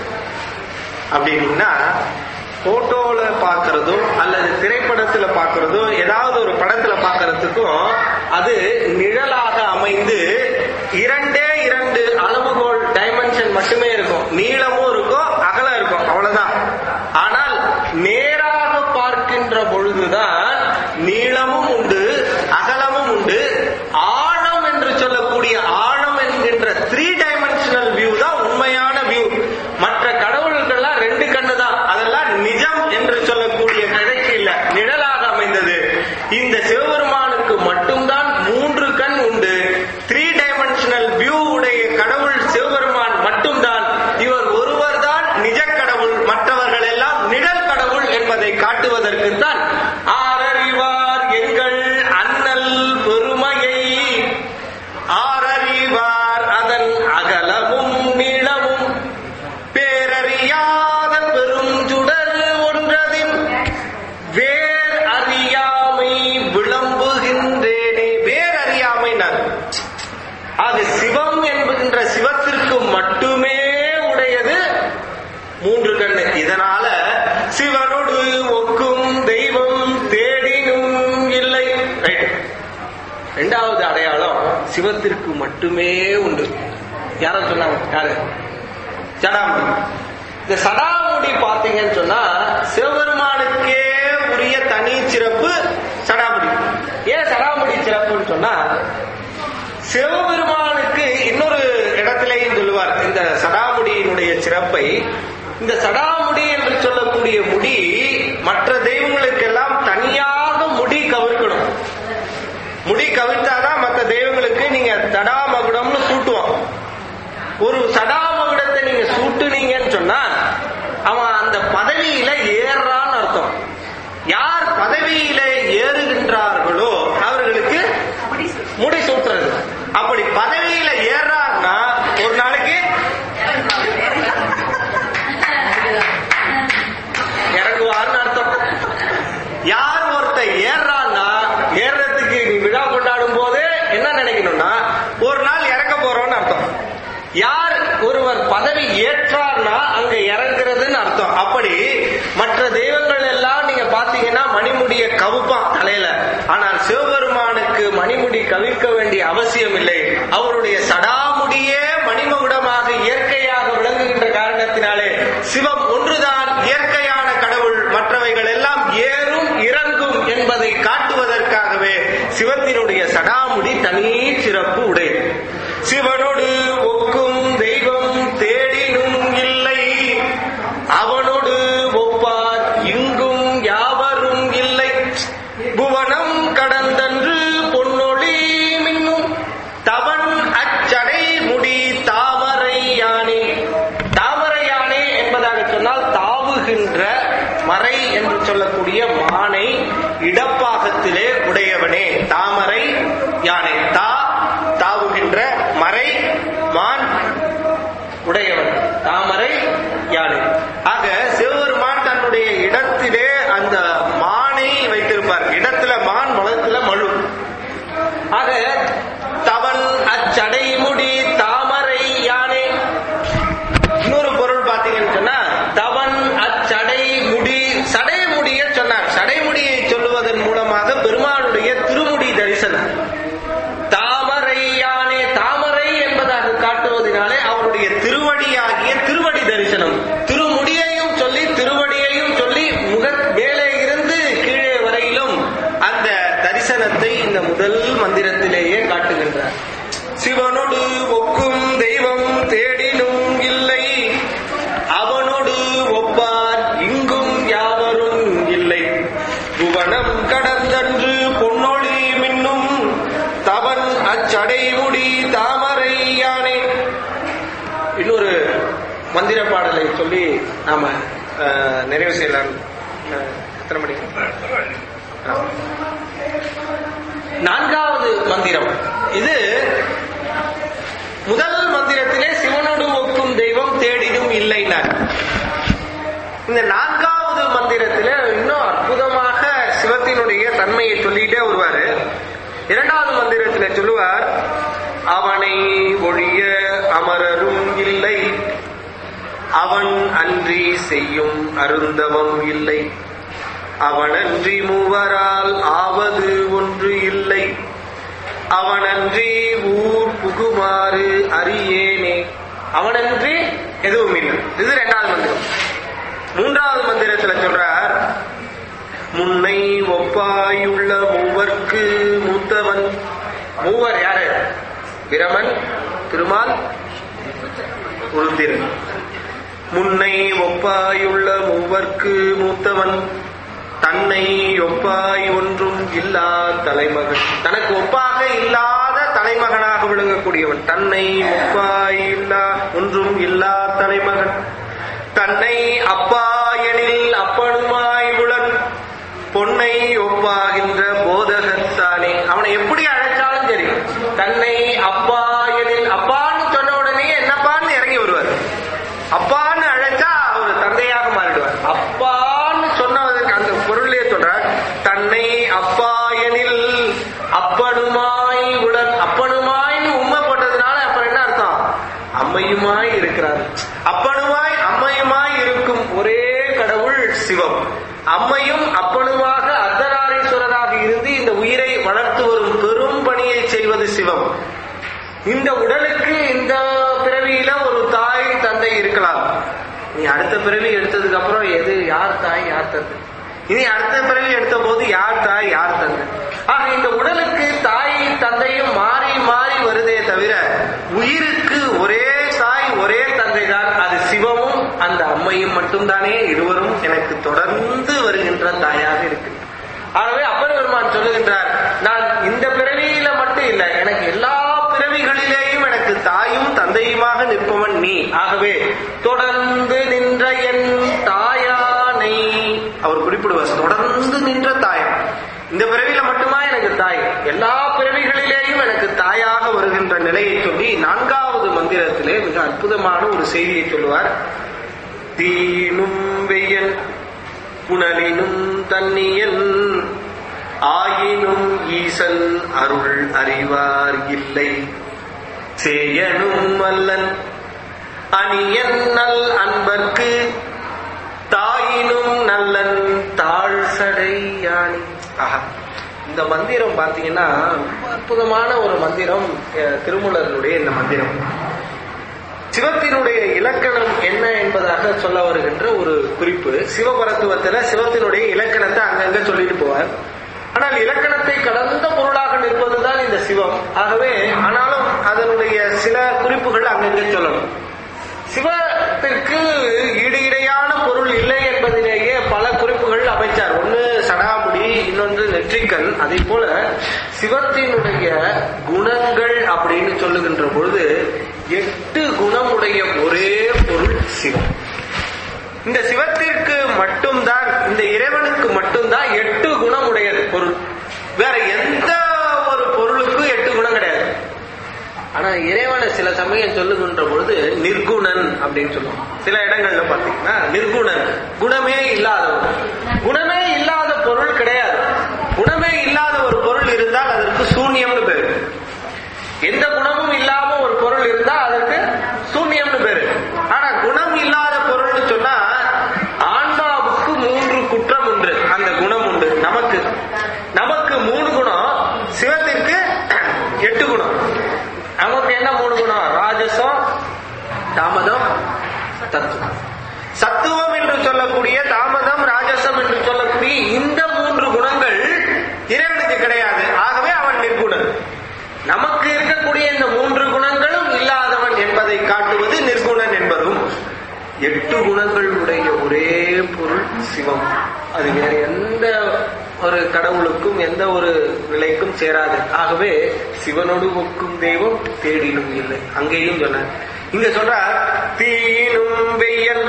அப்படின்னா போட்டோல பாக்குறதும் அல்லது திரைப்படத்துல பாக்குறதும் ஏதாவது ஒரு படத்துல பாக்குறதுக்கும் அது நிழலாக அமைந்து இரண்டே இரண்டு அளவுகோல் டைமென்ஷன் மட்டுமே இருக்கும் நீளமும் இருக்கும் அகலம் இருக்கும் அவ்வளவுதான் ஆனால் நேராக பார்க்கின்ற பொழுதுதான் நீளமும் உண்டு அகலமும் உண்டு ஆழம் என்று சொல்லக்கூடிய ஆழம் என்கின்ற த்ரீ டைமென்ஷனல் வியூ தான் உண்மையான வியூ மற்ற கடவுள்கள்லாம் ரெண்டு கண்ணு தான் அதெல்லாம் நிஜம் என்று சொல்லக்கூடிய கதைக்கு இல்ல நிழலாக அமைந்தது இந்த சிவபெருமானுக்கு மட்டும்தான் மூன்று கண் உண்டு த்ரீ டைமென்ஷனல் வியூ உடைய கடவுள் சிவபெருமான் மட்டும்தான் இவர் ஒருவர் தான் நிஜ கடவுள் மற்றவர்கள் எல்லாம் நிழல் கடவுள் என்பதை காட்டுவதற்கு தான் ஆரறிவார் எங்கள் அண்ணல் பெருமையை ஆரறிவார் அதன் அகலமும் நீளமும் பேரறியாத பெரும் சுடர் ஒன்றதின் வேர் அறியாமை விளம்புகின்றேனே வேர் அறியாமைனார் அது சிவம் என்கின்ற சிவத்திற்கு மட்டுமே உடையது மூன்று கண்ணு இதனால சிவனோடு ஒக்கும் தெய்வம் தேடினும் இல்லை ரைட் ரெண்டாவது அடையாளம் சிவத்திற்கு மட்டுமே உண்டு யார சொன்னாங்க யாரு சடாமுடி இந்த சடாமுடி பாத்தீங்கன்னு சொன்னா சிவபெருமானுக்கே உரிய தனி சிறப்பு சடாமுடி ஏன் சடாமுடி சிறப்புன்னு சொன்னா சிவபெருமானுக்கு இன்னொரு இடத்திலேயும் சொல்லுவார் இந்த சடாமுடியினுடைய சிறப்பை இந்த சடாமுடி என்று சொல்லக்கூடிய முடி மற்ற தெய்வங்களுக்கெல்லாம் தனியாக முடி கவிர்க்கணும் முடி கவிழ்த்தாதான் மற்ற தெய்வங்களுக்கு நீங்க தடாமகுடம்னு சூட்டுவான் ஒரு சடாமகுடத்தை நீங்க சூட்டுனீங்கன்னு சொன்னா அவன் அந்த பதவியில ஏறான்னு அர்த்தம் யார் பதவியில ஏறுகின்றார்களோ அவர்களுக்கு முடி சிவபெருமானுக்கு மணிமுடி கவிழ்க்க வேண்டிய அவசியம் இல்லை அவருடைய சடாமுடியே மணிமகுடமாக இயற்கையாக விளங்குகின்ற காரணத்தினாலே சிவம் ஒன்றுதான் இயற்கையான கடவுள் மற்றவைகள் எல்லாம் ஏறும் இறங்கும் என்பதை காட்டுவதற்காகவே சிவத்தினுடைய சடாமுடி தனி சிறப்பு உடையது சிவனோடு ஒக்கும் தெய்வம் தேடினும் இல்லை அவனோடு ஒப்பார் இங்கும் யாவரும் இல்லை புவனம் கடந்தன்று பொன்னொழி மின்னும் தவன் அச்சடை முடி தாமரை யானே தாமரை யானே என்பதாக சொன்னால் தாவுகின்ற மறை என்று சொல்லக்கூடிய மானை இடப்பாகத்திலே உடையவனே தாமரை யானை தா தாவுகின்ற மறை மான் உடையவன் தாமரை யானை ஆக சிவபெருமான் தன்னுடைய இடத்திலே அந்த மானை வைத்திருப்பார் இடத்துல மான் மலத்துல மழு ஆக தவன் அச்சடைமுடி தாமரை யானை இன்னொரு பொருள் பாத்தீங்கன்னு சொன்னா தவன் அச்சடை முடி சடைமுடிய சொன்னார் சடைமுடியை சொல்லுவதன் மூலமாக பெருமானுடைய திருமுடி தரிசனம் தாமரை யானே தாமரை என்பதாக காட்டுவதனாலே அவருடைய திருவடியாகிய திருவடி தரிசனம் திருமுடியையும் சொல்லி திருவடியையும் சொல்லி முக மேலே இருந்து கீழே வரையிலும் அந்த தரிசனத்தை இந்த முதல் மந்திரத்திலேயே காட்டுகின்றார் சிவனோடு ஒக்கும் தெய்வம் தேடினும் இல்லை அவனோடு ஒப்பார் இங்கும் யாவரும் இல்லை புவனம் கடந்தன்று பொன்னொழி மின்னும் தவன் அச்சடைமுடி தாமரை யானை இன்னொரு மந்திர பாடலை சொல்லி நாம அஹ், நிறைவு செய்யலாம் அஹ், எத்தனை மணி ஆ. நான்காவது மந்திரம் இது முதல் மந்திரத்திலே சிவனோடு ஒக்கும் தெய்வம் தேடிடும் இல்லைனார் இந்த நான்காவது மந்திரத்திலே இன்னும் அற்புதமாக சிவத்தினுடைய தன்மையை சொல்லிட்டே வருவாரு இரண்டாவது மந்திரத்திலே சொல்லுவார் அவனை ஒழிய அமரரும் இல்லை அவன் அன்றி செய்யும் அருந்தவம் இல்லை அவனன்றி மூவரால் ஆவது ஒன்று இல்லை அவனன்றி ஊர் புகுமாறு அறியேனே அவனன்றி எதுவும் இல்லை இது இரண்டாவது மந்திரம் மூன்றாவது மந்திரத்துல சொல்றார் முன்னை ஒப்பாயுள்ள மூவர்க்கு மூத்தவன் மூவர் யாரு பிரமன் திருமால் உருத்திரன் முன்னை ஒப்பாயுள்ள மூவர்க்கு மூத்தவன் தன்னை ஒப்பாய் ஒன்றும் இல்லா தலைமகன் தனக்கு ஒப்பாக இல்லாத தலைமகனாக விளங்கக்கூடியவன் தன்னை ஒப்பாய் இல்லா ஒன்றும் இல்லா தலைமகன் தன்னை அப்பா எனில் அப்பனுமாய் உளன் பொன்னை ஒப்பாகின்ற போதகத்தானே அவனை எப்படி அழைச்சாலும் சரி தன்னை அப்பா எனில் அப்பான்னு சொன்ன உடனே என்னப்பான்னு இறங்கி வருவார் அப்பான்னு அழைச்சா அவர் தந்தையாக மாறிடுவார் அப்பான்னு சொன்னதற்கு அந்த பொருளே சொல்றார் தன்னை அப்பா எனில் அப்பனுமாய் உடன் அப்பனுமாய்னு உண்மை போட்டதுனால அப்புறம் என்ன அர்த்தம் அம்மையுமாய் இருக்கிறார் அப்பனுமாய் அம்மையுமாய் இருக்கும் ஒரே கடவுள் சிவம் அம்மையும் அப்பனுமாக அர்த்தநாரீஸ்வரராக இருந்து இந்த உயிரை வளர்த்து வரும் பெரும் பணியை செய்வது சிவம் இந்த உடலுக்கு இந்த பிறவியில ஒரு தாய் தந்தை இருக்கலாம் நீ அடுத்த பிறவி எடுத்ததுக்கு அப்புறம் எது யார் தாய் யார் தந்தை இனி அடுத்த பிறவி எடுத்த போது யார் தாய் யார் தந்தை ஆக இந்த உடலுக்கு தாய் தந்தையும் மாறி மாறி வருதே தவிர உயிருக்கு ஒரே தாய் ஒரே தந்தை தான் அது சிவமும் அந்த அம்மையும் மட்டும்தானே இருவரும் எனக்கு தொடர்ந்து வருகின்ற தாயாக இருக்கு ஆகவே அப்பர் பெருமான் சொல்லுகின்றார் நான் இந்த பிறவியில மட்டும் இல்ல எனக்கு எல்லா பிறவிகளிலேயும் எனக்கு தாயும் தந்தையுமாக நிற்பவன் நீ ஆகவே தொடர்ந்து நின்ற என் தாயானை அவர் குறிப்பிடுவார் தொடர்ந்து நின்ற தாயம் இந்த பிறவியில மட்டுமா எனக்கு தாய் எல்லா பிறவிகளிலேயும் எனக்கு தாயாக வருகின்ற நிலையை சொல்லி நான்காவது மந்திரத்திலே மிக அற்புதமான ஒரு செய்தியை சொல்லுவார் தீனும் வெய்யன் புனலினும் தன்னியன் ஆயினும் ஈசன் அருள் அறிவார் இல்லை சேயனும் அல்லன் அணியன் நல் அன்பர்க்கு தாயினும் நல்லன் தாழ் சடை யானி ஆஹா இந்த மந்திரம் பாத்தீங்கன்னா ரொம்ப அற்புதமான ஒரு மந்திரம் அஹ், திருமூலருடைய இந்த மந்திரம் சிவத்தினுடைய இலக்கணம் என்ன என்பதாக சொல்ல வருகின்ற ஒரு குறிப்பு சிவபரத்துவத்துல சிவத்தினுடைய இலக்கணத்தை அங்கங்க சொல்லிட்டு போவார் ஆனால் இலக்கணத்தை கடந்த பொருளாக நிற்பதுதான் இந்த சிவம் ஆகவே ஆனாலும் அதனுடைய சில குறிப்புகள் அங்கங்கே சொல்லணும் சிவத்திற்கு ஈடு இணையான பொருள் இல்லை என்பதிலேயே பல குறிப்புகள் அமைச்சார் ஒன்று சடாமுடி இன்னொன்று நெற்றிக்கண் அதே போல சிவத்தினுடைய குணங்கள் அப்படின்னு சொல்லுகின்ற பொழுது எட்டு குணமுடைய ஒரே பொருள் சிவம் இந்த சிவத்திற்கு மட்டும்தான் இந்த இறைவனுக்கு மட்டும்தான் எட்டு குணம் உடையது பொருள் வேற எந்த ஒரு பொருளுக்கும் எட்டு குணம் கிடையாது ஆனா இறைவனை சில சமயம் சொல்லுகின்ற பொழுது நிர்குணன் அப்படின்னு சொல்லுவோம் சில இடங்கள்ல பாத்தீங்கன்னா நிர்குணன் குணமே இல்லாதவன் குணமே இல்லாத பொருள் கிடையாது குணமே இல்லாத ஒரு பொருள் இருந்தால் அதற்கு சூன்யம்னு பேரு எந்த குணமும் இல்லாம ஒரு பொருள் இருந்தா அதற்கு சூன்யம்னு பேரு ஆனா குணம் இல்லாத பொருள்னு சொன்னா ஆன்மாவுக்கு மூன்று குற்றம் உண்டு அந்த குணம் உண்டு நமக்கு நமக்கு மூணு குணம் சிவத்திற்கு எட்டு குணம் நமக்கு என்ன மூணு குணம் ராஜசம் தாமதம் தத்துவம் சத்துவம் என்று சொல்லக்கூடிய தாமதம் ராஜசம் என்று சொல்லக்கூடிய இந்த மூன்று குணங்கள் இறைவனுக்கு கிடையாது ஆகவே அவன் நிர்குணன் நமக்கு இருக்கக்கூடிய இந்த மூன்று குணங்களும் இல்லாதவன் என்பதை காட்டுவது நிர்குணன் என்பதும் எட்டு குணங்கள் உடைய ஒரே பொருள் சிவம் அது வேற எந்த ஒரு கடவுளுக்கும் எந்த ஒரு நிலைக்கும் சேராது ஆகவே சிவனோடு ஒக்கும் தெய்வம் தேடினும் இல்லை அங்கேயும் சொன்னார் இங்க சொல்றார் தீனும் வெய்யன்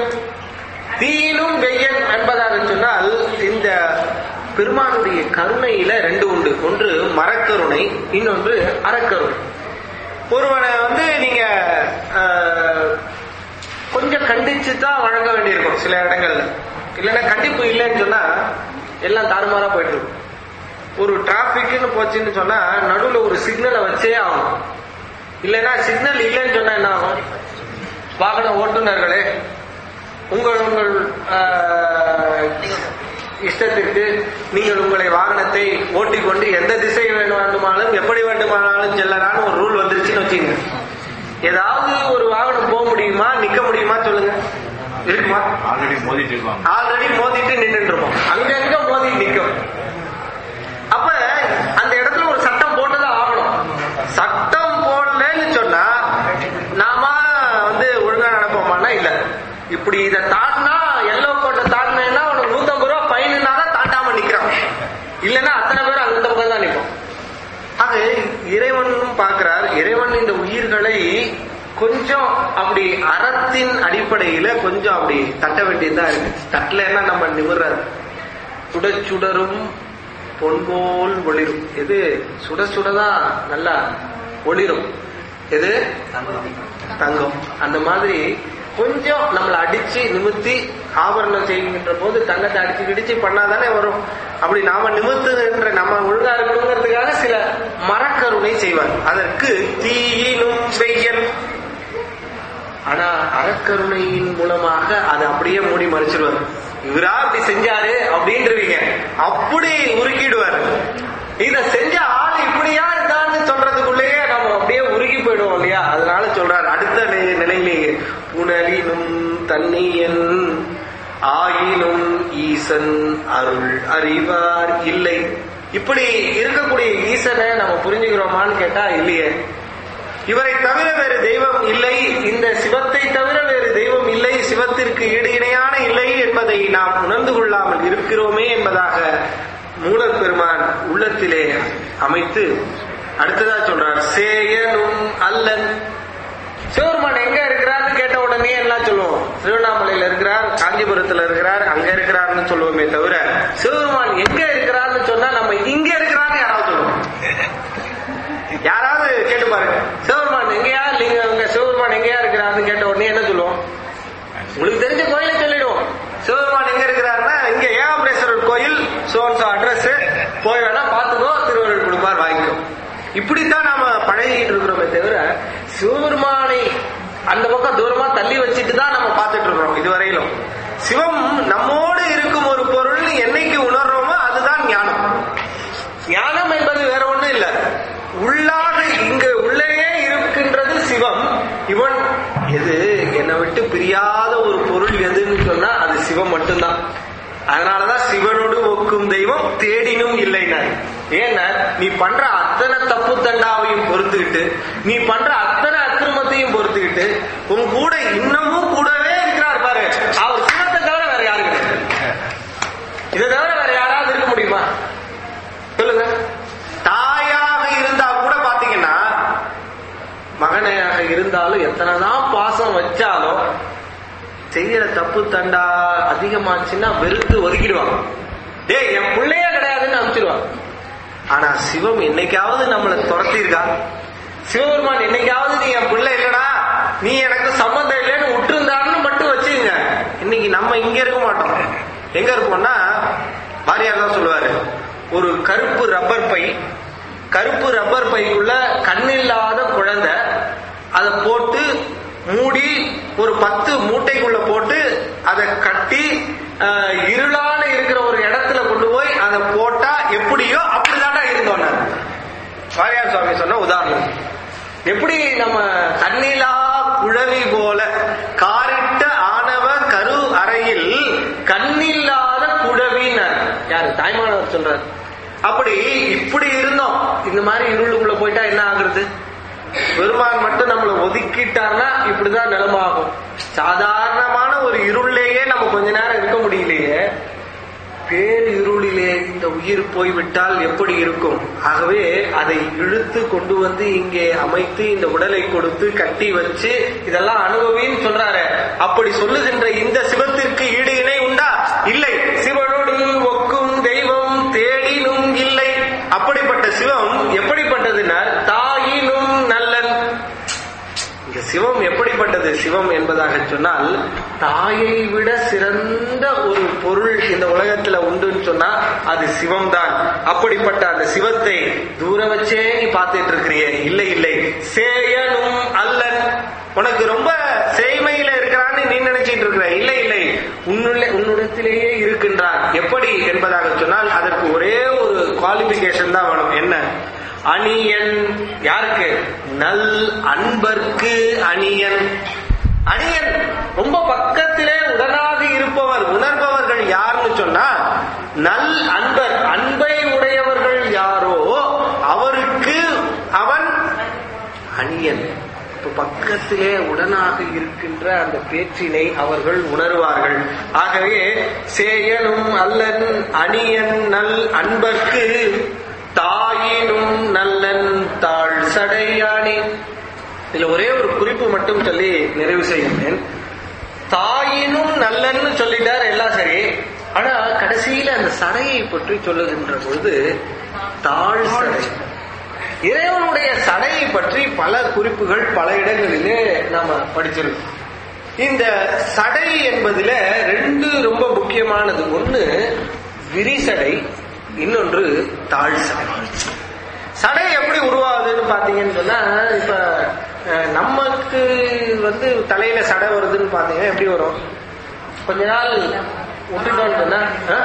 தீனும் வெய்யன் என்பதாக சொன்னால் இந்த பெருமானுடைய கருணையில ரெண்டு உண்டு ஒன்று மரக்கருணை இன்னொன்று அறக்கருணை ஒருவனை வந்து நீங்க ஆஹ், கொஞ்சம் கண்டிச்சு தான் வழங்க வேண்டியிருக்கும் சில இடங்கள்ல இல்லைன்னா கண்டிப்பு இல்லைன்னு சொன்னா எல்லாம் தாறுமாறா போயிட்டு இருக்கும் ஒரு டிராபிக்னு போச்சுன்னு சொன்னா நடுவுல ஒரு சிக்னலை வச்சே ஆகணும் இல்லைன்னா சிக்னல் இல்லைன்னு சொன்னா என்ன ஆகும் வாகன ஓட்டுநர்களே உங்கள் உங்கள் ஆஹ், இஷ்டத்திற்கு நீங்கள் உங்களை வாகனத்தை ஓட்டிக்கொண்டு எந்த திசை வேண்டுமானாலும் எப்படி வேண்டுமானாலும் செல்லலான்னு ஒரு ரூல் வந்துருச்சுன்னு வச்சுங்க ஏதாவது ஒரு வாகனம் போக முடியுமா நிக்க முடியுமா சொல்லுங்க இருக்குமா ஆல்ரெடி மோதிட்டு இருப்பாங்க ஆல்ரெடி மோதிட்டு நின்றுட்டு இருப்போம் அங்கங்க மோதி நிக்கும் அப்ப அந்த இடத்துல ஒரு சட்டம் போட்டுதான் ஆகணும் சட்டம் போடலன்னு சொன்னா நாம வந்து ஒழுங்கா நடப்போமானா இல்ல இப்படி இதை தாண்டினா எல்லோ கோட்டை தாண்டினா உனக்கு நூத்தம்பது ரூபா ஃபைனா தான் தாண்டாம நிக்கிறான் இல்லைன்னா அத்தனை பேர் அந்த பக்கம் தான் நிற்போம் அது இறைவனும் பார்க்கிறார் இறைவன் இந்த உயிர்களை கொஞ்சம் அப்படி அறத்தின் அடிப்படையில கொஞ்சம் அப்படி தட்ட வேண்டியதா இருக்கு தட்டலைன்னா நம்ம நிமிர்றாரு சுட சுடரும் பொன்போல் ஒளிரும் எது சுட சுடதான் நல்லா ஒளிரும் எது தங்கம் அந்த மாதிரி கொஞ்சம் நம்மளை அடிச்சு நிமித்தி ஆபரணம் செய்கின்ற போது தங்கத்தை அடிச்சு கிடிச்சு பண்ணாதானே வரும் அப்படி நாம நிமித்துகின்ற நம்ம ஒழுங்கா இருக்கணுங்கிறதுக்காக சில மரக்கருணை செய்வார் அதற்கு தீயினும் வெய்யன் ஆனா அறக்கருணையின் மூலமாக அதை அப்படியே மூடி மறைச்சிருவார் இவரா இப்படி செஞ்சாரு அப்படின்றவீங்க அப்படி உருக்கிடுவார் இத செஞ்ச ஆள் இப்படியா இருந்தான்னு சொல்றதுக்குள்ளேயே நம்ம அப்படியே உருகி போயிடுவோம் இல்லையா அதனால சொல்றாரு அடுத்த நி- நிலையிலேயே புனலினும் தன்னியன் ஆயினும் ஈசன் அருள் அறிவார் இல்லை இப்படி இருக்கக்கூடிய ஈசனை நம்ம புரிஞ்சுக்கிறோமான்னு கேட்டா இல்லையே இவரை தவிர வேறு தெய்வம் இல்லை இந்த சிவத்தை தவிர வேறு தெய்வம் இல்லை சிவத்திற்கு ஈடு இணையான இல்லை என்பதை நாம் உணர்ந்து கொள்ளாமல் இருக்கிறோமே என்பதாக மூலப் பெருமான் உள்ளத்திலே அமைத்து அடுத்ததா சொல்றார் சேயனும் அல்லன் சிவபெருமான் எங்க இருக்கிறார்னு கேட்ட உடனே எல்லாம் சொல்லுவோம் திருவண்ணாமலையில இருக்கிறார் காஞ்சிபுரத்துல இருக்கிறார் அங்க இருக்கிறார்னு சொல்லுவோமே தவிர சிவபெருமான் எங்க இருக்கிறார்னு சொன்னா நம்ம இங்க இருக்கிறார்னு யாராவது சொல்லுவோம் யாராவது கேட்டு பாருங்க சிவபெருமான் எங்கேயா இல்லைங்க உங்க சிவபெருமான் எங்கேயா இருக்கிறாருன்னு கேட்ட உடனே என்ன சொல்லுவோம் உங்களுக்கு தெரிஞ்ச கோயிலை சொல்லிடுவோம் சிவபெருமான் எங்க இருக்கிறாருன்னா இங்க ஏகாம்பரேஸ்வரர் கோயில் சோன்சோ அட்ரஸ் போய் வேணா பார்த்துக்கோ திருவள்ளுவர் கொடுப்பார் வாங்கிக்கோ இப்படித்தான் நாம பழகிட்டு இருக்கிறோமே தவிர சிவபெருமானை அந்த பக்கம் தூரமா தள்ளி வச்சுட்டு தான் நம்ம பார்த்துட்டு இருக்கிறோம் இதுவரையிலும் சிவம் நம்மோடு இருக்கும் ஒரு பொருள் என்னைக்கு உணர்றோமோ அதுதான் ஞானம் ஞான விட்டு பிரியாத ஒரு பொருள் எதுன்னு சொன்னா அது சிவம் மட்டும்தான் அதனாலதான் சிவனோடு ஒக்கும் தெய்வம் தேடினும் இல்லைனார் ஏன்னா நீ பண்ற அத்தனை தப்பு தண்டாவையும் பொறுத்துக்கிட்டு நீ பண்ற அத்தனை அக்கிரமத்தையும் பொறுத்துக்கிட்டு உன் கூட இன்னமும் கூடவே இருக்கிறார் பாரு அவர் சிவத்தை தவிர வேற யாரு கிடையாது இதை தவிர வேற யாராவது இருக்க முடியுமா சொல்லுங்க தாயாக இருந்தா கூட பாத்தீங்கன்னா மகனையாக இருந்தாலும் எத்தனைதான் பாசம் வச்சாலும் செய்யற தப்பு தண்டா அதிகமாச்சுன்னா வெறுத்து ஒதுக்கிடுவாங்க டேய் என் பிள்ளையே கிடையாதுன்னு அனுப்பிச்சிடுவாங்க ஆனா சிவம் என்னைக்காவது நம்மளை துரத்திருக்கா சிவபெருமான் என்னைக்காவது நீ என் பிள்ளை இல்லடா நீ எனக்கு சம்மந்தம் இல்லைன்னு விட்டுருந்தாருன்னு மட்டும் வச்சுங்க இன்னைக்கு நம்ம இங்க இருக்க மாட்டோம் எங்க இருப்போம்னா வாரியார் தான் சொல்லுவாரு ஒரு கருப்பு ரப்பர் பை கருப்பு ரப்பர் பைக்குள்ள கண்ணில்லாத குழந்தை அதை போட்டு மூடி ஒரு பத்து மூட்டைக்குள்ள போட்டு அதை கட்டி ஆஹ், இருளான இருக்கிற ஒரு இடத்துல கொண்டு போய் அதை போட்டா எப்படியோ அப்படிதான்டா இருந்தோம் நான். வாரியார் சுவாமி சொன்ன உதாரணம் எப்படி நம்ம கண்ணிலா குழவி போல காரிட்ட ஆணவ கரு அறையில் கண்ணில்லாத குழவினர் யாரு தாய்மானவர் சொல்றாரு அப்படி இப்படி இருந்தோம் இந்த மாதிரி இருளுக்குள்ள போயிட்டா என்ன ஆகுறது பெருமான் மட்டும் நம்மளை ஒதுக்கிட்டார்னா இப்படிதான் நிலமாகும் சாதாரணமான ஒரு இருளிலேயே நம்ம கொஞ்ச நேரம் இருக்க முடியலையே பேர் இருளிலே இந்த உயிர் போய்விட்டால் எப்படி இருக்கும் ஆகவே அதை இழுத்து கொண்டு வந்து இங்கே அமைத்து இந்த உடலை கொடுத்து கட்டி வச்சு இதெல்லாம் அனுபவின்னு சொல்றாரு அப்படி சொல்லுகின்ற இந்த சிவத்திற்கு ஈடு இணை உண்டா இல்லை சிவனோடு ஒக்கும் தெய்வம் தேடினும் இல்லை அப்படிப்பட்ட சிவம் எப்படிப்பட்டதுன்னா தாயினும் நல்லன் இங்க சிவம் எப்படிப்பட்டது சிவம் என்பதாக சொன்னால் தாயை விட சிறந்த ஒரு பொருள் இந்த உலகத்துல உண்டுன்னு சொன்னா அது சிவம் தான் அப்படிப்பட்ட அந்த சிவத்தை தூர வச்சே நீ பார்த்துட்டு இருக்கிறியே இல்லை இல்லை சேயனும் அல்லன் உனக்கு ரொம்ப சேய்மையில இருக்கிறான்னு நீ நினைச்சிட்டு இருக்கிற இல்லை இல்லை உன்னுள்ள உன்னிடத்திலேயே இருக்கின்றான் எப்படி என்பதாக சொன்னால் அதற்கு ஒரே ஒரு குவாலிபிகேஷன் தான் வேணும் என்ன அணியன் யாருக்கு நல் அன்பர்க்கு அணியன் அணியன் ரொம்ப பக்கத்திலே உடனாக இருப்பவர் உணர்பவர்கள் யாருன்னு சொன்னா நல் அன்பர் அன்பை உடையவர்கள் யாரோ அவருக்கு அவன் அணியன் இப்ப பக்கத்திலே உடனாக இருக்கின்ற அந்த பேச்சினை அவர்கள் உணர்வார்கள் ஆகவே சேயனும் அல்லன் அணியன் நல் அன்பர்க்கு தாயினும் நல்லன் தாழ் சடையானே இதுல ஒரே ஒரு குறிப்பு மட்டும் சொல்லி நிறைவு செய்கிறேன் தாயினும் நல்லன்னு சொல்லிட்டார் எல்லாம் சரி ஆனா கடைசியில அந்த சடையை பற்றி சொல்லுகின்ற பொழுது தாழ் சடை இறைவனுடைய சடையை பற்றி பல குறிப்புகள் பல இடங்களிலே நாம படிச்சிருக்கோம் இந்த சடை என்பதுல ரெண்டு ரொம்ப முக்கியமானது ஒண்ணு விரிசடை இன்னொன்று தாழ் சடை சடை எப்படி உருவாகுதுன்னு பாத்தீங்கன்னு சொன்னா இப்ப அஹ், நமக்கு வந்து தலையில சடை வருதுன்னு பாத்தீங்கன்னா எப்படி வரும் கொஞ்ச நாள் விட்டுட்டோம்னு சொன்னா அஹ்,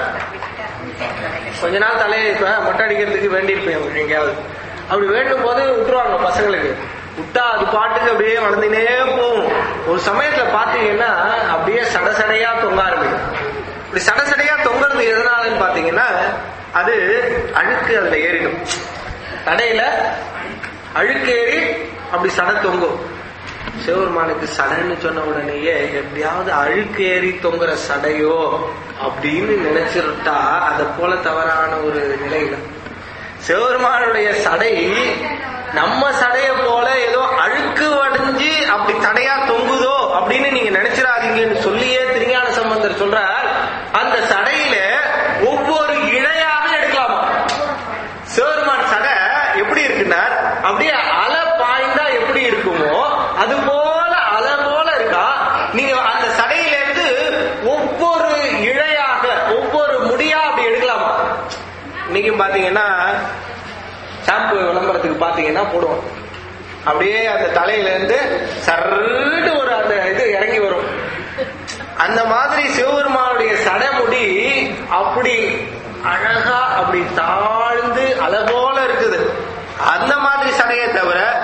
கொஞ்ச நாள் தலையை இப்ப மொட்டை அடிக்கிறதுக்கு வேண்டியிருப்பேன் எங்கேயாவது அப்படி வேண்டும் போது விட்டுருவாங்க பசங்களுக்கு விட்டா அது பாட்டுக்கு அப்படியே வளர்ந்துனே போகும் ஒரு சமயத்துல பாத்தீங்கன்னா அப்படியே சட சடையா தொங்க ஆரம்பிக்கும் இப்படி சட சடையா தொங்குறது எதனாலன்னு பாத்தீங்கன்னா அது அழுக்கு அதுல ஏறிடும் தடையில அழுக்கேறி அப்படி சடை தொங்கும் சிவபெருமானுக்கு சடைன்னு சொன்ன உடனேயே எப்படியாவது அழுக்கேறி தொங்குற சடையோ அப்படின்னு நினைச்சிருட்டா அதை போல தவறான ஒரு நிலையில சிவபெருமானுடைய சடை நம்ம சடைய போல ஏதோ அழுக்கு வடிஞ்சு அப்படி தடையா தொங்குதோ அப்படின்னு நீங்க நினைச்சிடாதீங்கன்னு சொல்லியே திருஞான சம்பந்தர் சொல்றார் அந்த சடையில ஒவ்வொரு இழையாக எடுக்கலாமா சிவபெருமான் சடை எப்படி இருக்குன்னா அப்படியே அலை பாய்ந்தா எப்படி இருக்குமோ அது போல அலை போல இருக்கா நீங்க அந்த சடையில இருந்து ஒவ்வொரு இழையாக ஒவ்வொரு முடியா அப்படி எடுக்கலாமா இன்னைக்கு பாத்தீங்கன்னா ஷாம்பு விளம்பரத்துக்கு பாத்தீங்கன்னா போடுவோம் அப்படியே அந்த தலையில இருந்து சர்ன்னு ஒரு அந்த இது இறங்கி வரும் அந்த மாதிரி சிவபெருமானுடைய சடைமுடி அப்படி அழகா அப்படி தாழ்ந்து அழகோல இருக்குது அந்த மாதிரி சடையை தவிர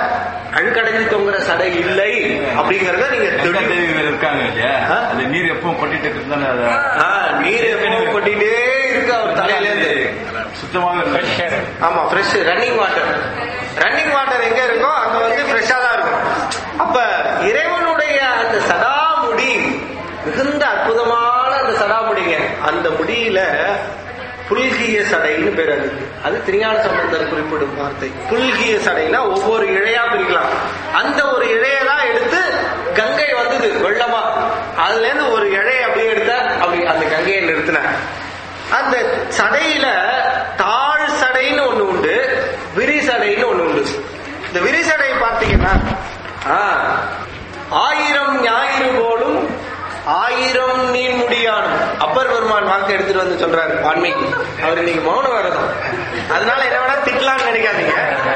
அழுக்கடைஞ்சு தொங்குற சடை இல்லை அப்படிங்கறத நீங்க தெளிவு- தேவிகள் இருக்காங்க இல்லையா ஆ? அந்த நீர் எப்பவும் கொட்டிட்டு இருக்கிறதுனால அது ஆ, நீர் எப்பவும் கொட்டிட்டே இருக்கு அவர் தலையில இருந்து சுத்தமாக இருக்கு. ஆமா fresh running water running water எங்க இருக்கோ அங்க வந்து ஃப்ரெஷ்ஷா தான் இருக்கும் அப்ப இறைவனுடைய அந்த சடாமுடி மிகுந்த அற்புதமான அந்த சடாமுடிங்க அந்த முடியில புல்கிய சடைன்னு பேர் அதுக்கு அது திருஞான சம்பந்தர் குறிப்பிடும் வார்த்தை புல்கிய சடைனா ஒவ்வொரு இழையா பிரிக்கலாம் அந்த ஒரு இழையை தான் எடுத்து கங்கை வந்தது வெள்ளமா அதுல இருந்து ஒரு இழையை அப்படியே எடுத்த அப்படி அந்த கங்கையை நிறுத்தினார் அந்த சடையில தாழ் சடைன்னு ஒண்ணு உண்டு விரி சடைன்னு ஒண்ணு உண்டு இந்த விரி சடை பார்த்தீங்கன்னா ஆ, ஆயிரம் ஞாயிறு போலும் ஆயிரம் நீன் முடியானும் அப்பர் பெருமான் வாக்கு எடுத்துட்டு வந்து சொல்றாரு வான்மீகி அவர் இன்னைக்கு மௌன விரதம் அதனால என்ன வேணா திட்டலாம்னு நினைக்காதீங்க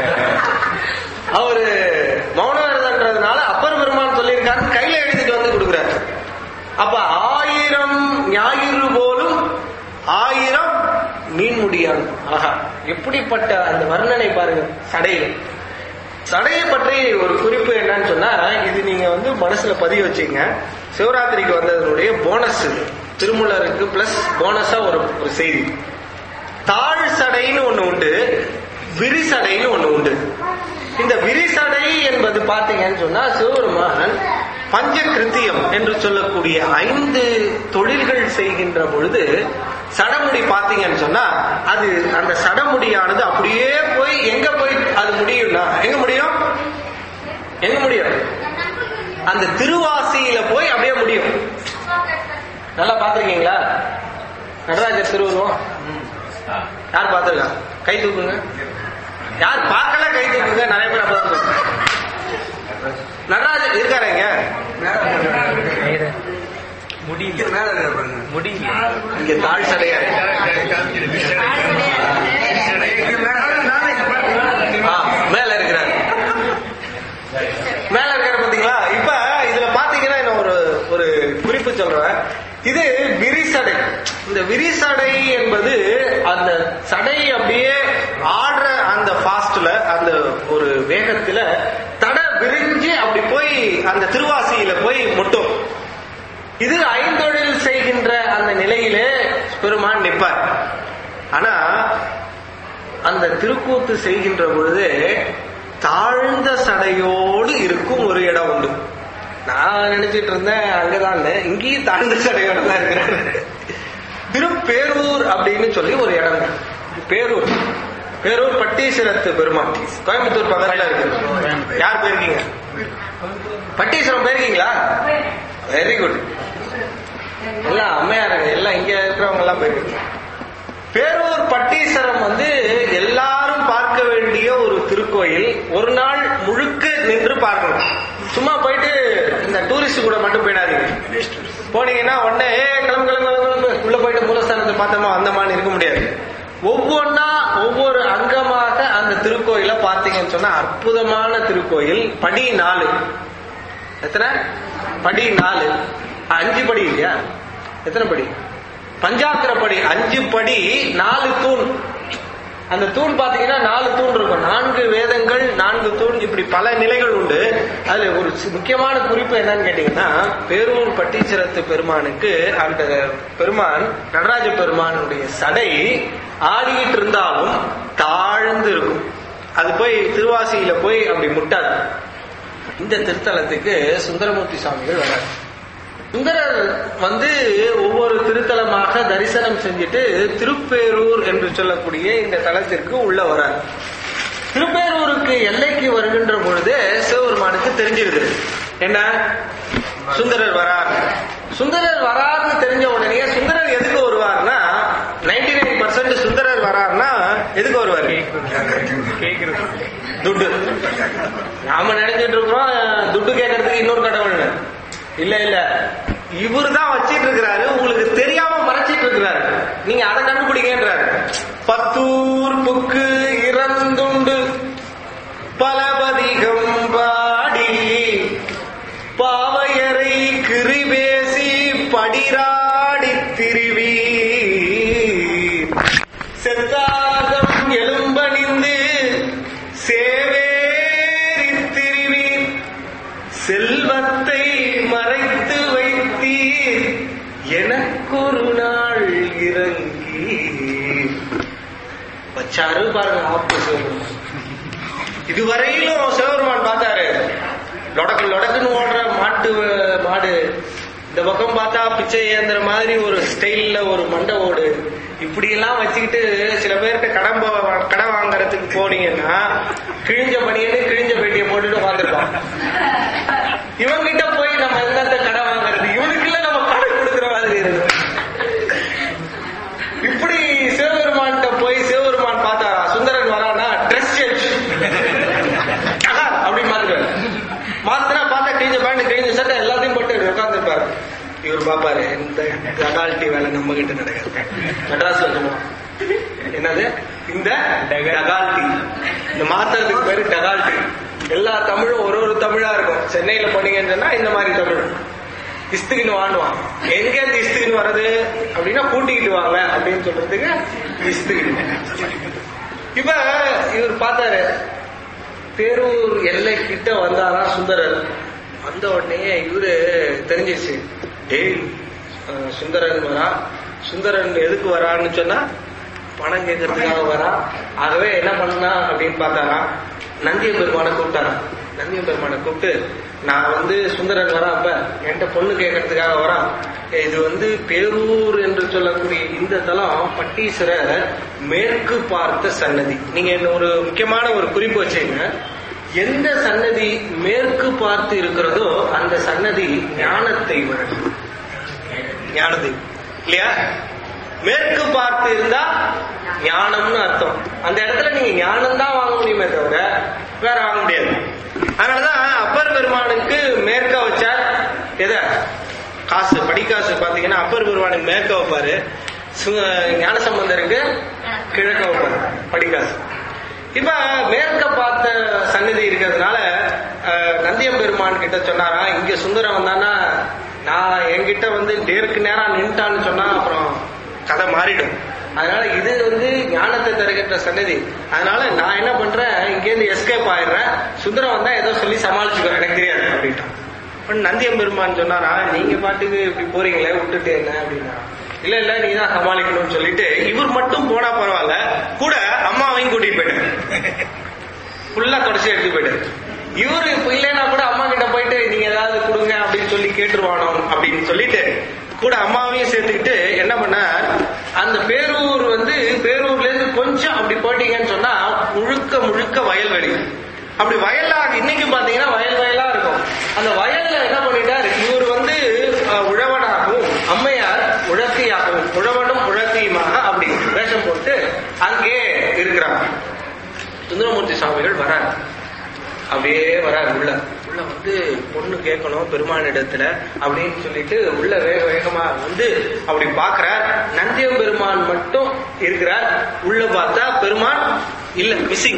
அவரு மௌன விரதம்ன்றதுனால அப்பர் பெருமான் சொல்லியிருக்காரு கையில எழுதிட்டு வந்து கொடுக்குறாரு அப்ப ஆயிரம் ஞாயிறு போலும் ஆயிரம் மீன் முடியான் ஆஹா எப்படிப்பட்ட அந்த வர்ணனை பாருங்க சடையில சடையை பற்றி ஒரு குறிப்பு என்னன்னு சொன்னா இது நீங்க வந்து மனசுல பதிய வச்சீங்க சிவராத்திரிக்கு வந்ததனுடைய போனஸ் இது திருமூலருக்கு பிளஸ் போனஸா ஒரு ஒரு செய்தி தாழ் சடைன்னு ஒண்ணு உண்டு விரிசடைன்னு ஒண்ணு உண்டு இந்த விரிசடை என்பது பாத்தீங்கன்னு சொன்னா சிவபெருமான் பஞ்ச கிருத்தியம் என்று சொல்லக்கூடிய ஐந்து தொழில்கள் செய்கின்ற பொழுது சடமுடி பாத்தீங்கன்னு சொன்னா அது அந்த சடமுடியானது அப்படியே போய் எங்க போய் அது முடியும்னா எங்க முடியும் எங்க முடியும் அந்த திருவாசியில போய் அப்படியே முடியும் நல்லா பாத்திருக்கீங்களா நடராஜர் திருவுருவம் ஆ. யார் பார்த்திருக்கா கை தூக்குங்க யார் பார்க்கல கை தூக்குங்க நிறைய பேர் அப்பதான் தூக்குங்க. நடராஜர் இருக்காருங்க இங்க தாழ் சடையா இருக்கு. ஆ, மேல இருக்கிறார் மேல இருக்கிற பாத்தீங்களா இப்ப இதுல பாத்தீங்கன்னா என்ன ஒரு ஒரு குறிப்பு சொல்றேன் இது விரிசடை இந்த விரிசடை என்பது அந்த சடை அப்படியே ஆடுற அந்த ஃபாஸ்ட்ல அந்த ஒரு வேகத்துல தடை விரிஞ்சு அப்படி போய் அந்த திருவாசியில போய் முட்டும் இது ஐந்தொழில் செய்கின்ற அந்த நிலையிலே பெருமான் நிற்பார் ஆனா அந்த திருக்கூத்து செய்கின்ற பொழுது தாழ்ந்த சடையோடு இருக்கும் ஒரு இடம் உண்டு நான் நினைச்சிட்டு இருந்தேன் அங்கதான் இங்கேயும் தாழ்ந்த சடையோட தான் இருக்கிறாரு திருப்பேரூர் அப்படின்னு சொல்லி ஒரு இடம் இருக்கு. பேரூர் பேரூர் பட்டீஸ்வரத்து பெருமான் கோயம்புத்தூர் பக்கத்துல இருக்கு யார் போயிருக்கீங்க பட்டீஸ்வரம் போயிருக்கீங்களா வெரி குட் எல்லாம் அம்மையார் எல்லாம் இங்க இருக்கிறவங்க எல்லாம் போயிருக்கீங்க பேரூர் பட்டீஸ்வரம் வந்து எல்லாரும் பார்க்க வேண்டிய ஒரு திருக்கோயில் ஒரு நாள் முழுக்க நின்று பார்க்கணும் சும்மா போயிட்டு இந்த டூரிஸ்ட் கூட மட்டும் போயிடாதீங்க போனீங்கன்னா உடனே ஏ கிளம்பு கிளம்பு கிளம்பு, கிளம்பு உள்ள போயிட்டு மூலஸ்தானத்தை பார்த்தோமா அந்த மாதிரி இருக்க முடியாது ஒவ்வொன்னா ஒவ்வொரு அங்கமாக அந்த திருக்கோயிலை பார்த்தீங்கன்னு சொன்னா அற்புதமான திருக்கோயில் படி நாலு எத்தனை படி நாலு அஞ்சு படி இல்லையா எத்தனை படி பஞ்சாத்திர படி அஞ்சு படி நாலு தூண் அந்த தூண் பாத்தீங்கன்னா நாலு தூண் இருக்கும் நான்கு வேதங்கள் நான்கு தூண் இப்படி பல நிலைகள் உண்டு அதுல ஒரு சி- முக்கியமான குறிப்பு என்னன்னு கேட்டீங்கன்னா பேரூர் பட்டீச்சரத்து பெருமானுக்கு அந்த பெருமான் நடராஜ பெருமானுடைய சடை ஆடிக்கிட்டு இருந்தாலும் தாழ்ந்து இருக்கும் அது போய் திருவாசியில போய் அப்படி முட்டாது இந்த திருத்தலத்துக்கு சுந்தரமூர்த்தி சுவாமிகள் வராரு சுந்தரர் வந்து ஒவ்வொரு திருத்தலமாக தரிசனம் செஞ்சுட்டு திருப்பேரூர் என்று சொல்லக்கூடிய இந்த தலத்திற்கு உள்ள வரார் திருப்பேரூருக்கு எல்லைக்கு வருகின்ற பொழுது சிவபெருமானுக்கு தெரிஞ்சிருது என்ன சுந்தரர் வரார் சுந்தரர் வரார்னு தெரிஞ்ச உடனே சுந்தரர் எதுக்கு வருவார்னா 99% நைன் பர்சன்ட் சுந்தரர் வரார்னா எதுக்கு வருவார் துட்டு நாம நினைச்சிட்டு இருக்கிறோம் துட்டு கேட்கறதுக்கு இன்னொரு கடவுள்னு இல்ல இல்ல இவரு தான் வச்சிட்டு இருக்கிறாரு உங்களுக்கு தெரியாம மறைச்சிட்டு இருக்கிறாரு நீங்க அதை கண்டுபிடிங்கன்றாரு பத்தூர் புக்கு இறந்துண்டு பலபதிகம் பாடி பாவையரை கிரிபேசி படிராடி திரிவி செத்தாகம் எலும்பணிந்து சேவேரி திரிவீர் வச்சாரு பாருங்க ஆப்பு சிவபெருமான் இதுவரையிலும் சிவபெருமான் பார்த்தாரு லொடக்கு லொடக்குன்னு ஓடுற மாட்டு அஹ், மாடு இந்த பக்கம் பார்த்தா பிச்சை ஏந்திர மாதிரி ஒரு ஸ்டைல்ல ஒரு மண்டை ஓடு இப்படி எல்லாம் வச்சுக்கிட்டு சில பேர்கிட்ட கடன் போ- கடன் வாங்குறதுக்கு போனீங்கன்னா கிழிஞ்ச பணியன்னு கிழிஞ்ச பெட்டியை போட்டுட்டு உட்காந்துருப்பான் இவங்கிட்ட போய் நம்ம என்னத்த கடன் வாங்குறது இவனுக்குள்ள நம்ம கடன் கொடுக்குற மாதிரி இருக்கு இப்படி சிவபெருமான்கிட்ட போய் சிவபெருமான் பார்த்தாரா சுந்தரன் வரானா ட்ரெஸ் சேஞ்ச் அப்படி மாத்துறாரு மாத்தினா பார்த்தா கிழிஞ்ச பேண்ட் கிழிஞ்ச சட்டை எல்லாத்தையும் போட்டு உட்காந்துருப்பாரு இவர் பாப்பாரு இந்த டகால்ட்டி வேலை நம்ம கிட்ட நடக்காது மெட்ராஸ்ல சொல்லுவோம் என்னது இந்த டகால்ட்டி இந்த மாத்துறதுக்கு பேரு டகால்ட்டி எல்லா தமிழும் ஒரு ஒரு தமிழா இருக்கும் சென்னையில போனீங்கன்னு சொன்னா இந்த மாதிரி தமிழ் இஸ்துக்குன்னு வாங்குவான் எங்க இருந்து இஸ்துக்குன்னு வர்றது அப்படின்னா கூட்டிக்கிட்டு வாங்க அப்படின்னு சொல்றதுக்கு இஸ்துக்குன்னு இப்ப இவர் பார்த்தாரு பேரூர் எல்லை கிட்ட வந்தாராம் சுந்தரர் வந்த உடனே இவரு தெரிஞ்சிச்சு டேய் அஹ், சுந்தரன் வரா சுந்தரன் எதுக்கு வரான்னு சொன்னா பணம் கேட்கறதுக்காக வரா ஆகவே என்ன பண்ணா அப்படின்னு பார்த்தாரா நந்திய பெருமானை கூப்பிட்டாராம் நந்திய பெருமானை கூப்பிட்டு நான் வந்து சுந்தரன் வரா அப்ப என்கிட்ட பொண்ணு கேட்கறதுக்காக வரா இது வந்து பேரூர் என்று சொல்லக்கூடிய இந்த தலம் பட்டீஸ்வரர் மேற்கு பார்த்த சன்னதி நீங்க என்ன ஒரு முக்கியமான ஒரு குறிப்பு வச்சீங்க எந்த சன்னதி மேற்கு பார்த்து இருக்கிறதோ அந்த சன்னதி ஞானத்தை வழங்கும் ஞானத்தை இல்லையா மேற்கு பார்த்து இருந்தா ஞானம்னு அர்த்தம் அந்த இடத்துல நீங்க ஞானம் தான் வாங்க முடியுமே தவிர வேற வாங்க முடியாது அதனாலதான் அப்பர் பெருமானுக்கு மேற்க வச்சார் எதை காசு படிக்காசு பாத்தீங்கன்னா அப்பர் பெருமானுக்கு மேற்க வைப்பாரு சு- ஞான சம்பந்தருக்கு கிழக்க வைப்பாரு படிக்காசு இப்ப மேற்க பார்த்த சந்நிதி இருக்கிறதுனால அஹ், நந்தியம் பெருமான் கிட்ட சொன்னாரா இங்க சுந்தரம் வந்தானா நான் என்கிட்ட வந்து நேருக்கு நேரா நின்ட்டான்னு சொன்னா அப்புறம் கதை மாறிடும் அதனால இது வந்து ஞானத்தை தருகின்ற சன்னதி அதனால நான் என்ன பண்றேன் இங்கேருந்து எஸ்கேப் ஆயிடுறேன் சுந்தரம் வந்தா ஏதோ சொல்லி சமாளிச்சுக்கிறேன் எனக்கு தெரியாது அப்படின்ட்டான் அப்ப நந்தியம் பெருமான் சொன்னாரா நீங்க பாட்டுக்கு இப்படி போறீங்களே விட்டுட்டு என்ன அப்படின்னா இல்ல இல்ல நீ தான் சமாளிக்கணும்னு சொல்லிட்டு இவர் மட்டும் போனா பரவாயில்ல கூட அம்மாவையும் கூட்டிட்டு போயிட்டாரு ஃபுல்லா தொடச்சி எடுத்து போயிட்டாரு இவரு இப்ப இல்லைன்னா கூட அம்மா கிட்ட போயிட்டு நீங்க ஏதாவது கொடுங்க அப்படின்னு சொல்லி கேட்டுருவானோ அப்படின்னு சொல்லிட்டு கூட அம்மாவையும் சேர்த்துக்கிட்டு என்ன பண்ண அந்த பேரூர் வந்து பேரூர்ல இருந்து கொஞ்சம் அப்படி போயிட்டீங்கன்னு சொன்னா முழுக்க முழுக்க வயல்வெளி அப்படி வயலா இன்னைக்கு பாத்தீங்கன்னா வயல் வயலா இருக்கும் அந்த வயல்ல என்ன பண்ணிட்டார் இவர் வந்து அஹ், உழவனாகவும் அம்மையார் உழத்தியாகவும் உழவனும் உழத்தியுமாக அப்படி வேஷம் போட்டு அங்கே இருக்கிறாங்க சுந்தரமூர்த்தி சுவாமிகள் வரார் அப்படியே வரார் உள்ள உள்ள வந்து பொண்ணு கேட்கணும் பெருமான் இடத்துல அப்படின்னு சொல்லிட்டு உள்ள வேக வேகமா வந்து அப்படி பாக்குறார் நந்தியம் பெருமான் மட்டும் இருக்கிறார் உள்ள பார்த்தா பெருமான் இல்ல மிஸ்ஸிங்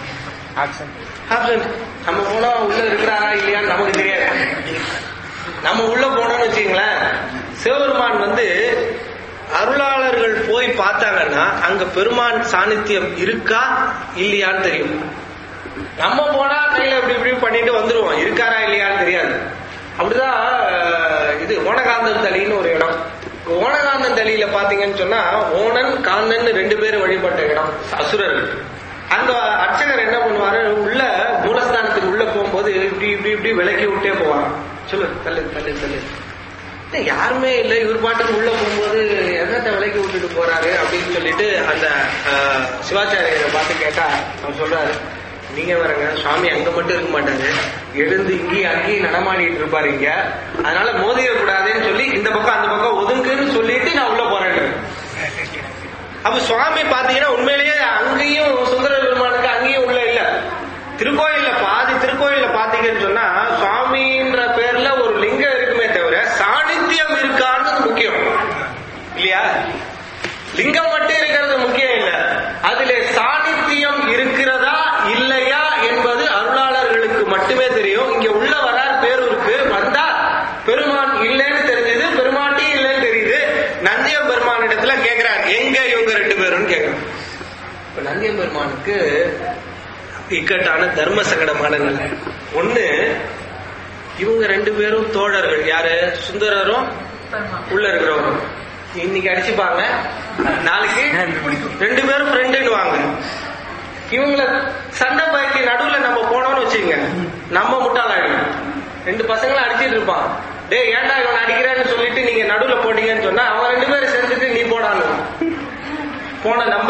ஆப்சன்ட் நம்ம போனா உள்ள இருக்கிறாரா இல்லையான்னு நமக்கு தெரியாது நம்ம உள்ள போனோம்னு வச்சுங்களேன் சிவபெருமான் வந்து அருளாளர்கள் போய் பார்த்தாங்கன்னா அங்க பெருமான் சாநித்தியம் இருக்கா இல்லையான்னு தெரியும் நம்ம போனா கையில இப்படி இப்படி பண்ணிட்டு வந்துருவோம் இருக்காரா இல்லையான்னு தெரியாது அப்படிதான் அஹ், இது ஓனகாந்தன் தளின்னு ஒரு இடம் ஓனகாந்தன் தளியில பாத்தீங்கன்னு சொன்னா ஓனன் காந்தன் ரெண்டு பேரும் வழிபட்ட இடம் அசுரர்கள் அந்த அர்ச்சகர் என்ன பண்ணுவாரு உள்ள மூலஸ்தானத்துக்கு உள்ள போகும்போது இப்படி இப்படி இப்படி விலக்கி விட்டே போவாங்க சொல்லு தள்ளு தள்ளு தள்ளு இல்ல, யாருமே இல்ல இவர் பாட்டுக்கு உள்ள போகும்போது என்னத்தை விலைக்கு விட்டுட்டு போறாரு அப்படின்னு சொல்லிட்டு அந்த அஹ், சிவாச்சாரியரை பார்த்து கேட்டா அவர் சொல்றாரு நீங்க வரங்க சுவாமி அங்க மட்டும் இருக்க மாட்டாரு எழுந்து இங்கேயும் அங்கேயும் நடமாடிட்டு இருப்பாரு இங்க அதனால மோதிர கூடாதுன்னு சொல்லி இந்த பக்கம் அந்த பக்கம் ஒதுங்குன்னு சொல்லிட்டு நான் உள்ள போறேன் அப்ப சுவாமி பாத்தீங்கன்னா உண்மையிலேயே அங்கேயும் சுந்தர பெருமானுக்கு அங்கேயும் உள்ள இல்ல திருக்கோயில்ல பாதி திருக்கோயில்ல பாத்தீங்கன்னு சொன்னா சுவாமின்ற பேர்ல ஒரு லிங்கம் இருக்குமே தவிர சாநித்தியம் இருக்கான்னு முக்கியம் இல்லையா லிங்கம் மட்டும் இருக்கிறது முக்கியம் இல்ல அதிலே சாநித்தியம் இருக்கிறதா இல்லையா என்பது அருளாளர்களுக்கு மட்டுமே தெரியும் இங்க உள்ள வரார் பேரூருக்கு வந்தா பெருமான் இல்லைன்னு தெரிஞ்சது பெருமாட்டி இல்லைன்னு தெரியுது நந்தியம் பெருமான் இடத்துல கேக்குறார் எங்க இவங்க ரெண்டு பேரும் கேக்குறாங்க இப்ப நந்தியம் பெருமானுக்கு இக்கட்டான தர்ம சங்கடமான நிலை ஒண்ணு இவங்க ரெண்டு பேரும் தோழர்கள் யாரு சுந்தரரும் உள்ள இருக்கிறவரும் இன்னைக்கு அடிச்சுப்பாங்க நாளைக்கு ரெண்டு பேரும் ஃப்ரெண்டுன்னு வாங்க இவங்கள சண்டை பயிற்சி நடுவுல நம்ம போனோம்னு வச்சுக்கோங்க நம்ம முட்டாளாயிடும் ரெண்டு பசங்களும் அடிச்சிட்டு இருப்பான் டேய் ஏன்டா இவன் அடிக்கிறேன்னு சொல்லிட்டு நீங்க நடுவுல போட்டீங்கன்னு சொன்னா அவன் ரெண்டு பேரும் சேர்ந்துட்டு நீ போடான்னு போன நம்ம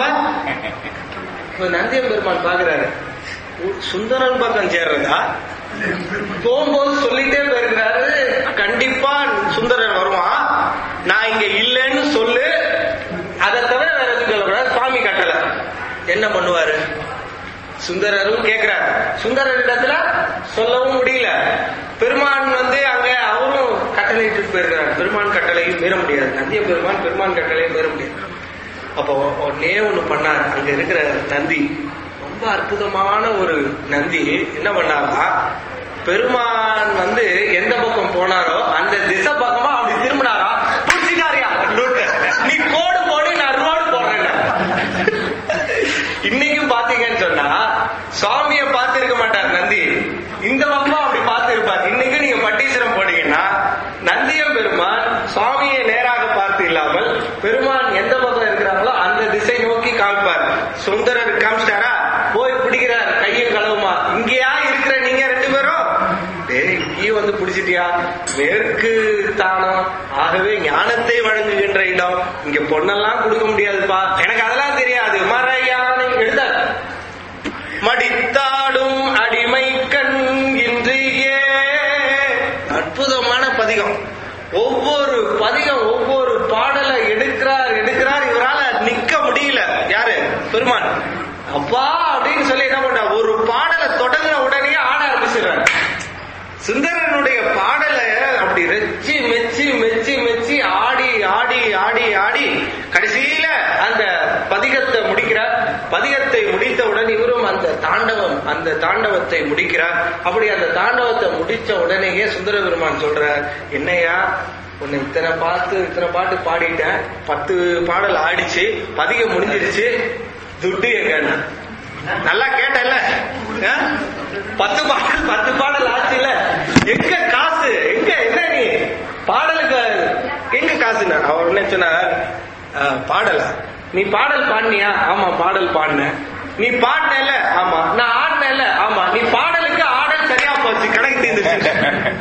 இப்ப நந்தியம் பெருமான் பாக்குறாரு சுந்தரன் பக்கம் சேர்றதா போகும்போது சொல்லிட்டே போயிருக்கிறாரு கண்டிப்பா சுந்தரன் வருவான் நான் இங்க இல்லைன்னு சொல்லு அதை தவிர வேற எதுவும் சொல்லக்கூடாது சுவாமி கட்டளை என்ன பண்ணுவாரு சுந்தரரும் கேக்குறாரு சுந்தரர் இடத்துல சொல்லவும் முடியல பெருமான் வந்து அங்க அவரும் கட்டளை இட்டு போயிருக்கிறார் பெருமான் கட்டளையும் மீற முடியாது நந்திய பெருமான் பெருமான் கட்டளையும் மீற முடியாது அப்போ ஒன்னே ஒண்ணு பண்ணார் அங்க இருக்கிற நந்தி ரொம்ப அற்புதமான ஒரு நந்தி என்ன பண்ணாரா பெருமான் வந்து எந்த பக்கம் போனாரோ அந்த திசை பக்கமா அப்படி திரும்பினாரா புடிச்சிட்டாரியா நீ கோடு போடு நான் ரோடு போடுறேன் இன்னைக்கும் பாத்தீங்கன்னு சொன்னா சுவாமிய பார்த்து இருக்க மாட்டார் நந்தி இந்த பக்கம் அப்படி பார்த்து இருப்பார் இன்னைக்கு நீங்க பட்டீஸ்வரம் போனீங்கன்னா நந்தியம் பெருமான் சுவாமியை நேராக பார்த்து இல்லாமல் பெருமான் எந்த பக்கம் இருக்கிறாங்களோ அந்த திசை நோக்கி காமிப்பார் சுந்தரர் காமிச்சிட்டாரா போய் பிடிக்கிறார் கையும் களவுமா இங்கேயா இருக்கிற நீங்க ரெண்டு பேரும் டேய் நீ வந்து பிடிச்சிட்டியா மேற்கு தானம் ஆகவே ஞானத்தை வழங்குகின்ற இடம் இங்க பொண்ணெல்லாம் கொடுக்க முடியாதுப்பா எனக்கு அதெல்லாம் தெரியாது மறையானை எழுதார் மடித்தாடும் அடிமை கண் இன்றியே அற்புதமான பதிகம் ஒவ்வொரு பதிகம் ஒவ்வொரு பாடலை எடுக்கிறார் எடுக்கிறார் இவரால நிக்க முடியல யாரு பெருமான் அப்பா அப்படின்னு சொல்லி என்ன பண்ற ஒரு பாடலை தொடங்கின உடனே ஆட ஆரம்பிச்சிடுறாரு சுந்தரனுடைய பாடலை அப்படி ரெச்சி மெச்சி மெச்சி மெச்சி ஆடி ஆடி ஆடி ஆடி கடைசியில அந்த பதிகத்தை முடிக்கிறார் பதிகத்தை முடித்தவுடன் இவரும் அந்த தாண்டவம் அந்த தாண்டவத்தை முடிக்கிறார் அப்படி அந்த தாண்டவத்தை முடிச்ச உடனேயே சுந்தர பெருமான் சொல்றார் என்னையா உன்னை இத்தனை பாட்டு இத்தனை பாட்டு பாடிட்டேன் பத்து பாடல் ஆடிச்சு பதிகம் முடிஞ்சிருச்சு துட்டு எங்க நல்லா கேட்டல பத்து பாடல் பத்து பாடல் ஆச்சு இல்ல எங்க காசு எங்க என்ன நீ பாடலுக்கு எங்க காசு அவர் என்ன சொன்னார் அஹ், பாடலா நீ பாடல் பாடினியா ஆமா பாடல் பாடின நீ பாடினல ஆமா நான் ஆடினல ஆமா நீ பாடலுக்கு ஆடல் சரியா போச்சு கணக்கு தீர்ந்துச்சு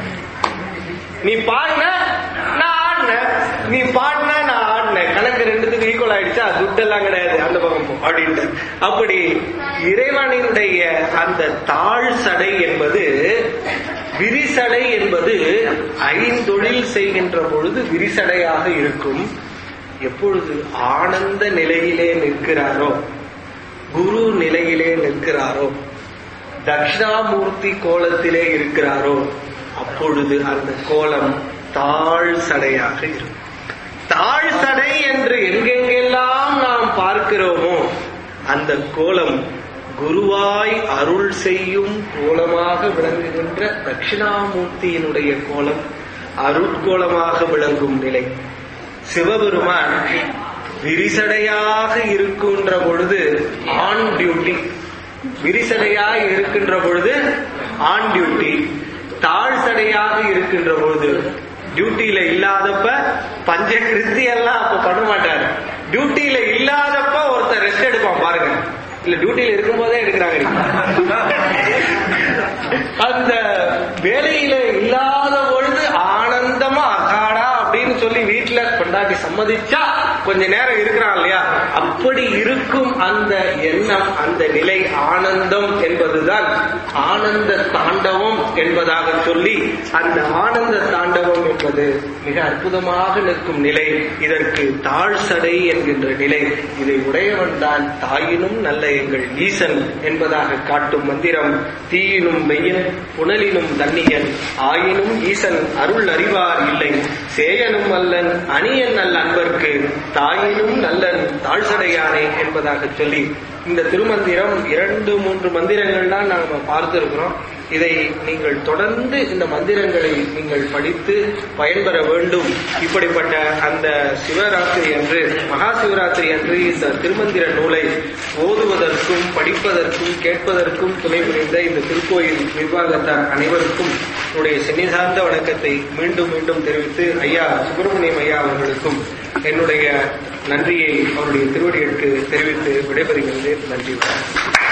நீ பாடின நான் ஆடினேன் நீ பாடின நான் ஆடினேன் கணக்கு ரெண்டுத்துக்கு ஈக்குவல் ஆயிடுச்சா துட்டெல்லாம் கிடையாது அந்த பக்கம் போ அப்படின்ட்டு அப்படி இறைவனினுடைய அந்த தாழ் சடை என்பது விரிசடை என்பது ஐந்தொழில் செய்கின்ற பொழுது விரிசடையாக இருக்கும் எப்பொழுது ஆனந்த நிலையிலே நிற்கிறாரோ குரு நிலையிலே நிற்கிறாரோ தட்சிணாமூர்த்தி கோலத்திலே இருக்கிறாரோ அப்பொழுது அந்த கோலம் தாழ் சடையாக இருக்கும் தாழ் சடை என்று எங்கெங்கெல்லாம் நாம் பார்க்கிறோமோ அந்த கோலம் குருவாய் அருள் செய்யும் கோலமாக விளங்குகின்ற தட்சிணாமூர்த்தியினுடைய கோலம் அருட்கோலமாக விளங்கும் நிலை சிவபெருமான் விரிசடையாக இருக்கின்ற பொழுது ஆன் டியூட்டி விரிசடையாக இருக்கின்ற பொழுது ஆன் டியூட்டி தாழ் சடையாக இருக்கின்ற பொழுது டியூட்டியில இல்லாதப்ப பஞ்ச கிருத்தி எல்லாம் அப்ப பண்ண மாட்டாரு டியூட்டியில இல்லாதப்ப ஒருத்தர் ரெஸ்ட் எடுப்பான் பாருங்க இல்ல டியூட்டியில இருக்கும் போதே எடுக்கிறாங்க அந்த வேலையில இல்லாத பொழுது ஆனந்தமா அகாடா அப்படின்னு சொல்லி வீட்டுல கொண்டாடி சம்மதிச்சா கொஞ்ச நேரம் இருக்கிறான் இல்லையா அப்படி இருக்கும் அந்த எண்ணம் அந்த நிலை ஆனந்தம் என்பதுதான் ஆனந்த தாண்டவம் என்பதாக சொல்லி அந்த ஆனந்த தாண்டவம் என்பது மிக அற்புதமாக நிற்கும் நிலை இதற்கு தாழ் சடை என்கின்ற நிலை இதை உடையவன் தான் தாயினும் நல்ல எங்கள் ஈசன் என்பதாக காட்டும் மந்திரம் தீயினும் மெய்யன் புனலினும் தன்னியன் ஆயினும் ஈசன் அருள் அறிவார் இல்லை சேயனும் அல்லன் அணியன் நல்ல அன்பர்க்கு தாயினும் நல்லன் தாழ்சடையானே என்பதாக சொல்லி இந்த திருமந்திரம் இரண்டு மூன்று மந்திரங்கள் தான் நாம பார்த்திருக்கிறோம் இதை நீங்கள் தொடர்ந்து இந்த மந்திரங்களை நீங்கள் படித்து பயன்பெற வேண்டும் இப்படிப்பட்ட அந்த சிவராத்திரி அன்று மகா சிவராத்திரி அன்று இந்த திருமந்திர நூலை ஓதுவதற்கும் படிப்பதற்கும் கேட்பதற்கும் துணை புரிந்த இந்த திருக்கோயில் நிர்வாகத்தார் அனைவருக்கும் என்னுடைய சென்னிசார்ந்த வணக்கத்தை மீண்டும் மீண்டும் தெரிவித்து ஐயா சுப்பிரமணியம் ஐயா அவர்களுக்கும் என்னுடைய நன்றியை அவருடைய திருவடிகளுக்கு தெரிவித்து விடைபெறுகின்றேன் நன்றி வணக்கம்.